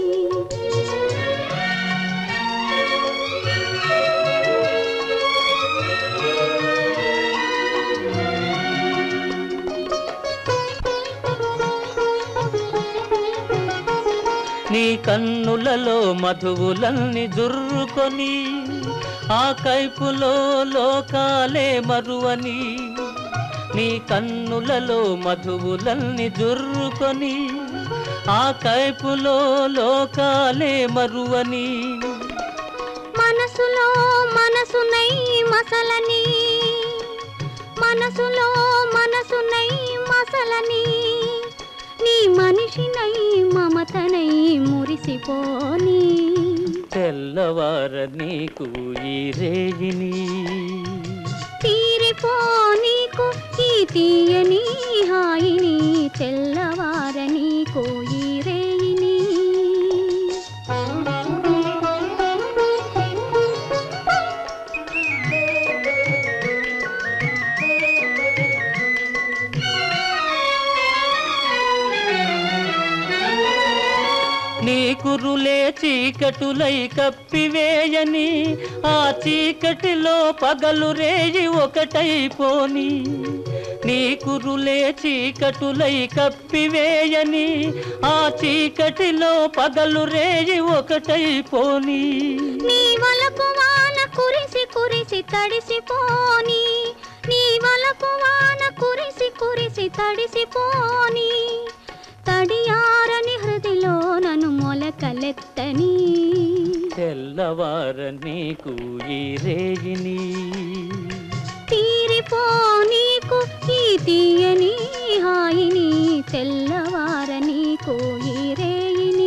నీ కన్నులలో మధువులన్నీ జుర్రుకొని ఆ కైపులో లోకాలే మరువని నీ కన్నులలో మధువులన్నీ జుర్రుకొని ఆ కైపులో లోకాలే మరువని మనసులో మనసునై మసలని మనసులో మనసునై మసలని నీ మనిషినై మమతనై మురిసిపోని తెల్లవార నీకు ఈ రేగిని తీరిపో నీకు ఈ తీయని హాయిని తెల్లవార నీకు ఈ రేయిని నీ కురులే చీకటులై కప్పివేయని ఆ చీకటిలో పగలు రేయి ఒకటైపోని నీ కురులే చీకటులై కప్పివేయని ఆ చీకటిలో పగలు రేయి ఒకటైపోని నీ వలపు వాన కురిసి కురిసి తడిసిపోని నీ వలపు వాన కురిసి కురిసి తడిసిపోని తడియారని హృదిలో నన్ను మొలకలెత్తని తెల్లవార నీకు ఈ రేగిని తీరిపో నీకు ఈ తీయని హాయిని తెల్లవార నీకు ఈ రేయిని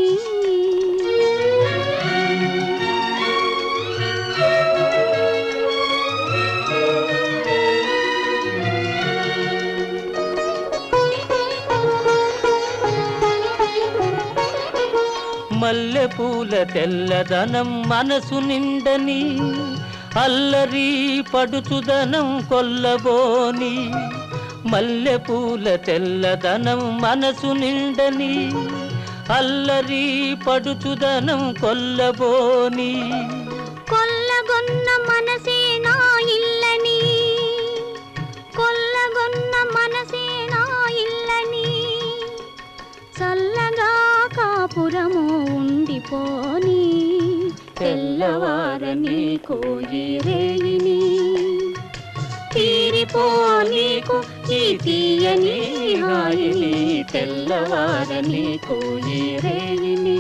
మల్లె పూల తెల్లదనం మనసు నిండని అల్లరి పడుచుదనం కొల్లబోని మల్లె పూల తెల్లదనం మనసు నిండని అల్లరి పడుచుదనం కొల్లబోని కొల్లగొన్న మనసే నా ఇల్లని కొల్లగొన్న మనసే నా ఇల్లని చల్లగా కాపురము ఉండిపోని తెల్లవార నీకు ఈ రేయిని తీరిపో నీకు ఈ తీయని హాయిని తెల్లవార నీకు ఈ రేయిని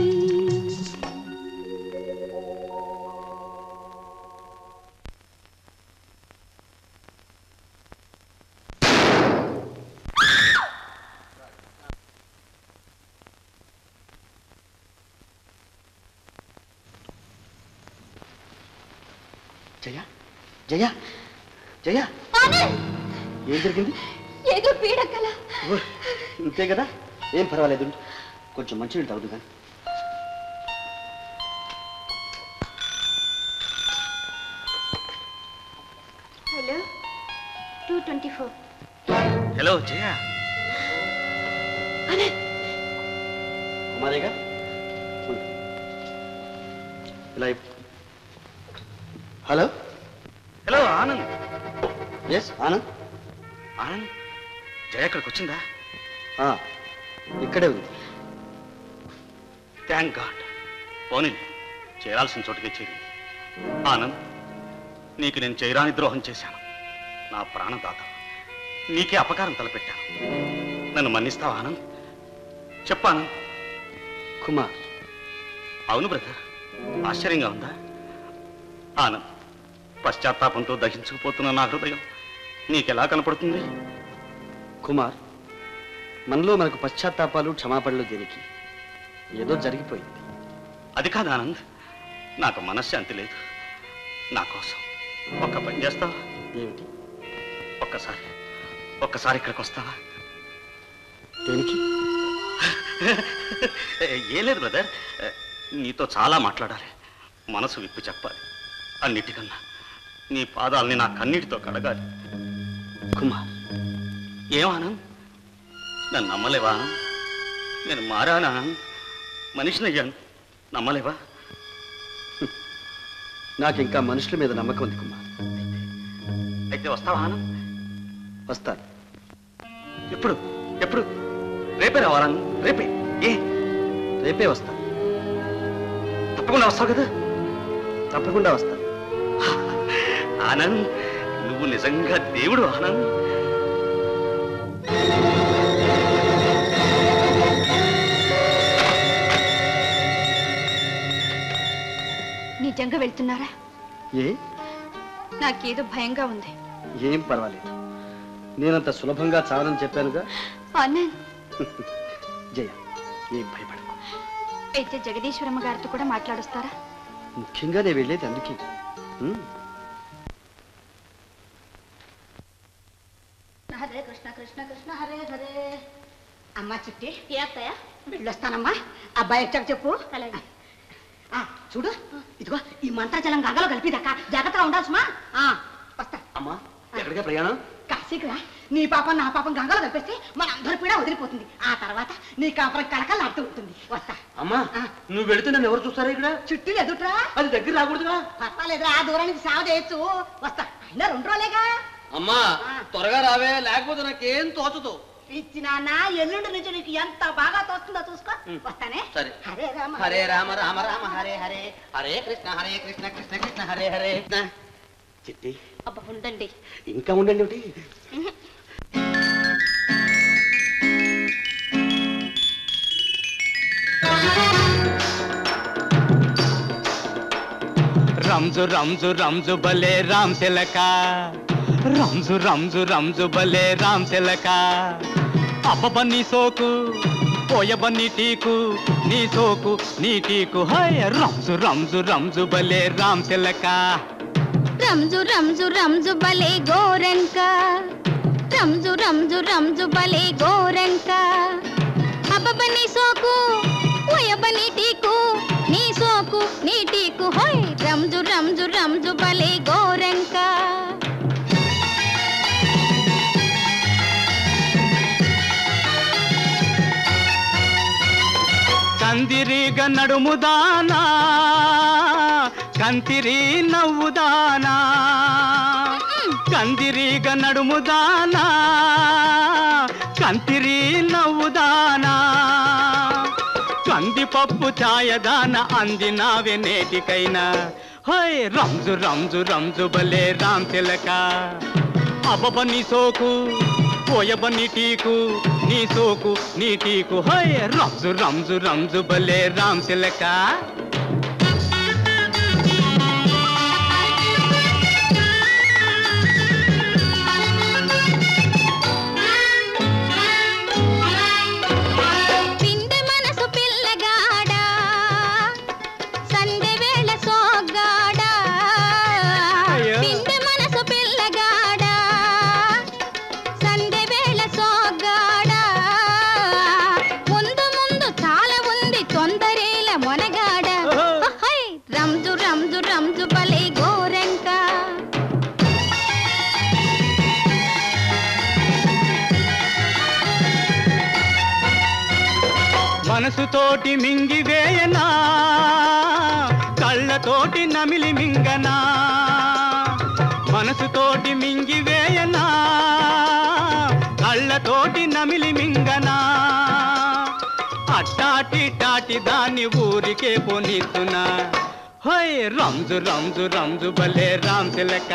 జయ జయ జయ ఏం జరిగింది ఏదో పీడకల ఓ, ఇంతే కదా ఏం పర్వాలేదు కొంచెం మంచినీళ్ళు తాగుదు కానీ hello two twenty four hello Jaya కుమారేగా ఉండు. ఇలా ఇవ్వు. Hello hello Anand yes Anand Anand Jaya ఇక్కడికి వచ్చిందా ఆ, ఇక్కడే ఉంది థ్యాంక్ గాడ్ పోనీ చేరాల్సిన చోటుకే చేరింది ఆనంద్ నీకు నేను చేయరాని ద్రోహం చేశాను నా ప్రాణదాత నీకే అపకారం తలపెట్టాను నన్ను మన్నిస్తావా ఆనంద్ చెప్పాను కుమార్ అవును బ్రదర్ ఆశ్చర్యంగా ఉందా ఆనంద్ పశ్చాత్తాపంతో దహించుకుపోతున్న నా హృదయం నీకెలా కనపడుతుంది కుమార్ మనలో మనకు పశ్చాత్తాపాలు క్షమాపణలు దేనికి ఏదో జరిగిపోయింది అది కాదు ఆనంద్ నాకు మనశ్శాంతి లేదు నా కోసం ఒక్క పని చేస్తావా ఏమిటి ఒక్కసారి ఒక్కసారి ఇక్కడికి వస్తావా దేనికి ఏ లేదు బ్రదర్ నీతో చాలా మాట్లాడాలి మనసు విప్పి చెప్పాలి అన్నిటికన్నా నీ పాదాలని నా కన్నీటితో కడగాలి కుమార్ ఏమానంద్ నన్ను నమ్మలేవా ఆనంద్? నేను మారానా ఆనంద్? మనిషిని అయ్యాను నమ్మలేవా నాకు ఇంకా మనుషుల మీద నమ్మకం ఉంది కుమార్ అయితే వస్తావా ఆనంద్ వస్తాను ఎప్పుడు ఎప్పుడు రేపే రావాలను రేపే ఏ రేపే వస్తాను తప్పకుండా వస్తావు కదా తప్పకుండా వస్తాను ఆనంద్ నువ్వు నిజంగా దేవుడు ఆనంద్ నిజంగా వెళ్తున్నారా ఏ నాకేదో భయంగా ఉంది ఏం పర్వాలేదు నేనంత సులభంగా చావనని చెప్పానుగా ఆనంద్ జయ ఏం భయపడకు అయితే జగదీశ్వరమ్మ గారితో కూడా మాట్లాడుస్తారా ముఖ్యంగా నేను వెళ్ళేది అందుకే ఉమ్. హరే కృష్ణ కృష్ణ కృష్ణ హరే హరే అమ్మా చిట్టి ఏ అత్తయ్య వెళ్ళొస్తానమ్మా అబ్బాయి వచ్చాక చెప్పు ఆ, చూడు ఇదిగో ఈ మంత్రజలం గంగలో కలిపిదక్క జాగ్రత్తగా ఉండాల్సుమా ఆ, వస్తా అమ్మా ఎక్కడికే ప్రయాణం కాశీకి రా నీ పాపం నా పాపం గంగలో కలిపేస్తే మన అందరి కూడా వదిలిపోతుంది ఆ తర్వాత నీ కాపురం కళకళ ఆడుతూ ఉంటుంది వస్తా అమ్మా నువ్వు వెళితే నన్ను ఎవరు చూస్తారా ఇక్కడ చుట్టూ ఎదుట్రా అది దగ్గర రాకూడదుగా పర్వాలేదు ఆ దూరానికి సేవ చేయొచ్చు వస్తా అయినా రెండు రోజులేగా అమ్మా త్వరగా రావే లేకపోతే నాకేం తోచదు ఇచ్చి నాన్న ఎల్లుండి నుంచి నీకు ఎంత బాగా తోస్తుందో చూసుకో వస్తానే సరే హరే రామ హరే రామ రామ రామ హరే హరే హరే కృష్ణ హరే కృష్ణ కృష్ణ కృష్ణ హరే హరే చిట్టి అబ్బా ఉండండి ఇంకా ఉండండి ఒకటి రంజు రంజు రంజు బలే రామ్ తిలక రంజు రంజు రంజు బలే రామ్ తిలక అబ్బబ నీ సోకు పోయబ నీ టీకు నీ సోకు నీ టీకు హై రంజు రంజు రంజు బలే రామ్ తిలక రంజు రంజు రంజు బలే గోరంక రంజు రంజు రంజు బలే గోరంక అబ్బబ నీ సోకు ఓయబ నీ టీకు నీ సోకు నీ టీకు హోయ్ రంజు రంజు రంజు బలే గోరంక కందిరిగ నడుముదానా కంతిరి నవ్వుదానా కందిరిగ నడుముదానా కంతిరి నవ్వుదానా కందిపప్పు ఛాయదాన అందినావే నేటికైనా హోయ్ రంజు రంజు రంజు బలే రామ్ తిలక అబబ నీ సోకు పోయబ నీ టీకు నీ సోకు నీ టీకు హోయ్ రంజు రంజు రంజు బలే రామ్ తిలక పిందె మనసు పిల్లగాడా సందె వేళ సోగ్గాడా అయ్యో. పిందె మనసు పిల్లగాడా సందె వేళ సోగ్గాడా ముందు ముందు చాలా ఉంది తొందరేల మొనగాడా మనసుతోటి మింగివేయనా కళ్ళతోటి నమిలి మింగనా మనసుతోటి మింగివేయనా కళ్ళతోటి నమిలి మింగనా అట్టాటి టాటి దాన్ని ఊరికే పోనిస్తున్నా హోయ్ రంజు రంజు రంజు భలే రామ్ తిలక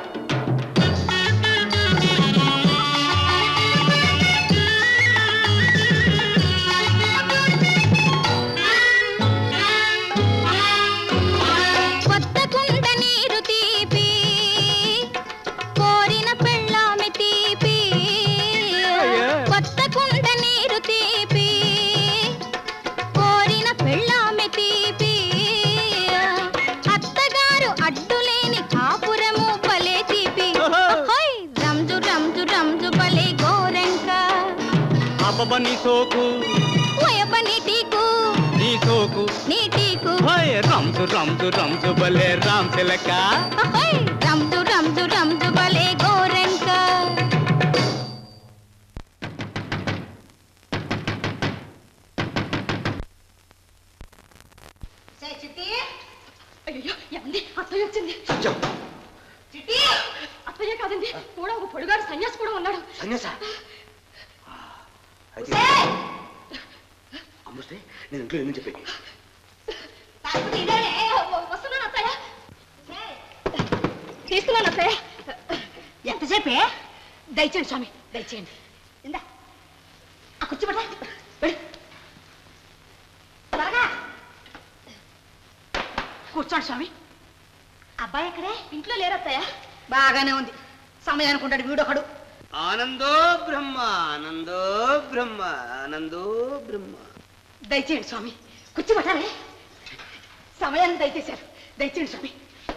కొత్త కుండ నీరు తీపి కోరిన పెళ్ళామె తీపి కొత్త కుండ నీరు తీపి కోరిన పెళ్ళామె తీపి అత్తగారు అడ్డులేని కాపురము భలే తీపి హోయ్! రంజు రంజు రంజు భలే గోరంక అబ్బబ్బ నీ సోకు వయబని టీకు నీ సోకు నీటీకు హోయ్ రంజు రంజు రంజు భలే రామ్ తిలక హోయ్! రంజు రంజు రంజు భలే గోరంక చిట్టి అయ్యో ఏమండి అత్తయ్య వచ్చింది చిట్టి అత్తయ్య కాదండి కూడా ఒక పొడుగాడు సన్యాసి కూడా ఉన్నాడు సన్యాస అమ్మస్తే నేను ఇంట్లో ఏమని చెప్పి కాకపోతే ఇదేనే వస్తున్నాను అత్తయ్య తీసుకున్నాను అత్తయ్య ఎంతసేపే దయచేయండి స్వామి దయచేయండి ఇందా ఆ కుర్చీ పట్ల వెళ్ళు. త్వరగా కూర్చోండి స్వామి అబ్బాయి ఎక్కడే ఇంట్లో లేరత్తయ్య బాగానే ఉంది సమయానికి ఉంటాడు వీడొకడు ఆనందో బ్రహ్మ ఆనందో బ్రహ్మ ఆనందో బ్రహ్మ దయచేయండి స్వామి కుర్చీ పట్టాలే సమయాన్ని దయచేశారు దయచేయండి స్వామి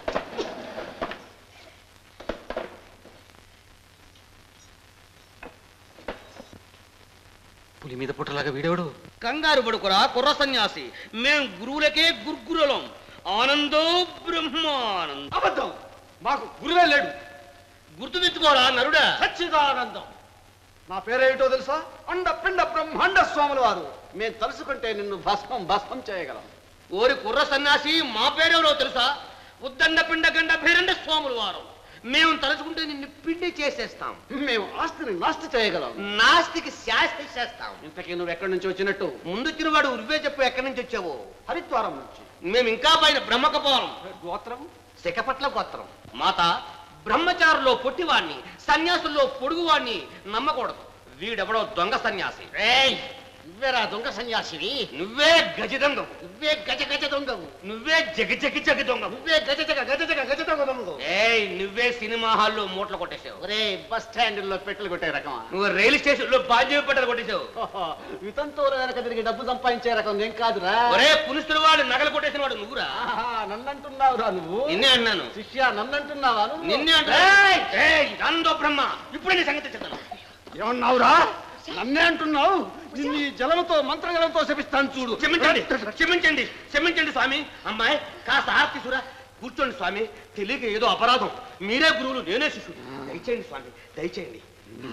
పులి మీద పుట్టలాగా వీడేవాడు కంగారు పడుకురా కుర్ర సన్యాసి మేం గురువులకే గుర్గురులం ఆనందో బ్రహ్మానందం అబద్ధం మాకు గురువే లేడు గుర్తు తెచ్చుకోరా నరుడా సచ్చిదానందం నా పేరేమిటో తెలుసా అండ పిండ బ్రహ్మాండ స్వాముల వారు మేము తలుసుకుంటే నిన్ను భస్మం భస్మం చేయగలం ఓరి కుర్ర సన్యాసి మా పేరెవరో తెలుసా ఉద్దండ పిండ గండ భీరండ స్వాములు వారు మేము తలుచుకుంటే నిన్ను పిండి చేసేస్తాం మేము ఆస్తిని నాస్తి చేయగలం నాస్తికి శాస్తి చేస్తాం ఇంతకీ నువ్వు ఎక్కడి నుంచి వచ్చినట్టు ముందొచ్చిన వాడు ఉరివే చెప్పు ఎక్కడి నుంచి వచ్చావో హరిద్వారం నుంచి మేము ఇంకా పైన బ్రహ్మకపోలం గోత్రం శిఖపట్ల గోత్రం మాత బ్రహ్మచారులో పొట్టివాణ్ణి సన్యాసుల్లో పొడుగువాణ్ణి నమ్మకూడదు వీడెవడో దొంగ సన్యాసి నువ్వేరా దొంగ సన్యాసివి నువ్వే గజ దొంగవు నువ్వే గజ గజ దొంగవు నువ్వే జగ జగ జగ దొంగ నువ్వే గజ జగ గజ జగ గజ దొంగ దొంగవు ఏయ్ నువ్వే సినిమా హాల్లో మూటలు కొట్టేశావు ఒరే బస్ స్టాండ్ లో పెట్టెలు కొట్టే రకమా నువ్వు రైలు స్టేషన్ లో బాధ్యత పెట్టలు కొట్టేశావు వితంతువుల వెనక తిరిగి డబ్బు సంపాదించే రకం నేను కాదురా ఒరే పులుస్తున్న వాడు నగలు కొట్టేసిన వాడు నువ్వురా ఆహా, నన్నంటున్నావురా నువ్వు నిన్నే అన్నాను శిష్య నన్నంటున్నావా నువ్వు? నిన్నే అంటా ఏయ్! ఏయ్ నందో బ్రహ్మ ఇప్పుడే నీ సంగతి చెప్తాను ఏమన్నావురా నన్నే అంటున్నావు నిన్ను ఈ జలంతో మంత్రజలంతో శపిస్తాను చూడు క్షమించండి క్షమించండి క్షమించండి స్వామి అమ్మాయి కాస్త ఆర్తి సురా కూర్చోండి స్వామి తెలియక ఏదో అపరాధం మీరే గురువులు నేనే శిష్యుడు దయచేయండి స్వామి దయచేయండి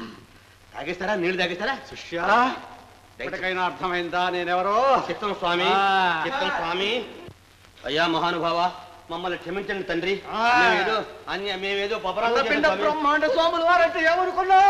తాగేస్తారా నీళ్ళు తాగేస్తారా శిష్య ఇప్పటికైనా అర్థమైందా నేనెవరో చిత్తం స్వామి ఆ. చిత్తం స్వామి అయ్యా మహానుభావ మమ్మల్ని క్షమించండి తండ్రి ఆ. మేమేదో అన్య మేమేదో పపరాలు పిండ చేశాం స్వామి. బ్రహ్మాండ స్వాములు వారంటే ఏమనుకున్నావు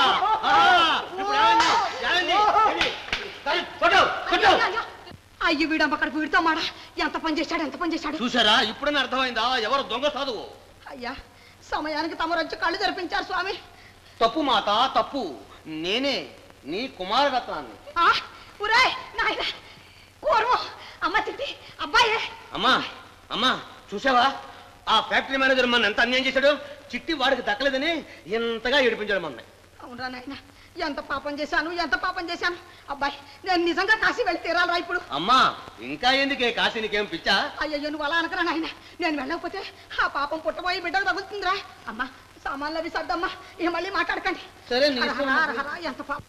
ఆ, ఇప్పుడు ఏమైంది? ఏమైంది? ఏమి? సరే, కొట్టు, కొట్టు. అయ్యో వీడమ్మ అక్కడ వీడితో మాడ ఎంత పని చేశాడు ఎంత పని చేశాడు చూసారా ఇప్పుడనే అర్థమైందా ఎవరు దొంగ సాధువు అయ్యా సమయానికి తమరు వచ్చి కళ్ళు తెరిపించారు స్వామి తప్పు మాత తప్పు నేనే నీ కుమారరత్నాన్ని ఆ, ఉరాయ్ నాయన కూర్మం అమ్మ తిట్టి అబ్బాయే అమ్మా అమ్మా చూసావా ఆ ఫ్యాక్టరీ మేనేజర్ మన ఎంత అన్యాయం చేశాడు చిట్టి వాడికి దక్కలేదని ఎంతగా ఏడిపించాడు మన అవునరా నాయన ఎంత పాపం చేశాను ఎంత పాపం చేశాను అబ్బాయి నేను నిజంగా కాశీ వెళ్ళి తీరాలరా ఇప్పుడు అమ్మా ఇంకా ఎందుకే కాశీ నీకేం పిచ్చా అయ్యయ్యో నువ్వు అలా అనకరా నాయన నేను వెళ్ళకపోతే ఆ పాపం పుట్టబోయి బిడ్డకు తగులుతుందిరా అమ్మా సామాన్లు అవి సర్దమ్మా ఇక మళ్ళీ మాట్లాడకండి సరే, నీ ఇష్టం. హర, హర, హర, ఎంత పాపం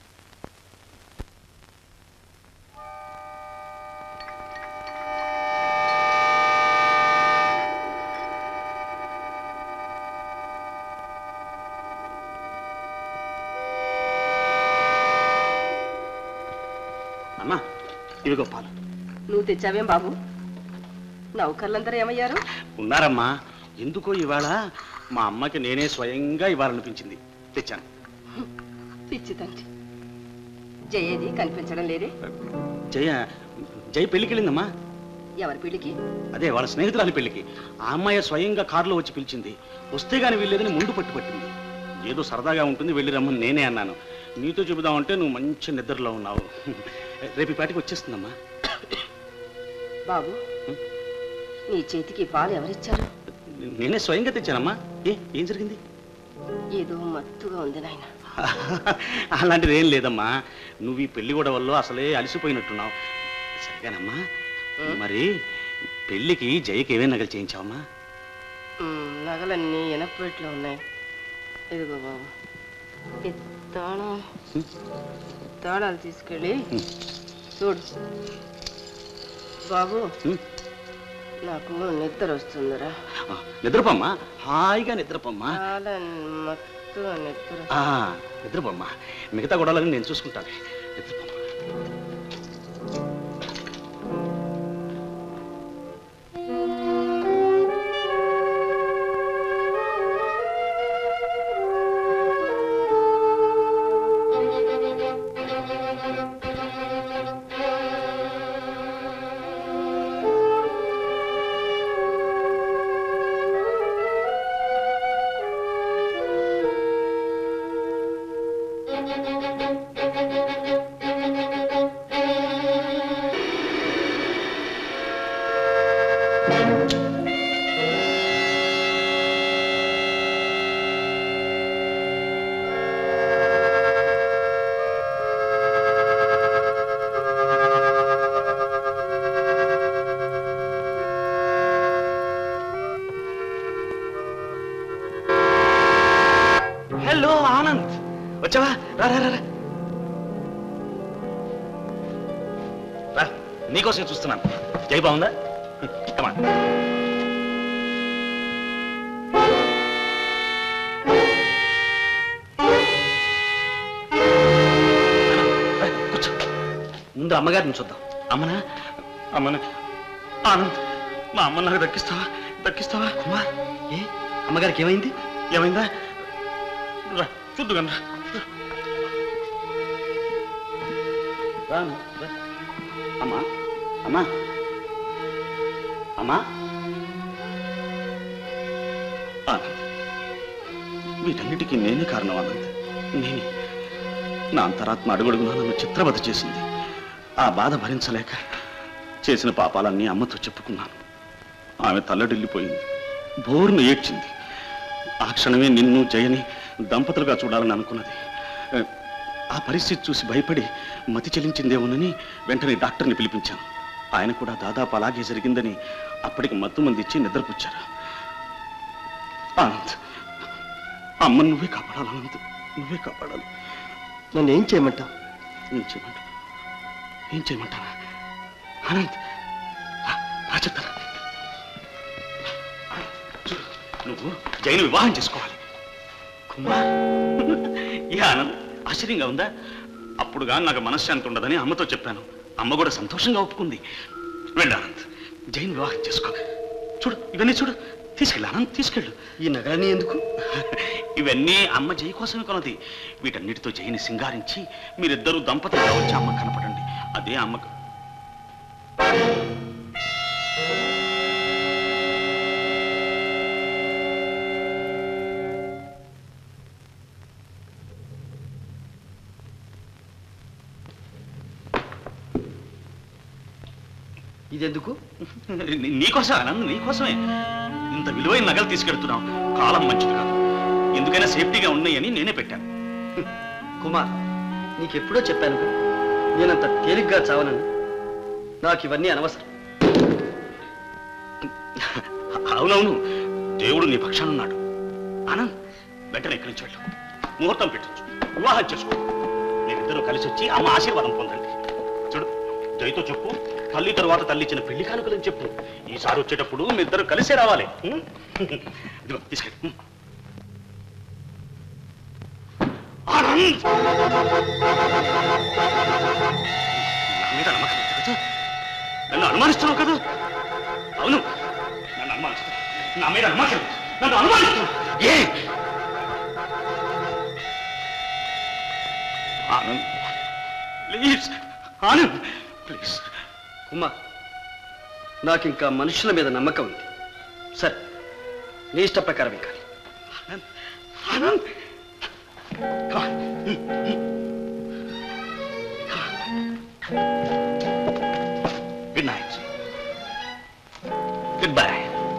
అమ్మా ఇదిగో పాలు నువ్వు తెచ్చావేం బాబు నౌకర్లందరూ ఏమయ్యారు ఉన్నారమ్మా ఎందుకో ఇవాళ మా అమ్మకి నేనే స్వయంగా ఇవ్వాలనిపించింది తెచ్చాను పిచ్చి తండ్రి జయేది కనిపించడం లేదే జయ జయ పెళ్ళికి వెళ్ళిందమ్మా ఎవరి పెళ్లికి అదే వాళ్ళ స్నేహితురాలి పెళ్లికి ఆ అమ్మాయి స్వయంగా కారులో వచ్చి పిలిచింది వస్తే గాని వెళ్ళేదని ముందు పట్టు పట్టింది ఏదో సరదాగా ఉంటుంది వెళ్ళి రమ్మని నేనే అన్నాను నీతో చెబుదామంటే నువ్వు మంచి నిద్రలో ఉన్నావు రేపు ఈ పాటికి వచ్చేస్తుందమ్మా బాబు నీ చేతికి పాలు ఎవరిచ్చారు నేనే స్వయంగా తెచ్చానమ్మా ఏ ఏం జరిగింది ఏదో మత్తుగా ఉంది నాయన అలాంటిది ఏం లేదమ్మా నువ్వు ఈ పెళ్లి కూడా వల్ల అసలే అలసిపోయినట్టున్నావు సరిగానమ్మా మరి పెళ్లికి జయకి ఏమేం నగలు చేయించావమ్మా నగలన్నీ ఎనప్పట్లో ఉన్నాయి ఇదిగో బాబు ఈ తాళం ఈ తాళాలు తీసుకెళ్ళి చూడు బాబు నాకు నిద్ర వస్తుందిరా ఆ, నిద్రపోమ్మా హాయిగా నిద్రపోమ్మా చాలా మత్తుగా నిద్ర ఆ, నిద్రపోమ్మా మిగతా గొడవలని నేను చూసుకుంటాను నిద్రపోమ్మా హలో ఆనంద్ వచ్చావా రా రా రా రా. రా నీకోసం చూస్తున్నాను జై బాగుందా కమా కూర్చో ముందు అమ్మగారిని చూద్దాం అమ్మనా అమ్మనా ఆనంద్ మా అమ్మ నాకు దక్కిస్తావా దక్కిస్తావా కుమార్ ఏ అమ్మగారికి ఏమైంది ఏమైందా రా చూద్దు కన్నా రాను రా. అమ్మా అమ్మా అమ్మా ఆనంద్ వీటన్నిటికీ నేనే కారణం ఆనంద్ నేనే నా అంతరాత్మ అడుగడుగునా నన్ను చిత్రవధ చేసింది ఆ బాధ భరించలేక చేసిన పాపాలన్నీ అమ్మతో చెప్పుకున్నాను ఆమె తల్లడిల్లిపోయింది బోరును ఏడ్చింది ఆ క్షణమే నిన్ను జయని దంపతులుగా చూడాలని అనుకున్నది ఏ, ఆ పరిస్థితి చూసి భయపడి మతి చెలించిందేమోనని వెంటనే డాక్టర్ని పిలిపించాను ఆయన కూడా దాదాపు అలాగే జరిగిందని అప్పటికి మత్తు మంది ఇచ్చి నిద్రపుచ్చారు ఆనంద్ అమ్మను నువ్వే కాపాడాలి ఆనంద్ నువ్వే కాపాడాలి నన్ను ఏం చేయమంటావు ఏం చేయమంటా ఏం చేయమంటానా ఆనంద్ రా, రా చెప్తాను చూడు, నువ్వు జైలు వివాహం చేసుకోవాలి కుమార్ ఈ ఆనంద్ ఆశ్చర్యంగా ఉందా అప్పుడుగా నాకు మనశ్శాంతి ఉండదని అమ్మతో చెప్పాను అమ్మ కూడా సంతోషంగా ఒప్పుకుంది వెళ్ళి ఆనంద్ జైన్ వివాహం చేసుకో చూడు ఇవన్నీ చూడు తీసుకెళ్ళు ఆనంద్ తీసుకెళ్ళు ఈ నగరాన్ని ఎందుకు ఇవన్నీ అమ్మ జై కోసమే కొన్నది వీటన్నిటితో జైని సింగారించి మీరిద్దరూ దంపతులుగా వచ్చి అమ్మ కనపడండి అదే అమ్మకు ఇదెందుకు నీ- నీకోసం ఆనంద్ నీకోసమే ఇంత విలువైన నగలు తీసుకెళ్తున్నావు కాలం మంచిది కాదు ఎందుకైనా సేఫ్టీగా ఉన్నాయని నేనే పెట్టాను కుమార్ నీకెప్పుడో చెప్పాను కదా, నేనంత తేలిగ్గా చావనని నాకు ఇవన్నీ అనవసరం అవునవును దేవుడు నీ పక్షానున్నాడు ఆనంద్ వెంటనే ఇక్కడి నుంచి వెళ్ళు ముహూర్తం పెట్టచ్చు వివాహం చేసుకో మీరిద్దరూ కలిసి వచ్చి అమ్మ ఆశీర్వాదం పొందండి చూడు జైతో చెప్పు తల్లి తరువాత తల్లి ఇచ్చిన పెళ్లి కానుకలని చెప్పు ఈసారి వచ్చేటప్పుడు మీ ఇద్దరు కలిసే రావాలి ఉం? ఇదిగో తీసుకెళ్ళి ఉం. ఆనంద్ నా మీద నమ్మకం ఉంది కదా? నన్ను అనుమానిస్తున్నావు కదా అవును నన్ను అనుమానిస్తున్నావు నా మీద అనుమానం నన్ను అనుమానిస్తున్నావు ఏ ఆనంద్ ప్లీజ్ ఆనంద్ ప్లీజ్ ఉమా నాకింకా మనుషుల మీద నమ్మకం ఉంది సరే నీ ఇష్ట ప్రకారమే కానీ Anand good night good bye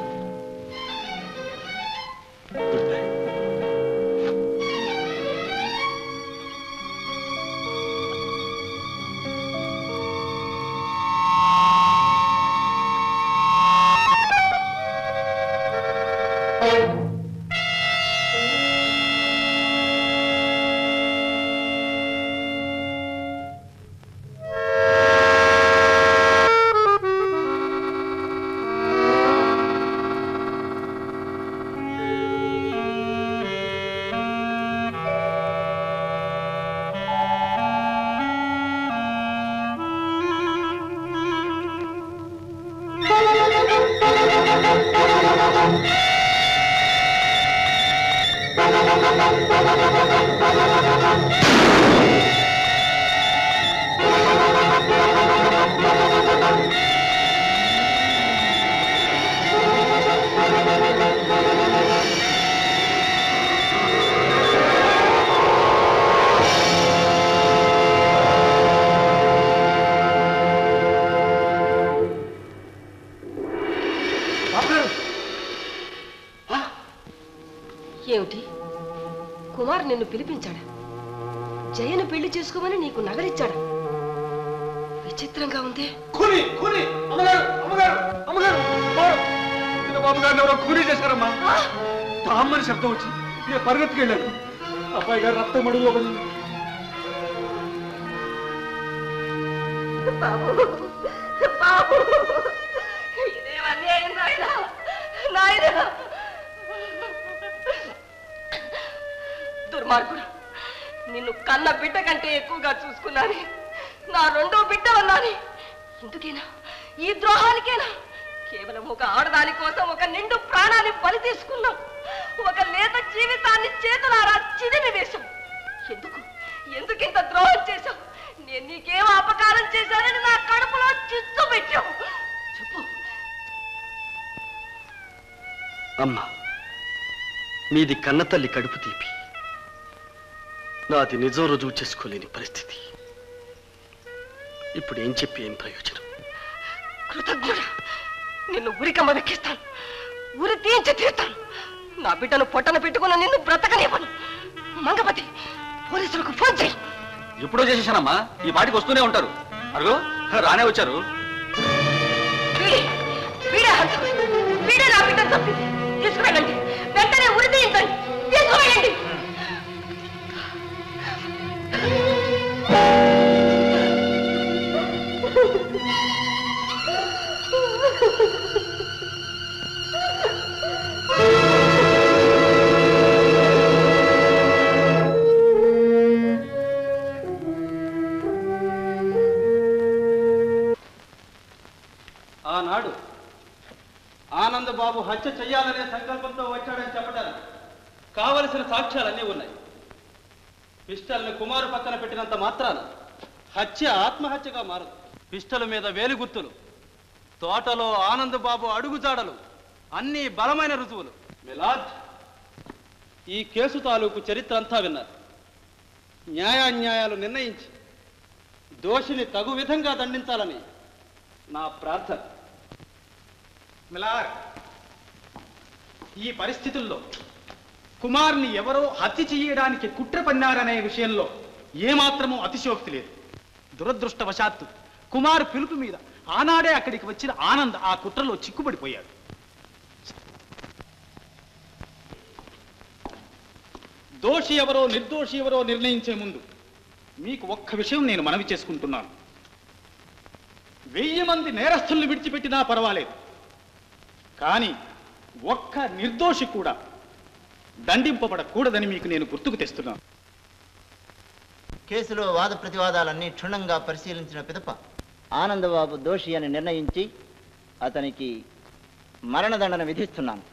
ఏమిటి కుమార్ నిన్ను పిలిపించాడా జయను పెళ్లి చేసుకోమని నీకు నగలిచ్చాడా విచిత్రంగా ఉంది కూని కూని అమ్మగారు అమ్మగారు అమ్మగారు బాబు గారిని ఎవరో కూని చేశారమ్మా తామ్మని శబ్దం వచ్చి నేను పరిగెత్తుకు వెళ్ళాను అబ్బాయి గారు రక్తం అడుగులో పడింది బాబు బాబు ఇదేం అన్యాయం నాయనా నాయనా దుర్మార్గుడు నిన్ను కన్న బిడ్డ కంటే ఎక్కువగా చూసుకున్నాను నా రెండో బిడ్డ అన్నాను ఇందుకేనా ఈ ద్రోహానికేనా కేవలం ఒక ఆడదాని కోసం ఒక నిండు ప్రాణాన్ని బలి తీసుకున్నాం ఒక లేత జీవితాన్ని చేతులారా చిదిమి వేశాం ఎందుకు ఎందుకు ఇంత ద్రోహం చేశావు నేను నీకేం అపకారం చేశానని నా కడుపులో చిచ్చు పెట్టావు చెప్పు అమ్మా మీది కన్నతల్లి కడుపు తీపి నాది నిజం రుజువు చేసుకోలేని పరిస్థితి ఇప్పుడు ఏం చెప్పి ఏం ప్రయోజనం కృతజ్ఞుడా నిన్ను ఉరికమ్మ వెక్కిస్తాను ఉరి తీయించి తీస్తాను నా బిడ్డను పొట్టన పెట్టుకున్న నిన్ను బ్రతకనివ్వను మంగపతి పోలీసులకు ఫోన్ చేయి ఎప్పుడో చేసేసానమ్మా ఈ పాటికి వస్తూనే ఉంటారు అరుగు రానే వచ్చారు వీడే వీడే హంతకుడు వీడే నా బిడ్డను తప్పింది తీసుకువెళ్ళండి వెంటనే ఉరి తీయించండి తీసుకువెళ్ళండి ఆనాడు ఆనందబాబు హత్య చెయ్యాలనే సంకల్పంతో వచ్చాడని చెప్పడానికి కావలసిన సాక్ష్యాలన్నీ ఉన్నాయి పిస్టల్ని కుమారు పక్కన పెట్టినంత మాత్రాన హత్య ఆత్మహత్యగా మారదు పిస్టల్ మీద వేలి గుర్తులు తోటలో ఆనందబాబు అడుగుజాడలు అన్ని బలమైన రుజువులు మిలాద్ ఈ కేసు తాలూకు చరిత్ర అంతా విన్నారు న్యాయాన్యాయాలు నిర్ణయించి దోషిని తగు విధంగా దండించాలని నా ప్రార్థన మిలార్ ఈ పరిస్థితుల్లో కుమార్ని ఎవరో హత్య చేయడానికి కుట్ర పన్నారనే విషయంలో ఏమాత్రమూ అతిశయోక్తి లేదు దురదృష్టవశాత్తు కుమార్ పిలుపు మీద ఆనాడే అక్కడికి వచ్చిన ఆనంద్ ఆ కుట్రలో చిక్కుబడిపోయాడు దోషి ఎవరో నిర్దోషి ఎవరో నిర్ణయించే ముందు మీకు ఒక్క విషయం నేను మనవి చేసుకుంటున్నాను వెయ్యి మంది నేరస్తుల్ని విడిచిపెట్టినా పర్వాలేదు కానీ ఒక్క నిర్దోషి కూడా దండింపబడకూడదని మీకు నేను గుర్తుకు తెస్తున్నాను కేసులో వాద ప్రతివాదాలన్నీ క్షుణ్ణంగా పరిశీలించిన పిదప ఆనందబాబు దోషి అని నిర్ణయించి అతనికి మరణదండన విధిస్తున్నాను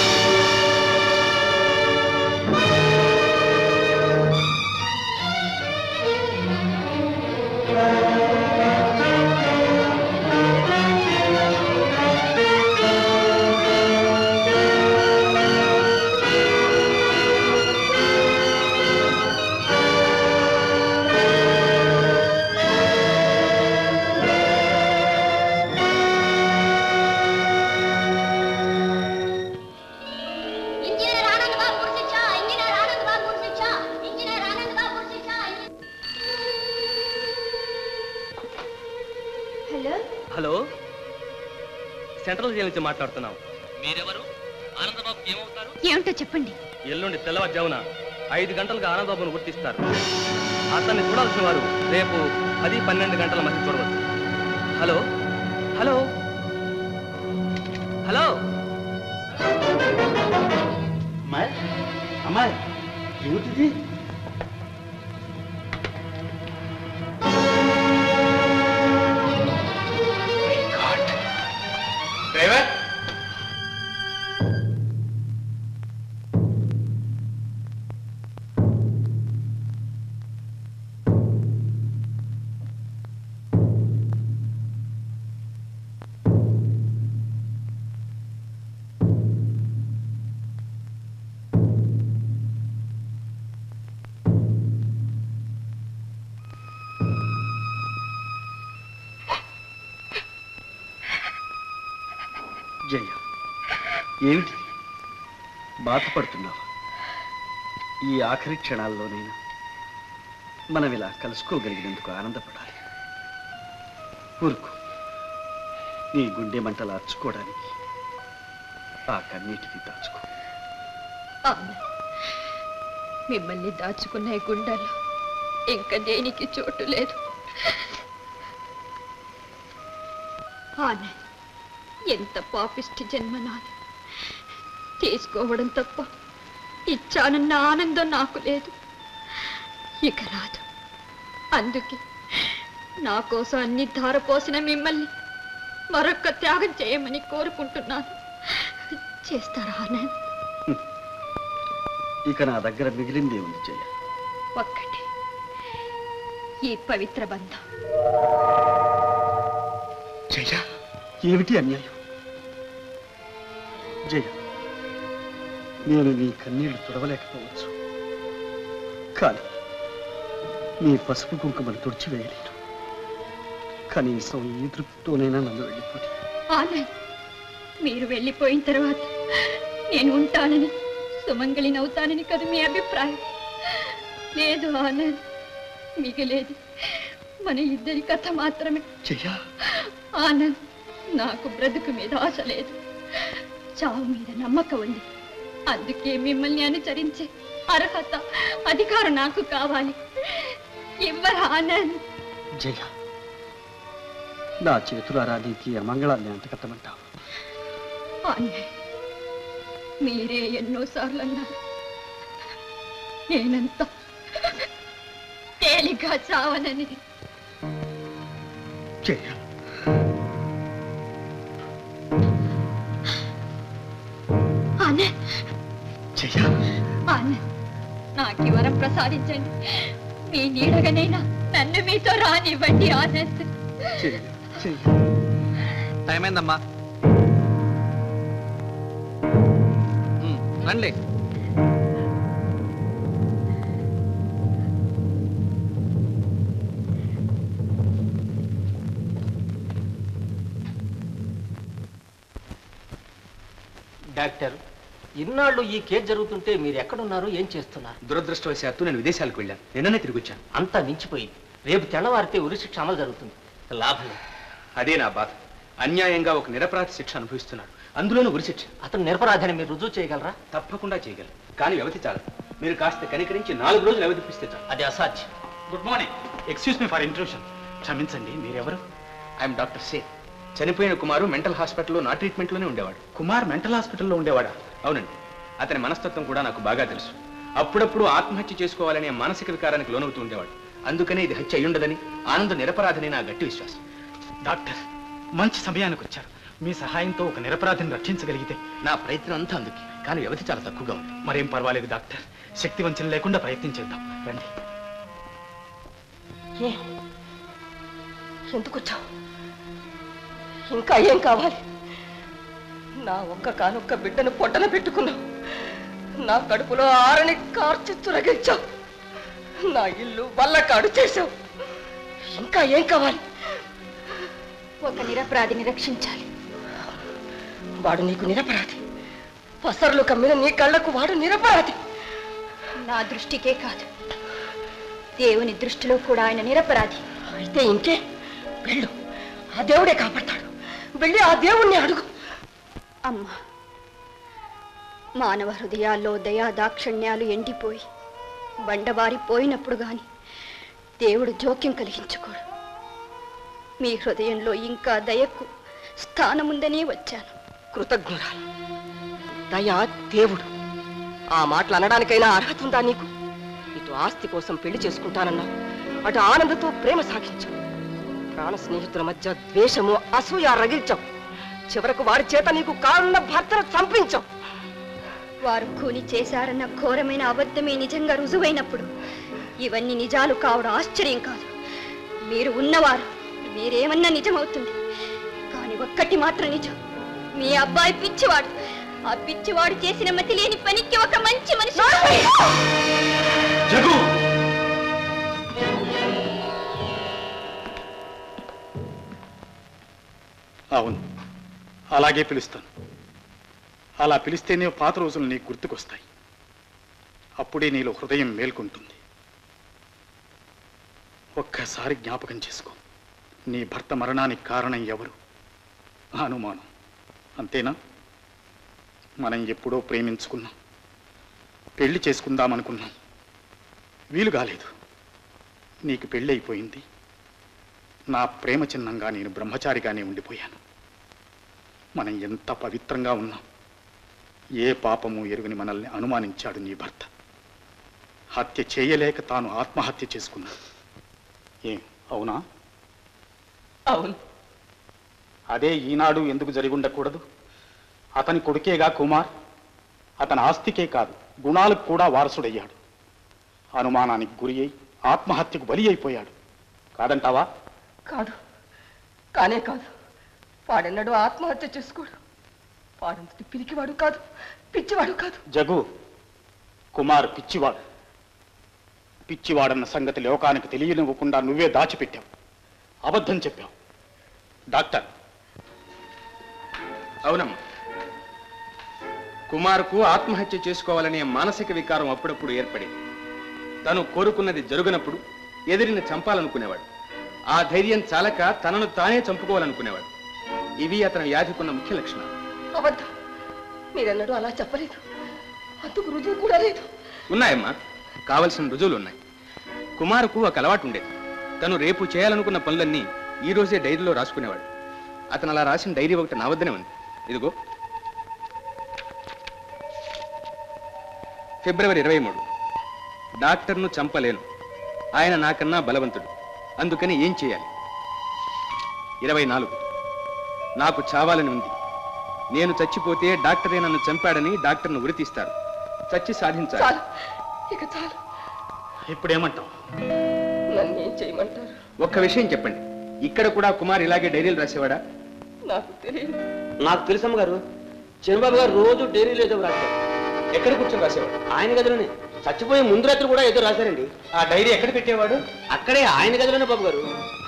ఇంజనీర్ ఆనంద్ బాబు గుర్తించా ఇంజనీర్ ఆనంద్ బాబు గుర్తించా ఇంజనీర్ ఆనంద్ బాబు గుర్తించా హలో హలో సెంట్రల్ జైలు నుంచి మాట్లాడుతున్నాం మీరెవరు ఆనందబాబు ఏమవుతారు ఏమిటో చెప్పండి ఎల్లుండి తెల్లవారుజామున ఐదు గంటలుగా ఆనందబాబును గుర్తిస్తారు అతన్ని చూడాల్సిన వారు రేపు పది పన్నెండు గంటల మధ్య చూడవచ్చు హలో హలో హలో అమ్మాయి అమ్మాయి ఏమిటిది డ్రైవర్ జయ ఏమిటి బాధపడుతున్నావా ఈ ఆఖరి క్షణాల్లోనైనా మనం ఇలా కలుసుకోగలిగినందుకు ఆనందపడాలి ఊరుకో నీ గుండె మంటలు అర్చుకోవడానికి ఆ కన్నీటిని దాచుకో అవును మిమ్మల్ని దాచుకున్న ఈ గుండెల్లో ఇంకా దేనికి చోటు లేదు ఆనంద్ ఎంత పాపిష్టి జన్మ నాది తీసుకోవడం తప్ప ఇచ్చానన్న ఆనందం నాకు లేదు ఇక రాదు అందుకే నా కోసం అన్ని ధారపోసిన మిమ్మల్ని మరొక్క త్యాగం చేయమని కోరుకుంటున్నాను చేస్తారా ఆనంద్ ఇక నా దగ్గర మిగిలిందే ఉంది జయ ఒక్కటి ఈ పవిత్ర బంధం జయ ఏమిటి అన్యాయం జయ నేను నీ కన్నీళ్లు తుడవలేకపోవచ్చు కానీ నీ పసుపు కుంకుమను తుడిచివేయలేను కనీసం ఈ తృప్తితోనైనా నన్ను వెళ్ళిపోయి ఆనంద్ మీరు వెళ్ళిపోయిన తర్వాత నేను ఉంటానని సుమంగళినవుతానని కదా మీ అభిప్రాయం లేదు ఆనంద్ మిగిలేది మన ఇద్దరి కథ మాత్రమే జయ ఆనంద్ నాకు బ్రతుకు మీద ఆశ లేదు చావు మీద నమ్మకం ఉంది అందుకే మిమ్మల్ని అనుసరించే అర్హత అధికారం నాకు కావాలి ఇవ్వరా ఆనంద్ జయ నా చేతులారా నీకు ఈ అమంగళాన్ని అంటకట్టమంటావు ఆనంద్ మీరే ఎన్నోసార్లు అన్నారు నేనంత తేలిగ్గా చావనని జయ ఆనంద్ జయ ఆనంద్ నాకు ఈ వరం ప్రసాదించండి మీ నీడగనైనా నన్ను మీతో రానివ్వండి ఆనంద్ జయ జయ టైం అయిందమ్మా ఉమ్, రండి డాక్టర్ ఇన్నాళ్ళు ఈ కేసు జరుగుతుంటే మీరు ఎక్కడున్నారు ఏం చేస్తున్నారు దురదృష్టవశాత్తు నేను విదేశాలకు వెళ్ళాను నిన్ననే తిరిగి వచ్చాను అంతా మించిపోయింది రేపు తెల్లవారితే ఉరిశిక్ష అమలు జరుగుతుంది లాభం లేదు. అదే నా బాధ అన్యాయంగా ఒక నిరపరాధ శిక్ష అనుభవిస్తున్నాడు అందులోనూ ఉరిశిక్ష అతను నిరపరాధని మీరు రుజువు చేయగలరా తప్పకుండా చేయగలరు కానీ వ్యవధి చాలు మీరు కాస్త కనికరించి నాలుగు రోజులు వ్యవధిపిస్తే చాలు అది అసాధ్యం good morning excuse me for intrusion క్షమించండి మీరెవరు ఐఎమ్ డాక్టర్ సే చనిపోయిన కుమారు మెంటల్ హాస్పిటల్లో నా ట్రీట్మెంట్లోనే ఉండేవాడు కుమార్ మెంటల్ హాస్పిటల్లో ఉండేవాడా అవునండి అతని మనస్తత్వం కూడా నాకు బాగా తెలుసు అప్పుడప్పుడు ఆత్మహత్య చేసుకోవాలనే మానసిక వికారానికి లోనవుతూ ఉండేవాడు అందుకనే ఇది హత్య అయ్యుండదని ఆనంద నిరపరాధని నా గట్టి విశ్వాసం డాక్టర్ మంచి సమయానికి వచ్చారు మీ సహాయంతో ఒక నిరపరాధిని రక్షించగలిగితే నా ప్రయత్నం అంతా అందుకే కానీ వ్యవధి చాలా తక్కువగా ఉంది మరేం పర్వాలేదు డాక్టర్ శక్తి వంచన లేకుండా ప్రయత్నించేద్దాం రండి ఏ ఎందుకు వచ్చావు ఇంకా ఏం కావాలి నా ఒక్క కానొక్క బిడ్డను పొట్టన పెట్టుకున్నావు నా కడుపులో ఆరని కార్చి తురగించావు నా ఇల్లు వల్లకాడు చేశావు ఇంకా ఏం కావాలి ఒక నిరపరాధిని రక్షించాలి వాడు నీకు నిరపరాధి పసర్లు కమ్మిన నీ కళ్ళకు వాడు నిరపరాధి నా దృష్టికే కాదు దేవుని దృష్టిలో కూడా ఆయన నిరపరాధి అయితే ఇంకే వెళ్ళు ఆ దేవుడే కాపాడతాడు వెళ్ళి ఆ దేవుణ్ణి అడుగు అమ్మా మానవ హృదయాల్లో దయా దాక్షణ్యాలు ఎండిపోయి బండబారిపోయినప్పుడు గాని దేవుడు జోక్యం కలిగించుకోడు మీ హృదయంలో ఇంకా దయకు స్థానముందనే వచ్చాను కృతజ్ఞురాలు దయా దేవుడు ఆ మాటలు అనడానికైనా అర్హత ఉందా నీకు ఇటు ఆస్తి కోసం పెళ్లి చేసుకుంటానన్నా అటు ఆనందతో ప్రేమ సాగించావు ప్రాణ స్నేహితుల మధ్య ద్వేషము అసూయ రగిల్చావు చివరకు వారి చేత నీకు కారున్న భర్తను చంపించావు వారు కూలి చేశారన్న ఘోరమైన అబద్ధమే నిజంగా రుజువైనప్పుడు ఇవన్నీ నిజాలు కావడం ఆశ్చర్యం కాదు మీరు ఉన్నవారు మీరేమన్నా నిజమవుతుంది కానీ ఒక్కటి మాత్రం నిజం మీ అబ్బాయి పిచ్చివాడు ఆ పిచ్చివాడు చేసిన మతి లేని పనికి ఒక మంచి మనిషి జగు అవును అలాగే పిలుస్తాను అలా పిలిస్తేనే పాత రోజులు నీకు గుర్తుకొస్తాయి అప్పుడే నీలో హృదయం మేల్కొంటుంది ఒక్కసారి జ్ఞాపకం చేసుకో నీ భర్త మరణానికి కారణం ఎవరు అనుమానం అంతేనా మనం ఎప్పుడో ప్రేమించుకున్నాం పెళ్లి చేసుకుందామనుకున్నాం వీలు కాలేదు నీకు పెళ్ళి అయిపోయింది నా ప్రేమ చిహ్నంగా నేను బ్రహ్మచారిగానే ఉండిపోయాను మనం ఎంత పవిత్రంగా ఉన్నాం ఏ పాపము ఎరుగని మనల్ని అనుమానించాడు నీ భర్త హత్య చేయలేక తాను ఆత్మహత్య చేసుకున్నాడు ఏం అవునా అవును అదే ఈనాడు ఎందుకు జరిగి ఉండకూడదు అతని కొడుకేగా కుమార్ అతని ఆస్తికే కాదు గుణాలకు కూడా వారసుడయ్యాడు అనుమానానికి గురి అయి ఆత్మహత్యకు బలి అయిపోయాడు కాదంటావా కాదు కానే కాదు వాడెన్నడూ ఆత్మహత్య చేసుకోడు వాడంతటి పిరికివాడు కాదు పిచ్చివాడు కాదు జగు కుమార్ పిచ్చివాడు పిచ్చివాడన్న సంగతి లోకానికి తెలియనివ్వకుండా నువ్వే దాచిపెట్టావు అబద్ధం చెప్పావు డాక్టర్ అవునమ్మా కుమార్కు ఆత్మహత్య చేసుకోవాలనే మానసిక వికారం అప్పుడప్పుడు ఏర్పడింది తను కోరుకున్నది జరుగునప్పుడు ఎదిరిని చంపాలనుకునేవాడు ఆ ధైర్యం చాలక తనను తానే చంపుకోవాలనుకునేవాడు ఇవి అతని వ్యాధికున్న ముఖ్య లక్షణాలు అబద్ధం మీరెన్నడూ అలా చెప్పలేదు అందుకు రుజువు కూడా లేదు ఉన్నాయమ్మా కావలసిన రుజువులు ఉన్నాయి కుమారుకు ఒక అలవాటు ఉండేది తను రేపు చేయాలనుకున్న పనులన్నీ ఈ రోజే డైరీలో రాసుకునేవాడు అతను అలా రాసిన డైరీ ఒకటి నా వద్దనే ఉంది ఇదిగో ఫిబ్రవరి ఇరవై మూడు డాక్టర్ను చంపలేను ఆయన నాకన్నా బలవంతుడు అందుకని ఏం చేయాలి ఇరవై నాలుగు నాకు చావాలని ఉంది నేను చచ్చిపోతే డాక్టరే నన్ను చంపాడని డాక్టర్ను ఉరితీస్తారు చచ్చి సాధించాలి చాలు ఇక చాలు ఇప్పుడేమంటావు నన్ను ఏం చేయమంటారు ఒక్క విషయం చెప్పండి ఇక్కడ కూడా కుమార్ ఇలాగే డైరీలు రాసేవాడా నాకు తెలియదు నాకు తెలుసమ్మ గారు చంద్రబాబు గారు రోజు డైరీలో ఏదో రాశారు ఎక్కడ కూర్చొని రాసేవాడు ఆయన గదిలోనే చచ్చిపోయే ముందు రాత్రి కూడా ఏదో రాశారండి ఆ డైరీ ఎక్కడ పెట్టేవాడు అక్కడే ఆయన గదిలోనే బాబు గారు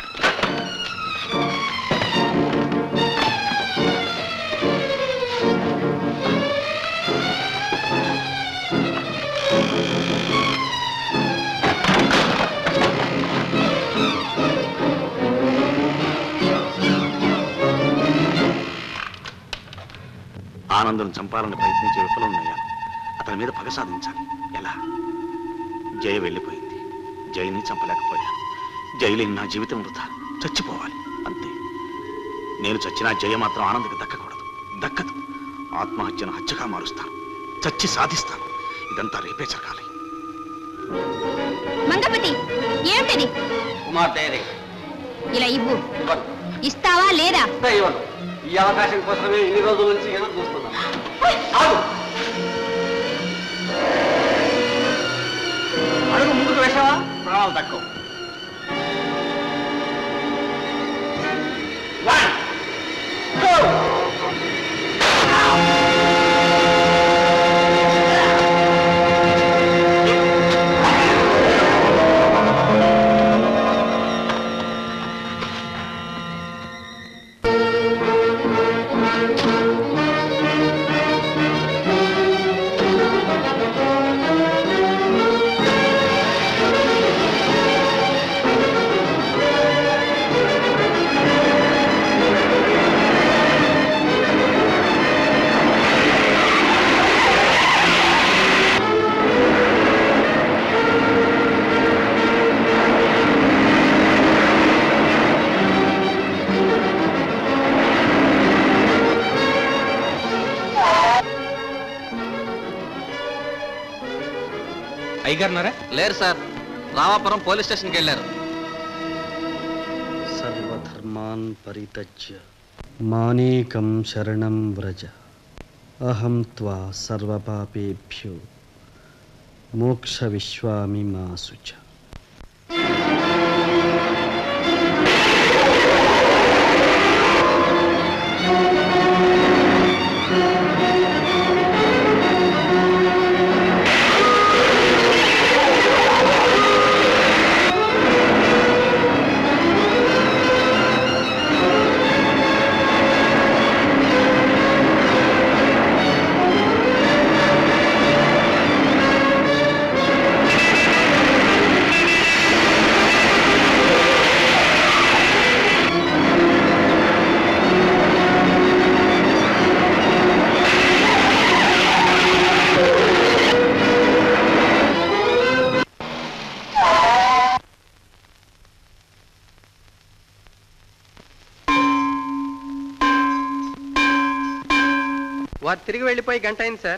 ఆనందం చంపాలని ప్రయత్నించే విఫలమయ్యాను అతని మీద పగ సాధించాలి ఎలా జయ వెళ్ళిపోయింది జయని చంపలేకపోయాను జయలేని నా జీవితం వృధా చచ్చిపోవాలి అంతే నేను చచ్చినా జయ మాత్రం ఆనందకి దక్కకూడదు దక్కదు ఆత్మహత్యను హత్యగా మారుస్తాను చచ్చి సాధిస్తాను ఇదంతా రేపే జరగాలి మంగపతి ఏమిటది కుమార్ డైరీ ఇలా ఇవ్వు ఇస్తావా లేదా ఇవ్వను ఈ అవకాశం కోసమే ఇన్ని రోజుల నుంచి ఎదురు చూస్తున్నాను ఆగు అడుగు ముందుకు వేసావా ప్రాణాలు తక్కువ One, go! అయ్యగారున్నారా లేరు సార్ రామాపురం పోలీస్ స్టేషన్కి వెళ్ళారు సర్వధర్మాన్ పరిత్యజ్య మానేకం శరణం వ్రజ అహం త్వా సర్వపాపేభ్యో మోక్ష విశ్వామి మాసుచ వారు తిరిగి వెళ్ళిపోయి గంట అయింది సార్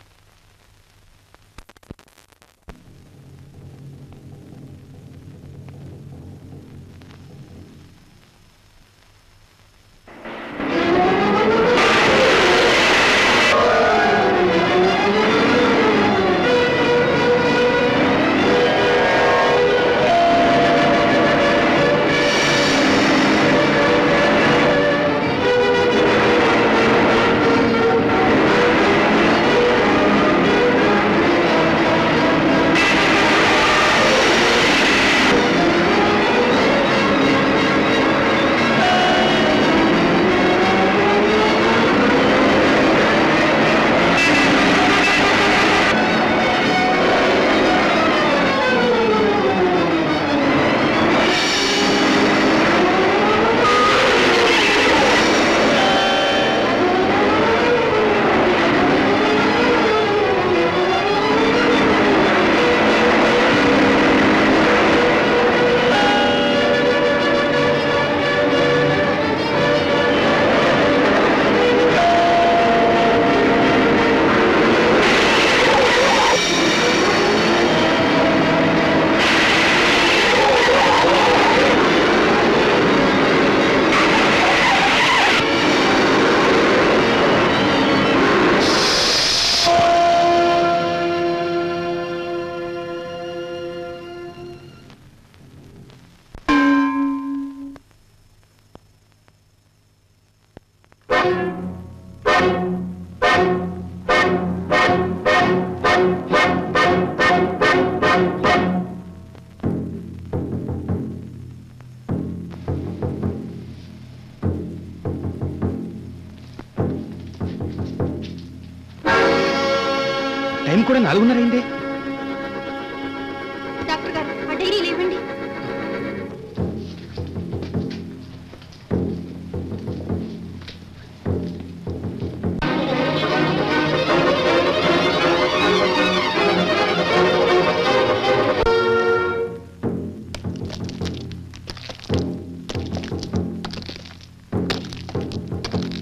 టైం కూడా నాలుగున్నర అయింది డాక్టర్ గారు ఆ డైరీ లేవండి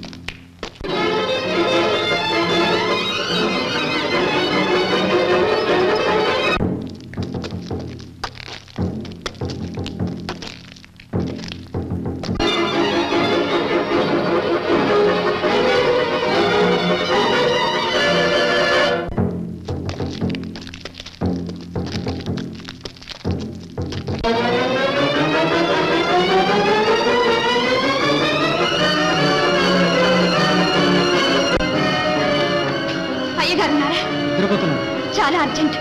ఆ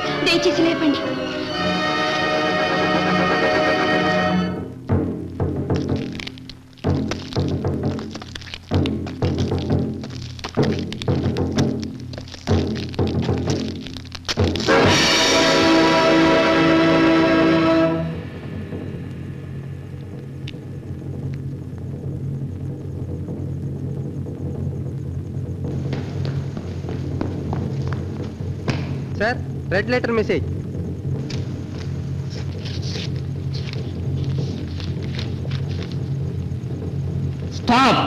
దయచేసి లేపండి sir red letter message stop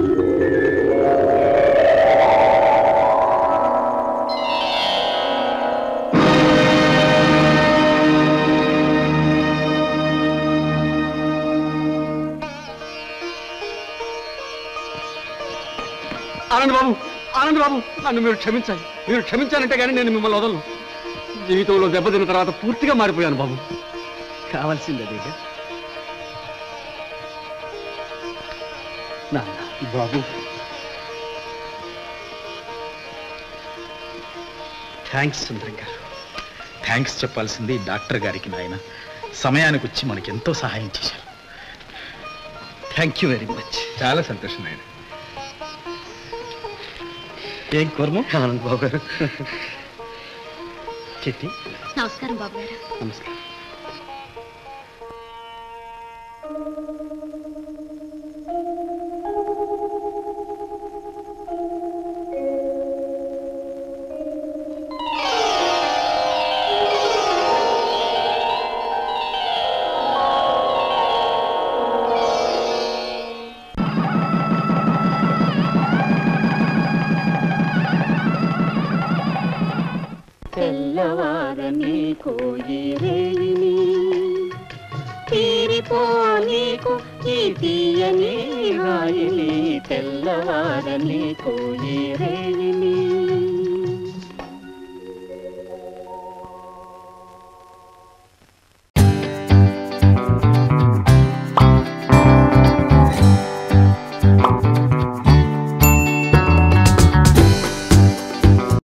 Anand Babu Anand Babu నన్ను మీరు క్షమించాలి మీరు క్షమించాలంటే కానీ నేను మిమ్మల్ని వదలను జీవితంలో దెబ్బతిన్న తర్వాత పూర్తిగా మారిపోయాను బాబు కావాల్సింది అదేగా నాన్న బాబు థ్యాంక్స్ సుందరం గారు థ్యాంక్స్ చెప్పాల్సింది డాక్టర్ గారికి నాయన సమయానికి వచ్చి మనకి ఎంతో సహాయం చేశారు థ్యాంక్ యూ వెరీ మచ్ చాలా సంతోషం నాయన ఏం కూర్మ ఆనంద్ బాబు గారు చిట్టి నమస్కారం బాబు గారు నమస్కారం తెల్లవారని కోయి రేయిని తీరిపోనీకు ఈ తీయని హాయిని తెల్లవారని కోయి రేయిని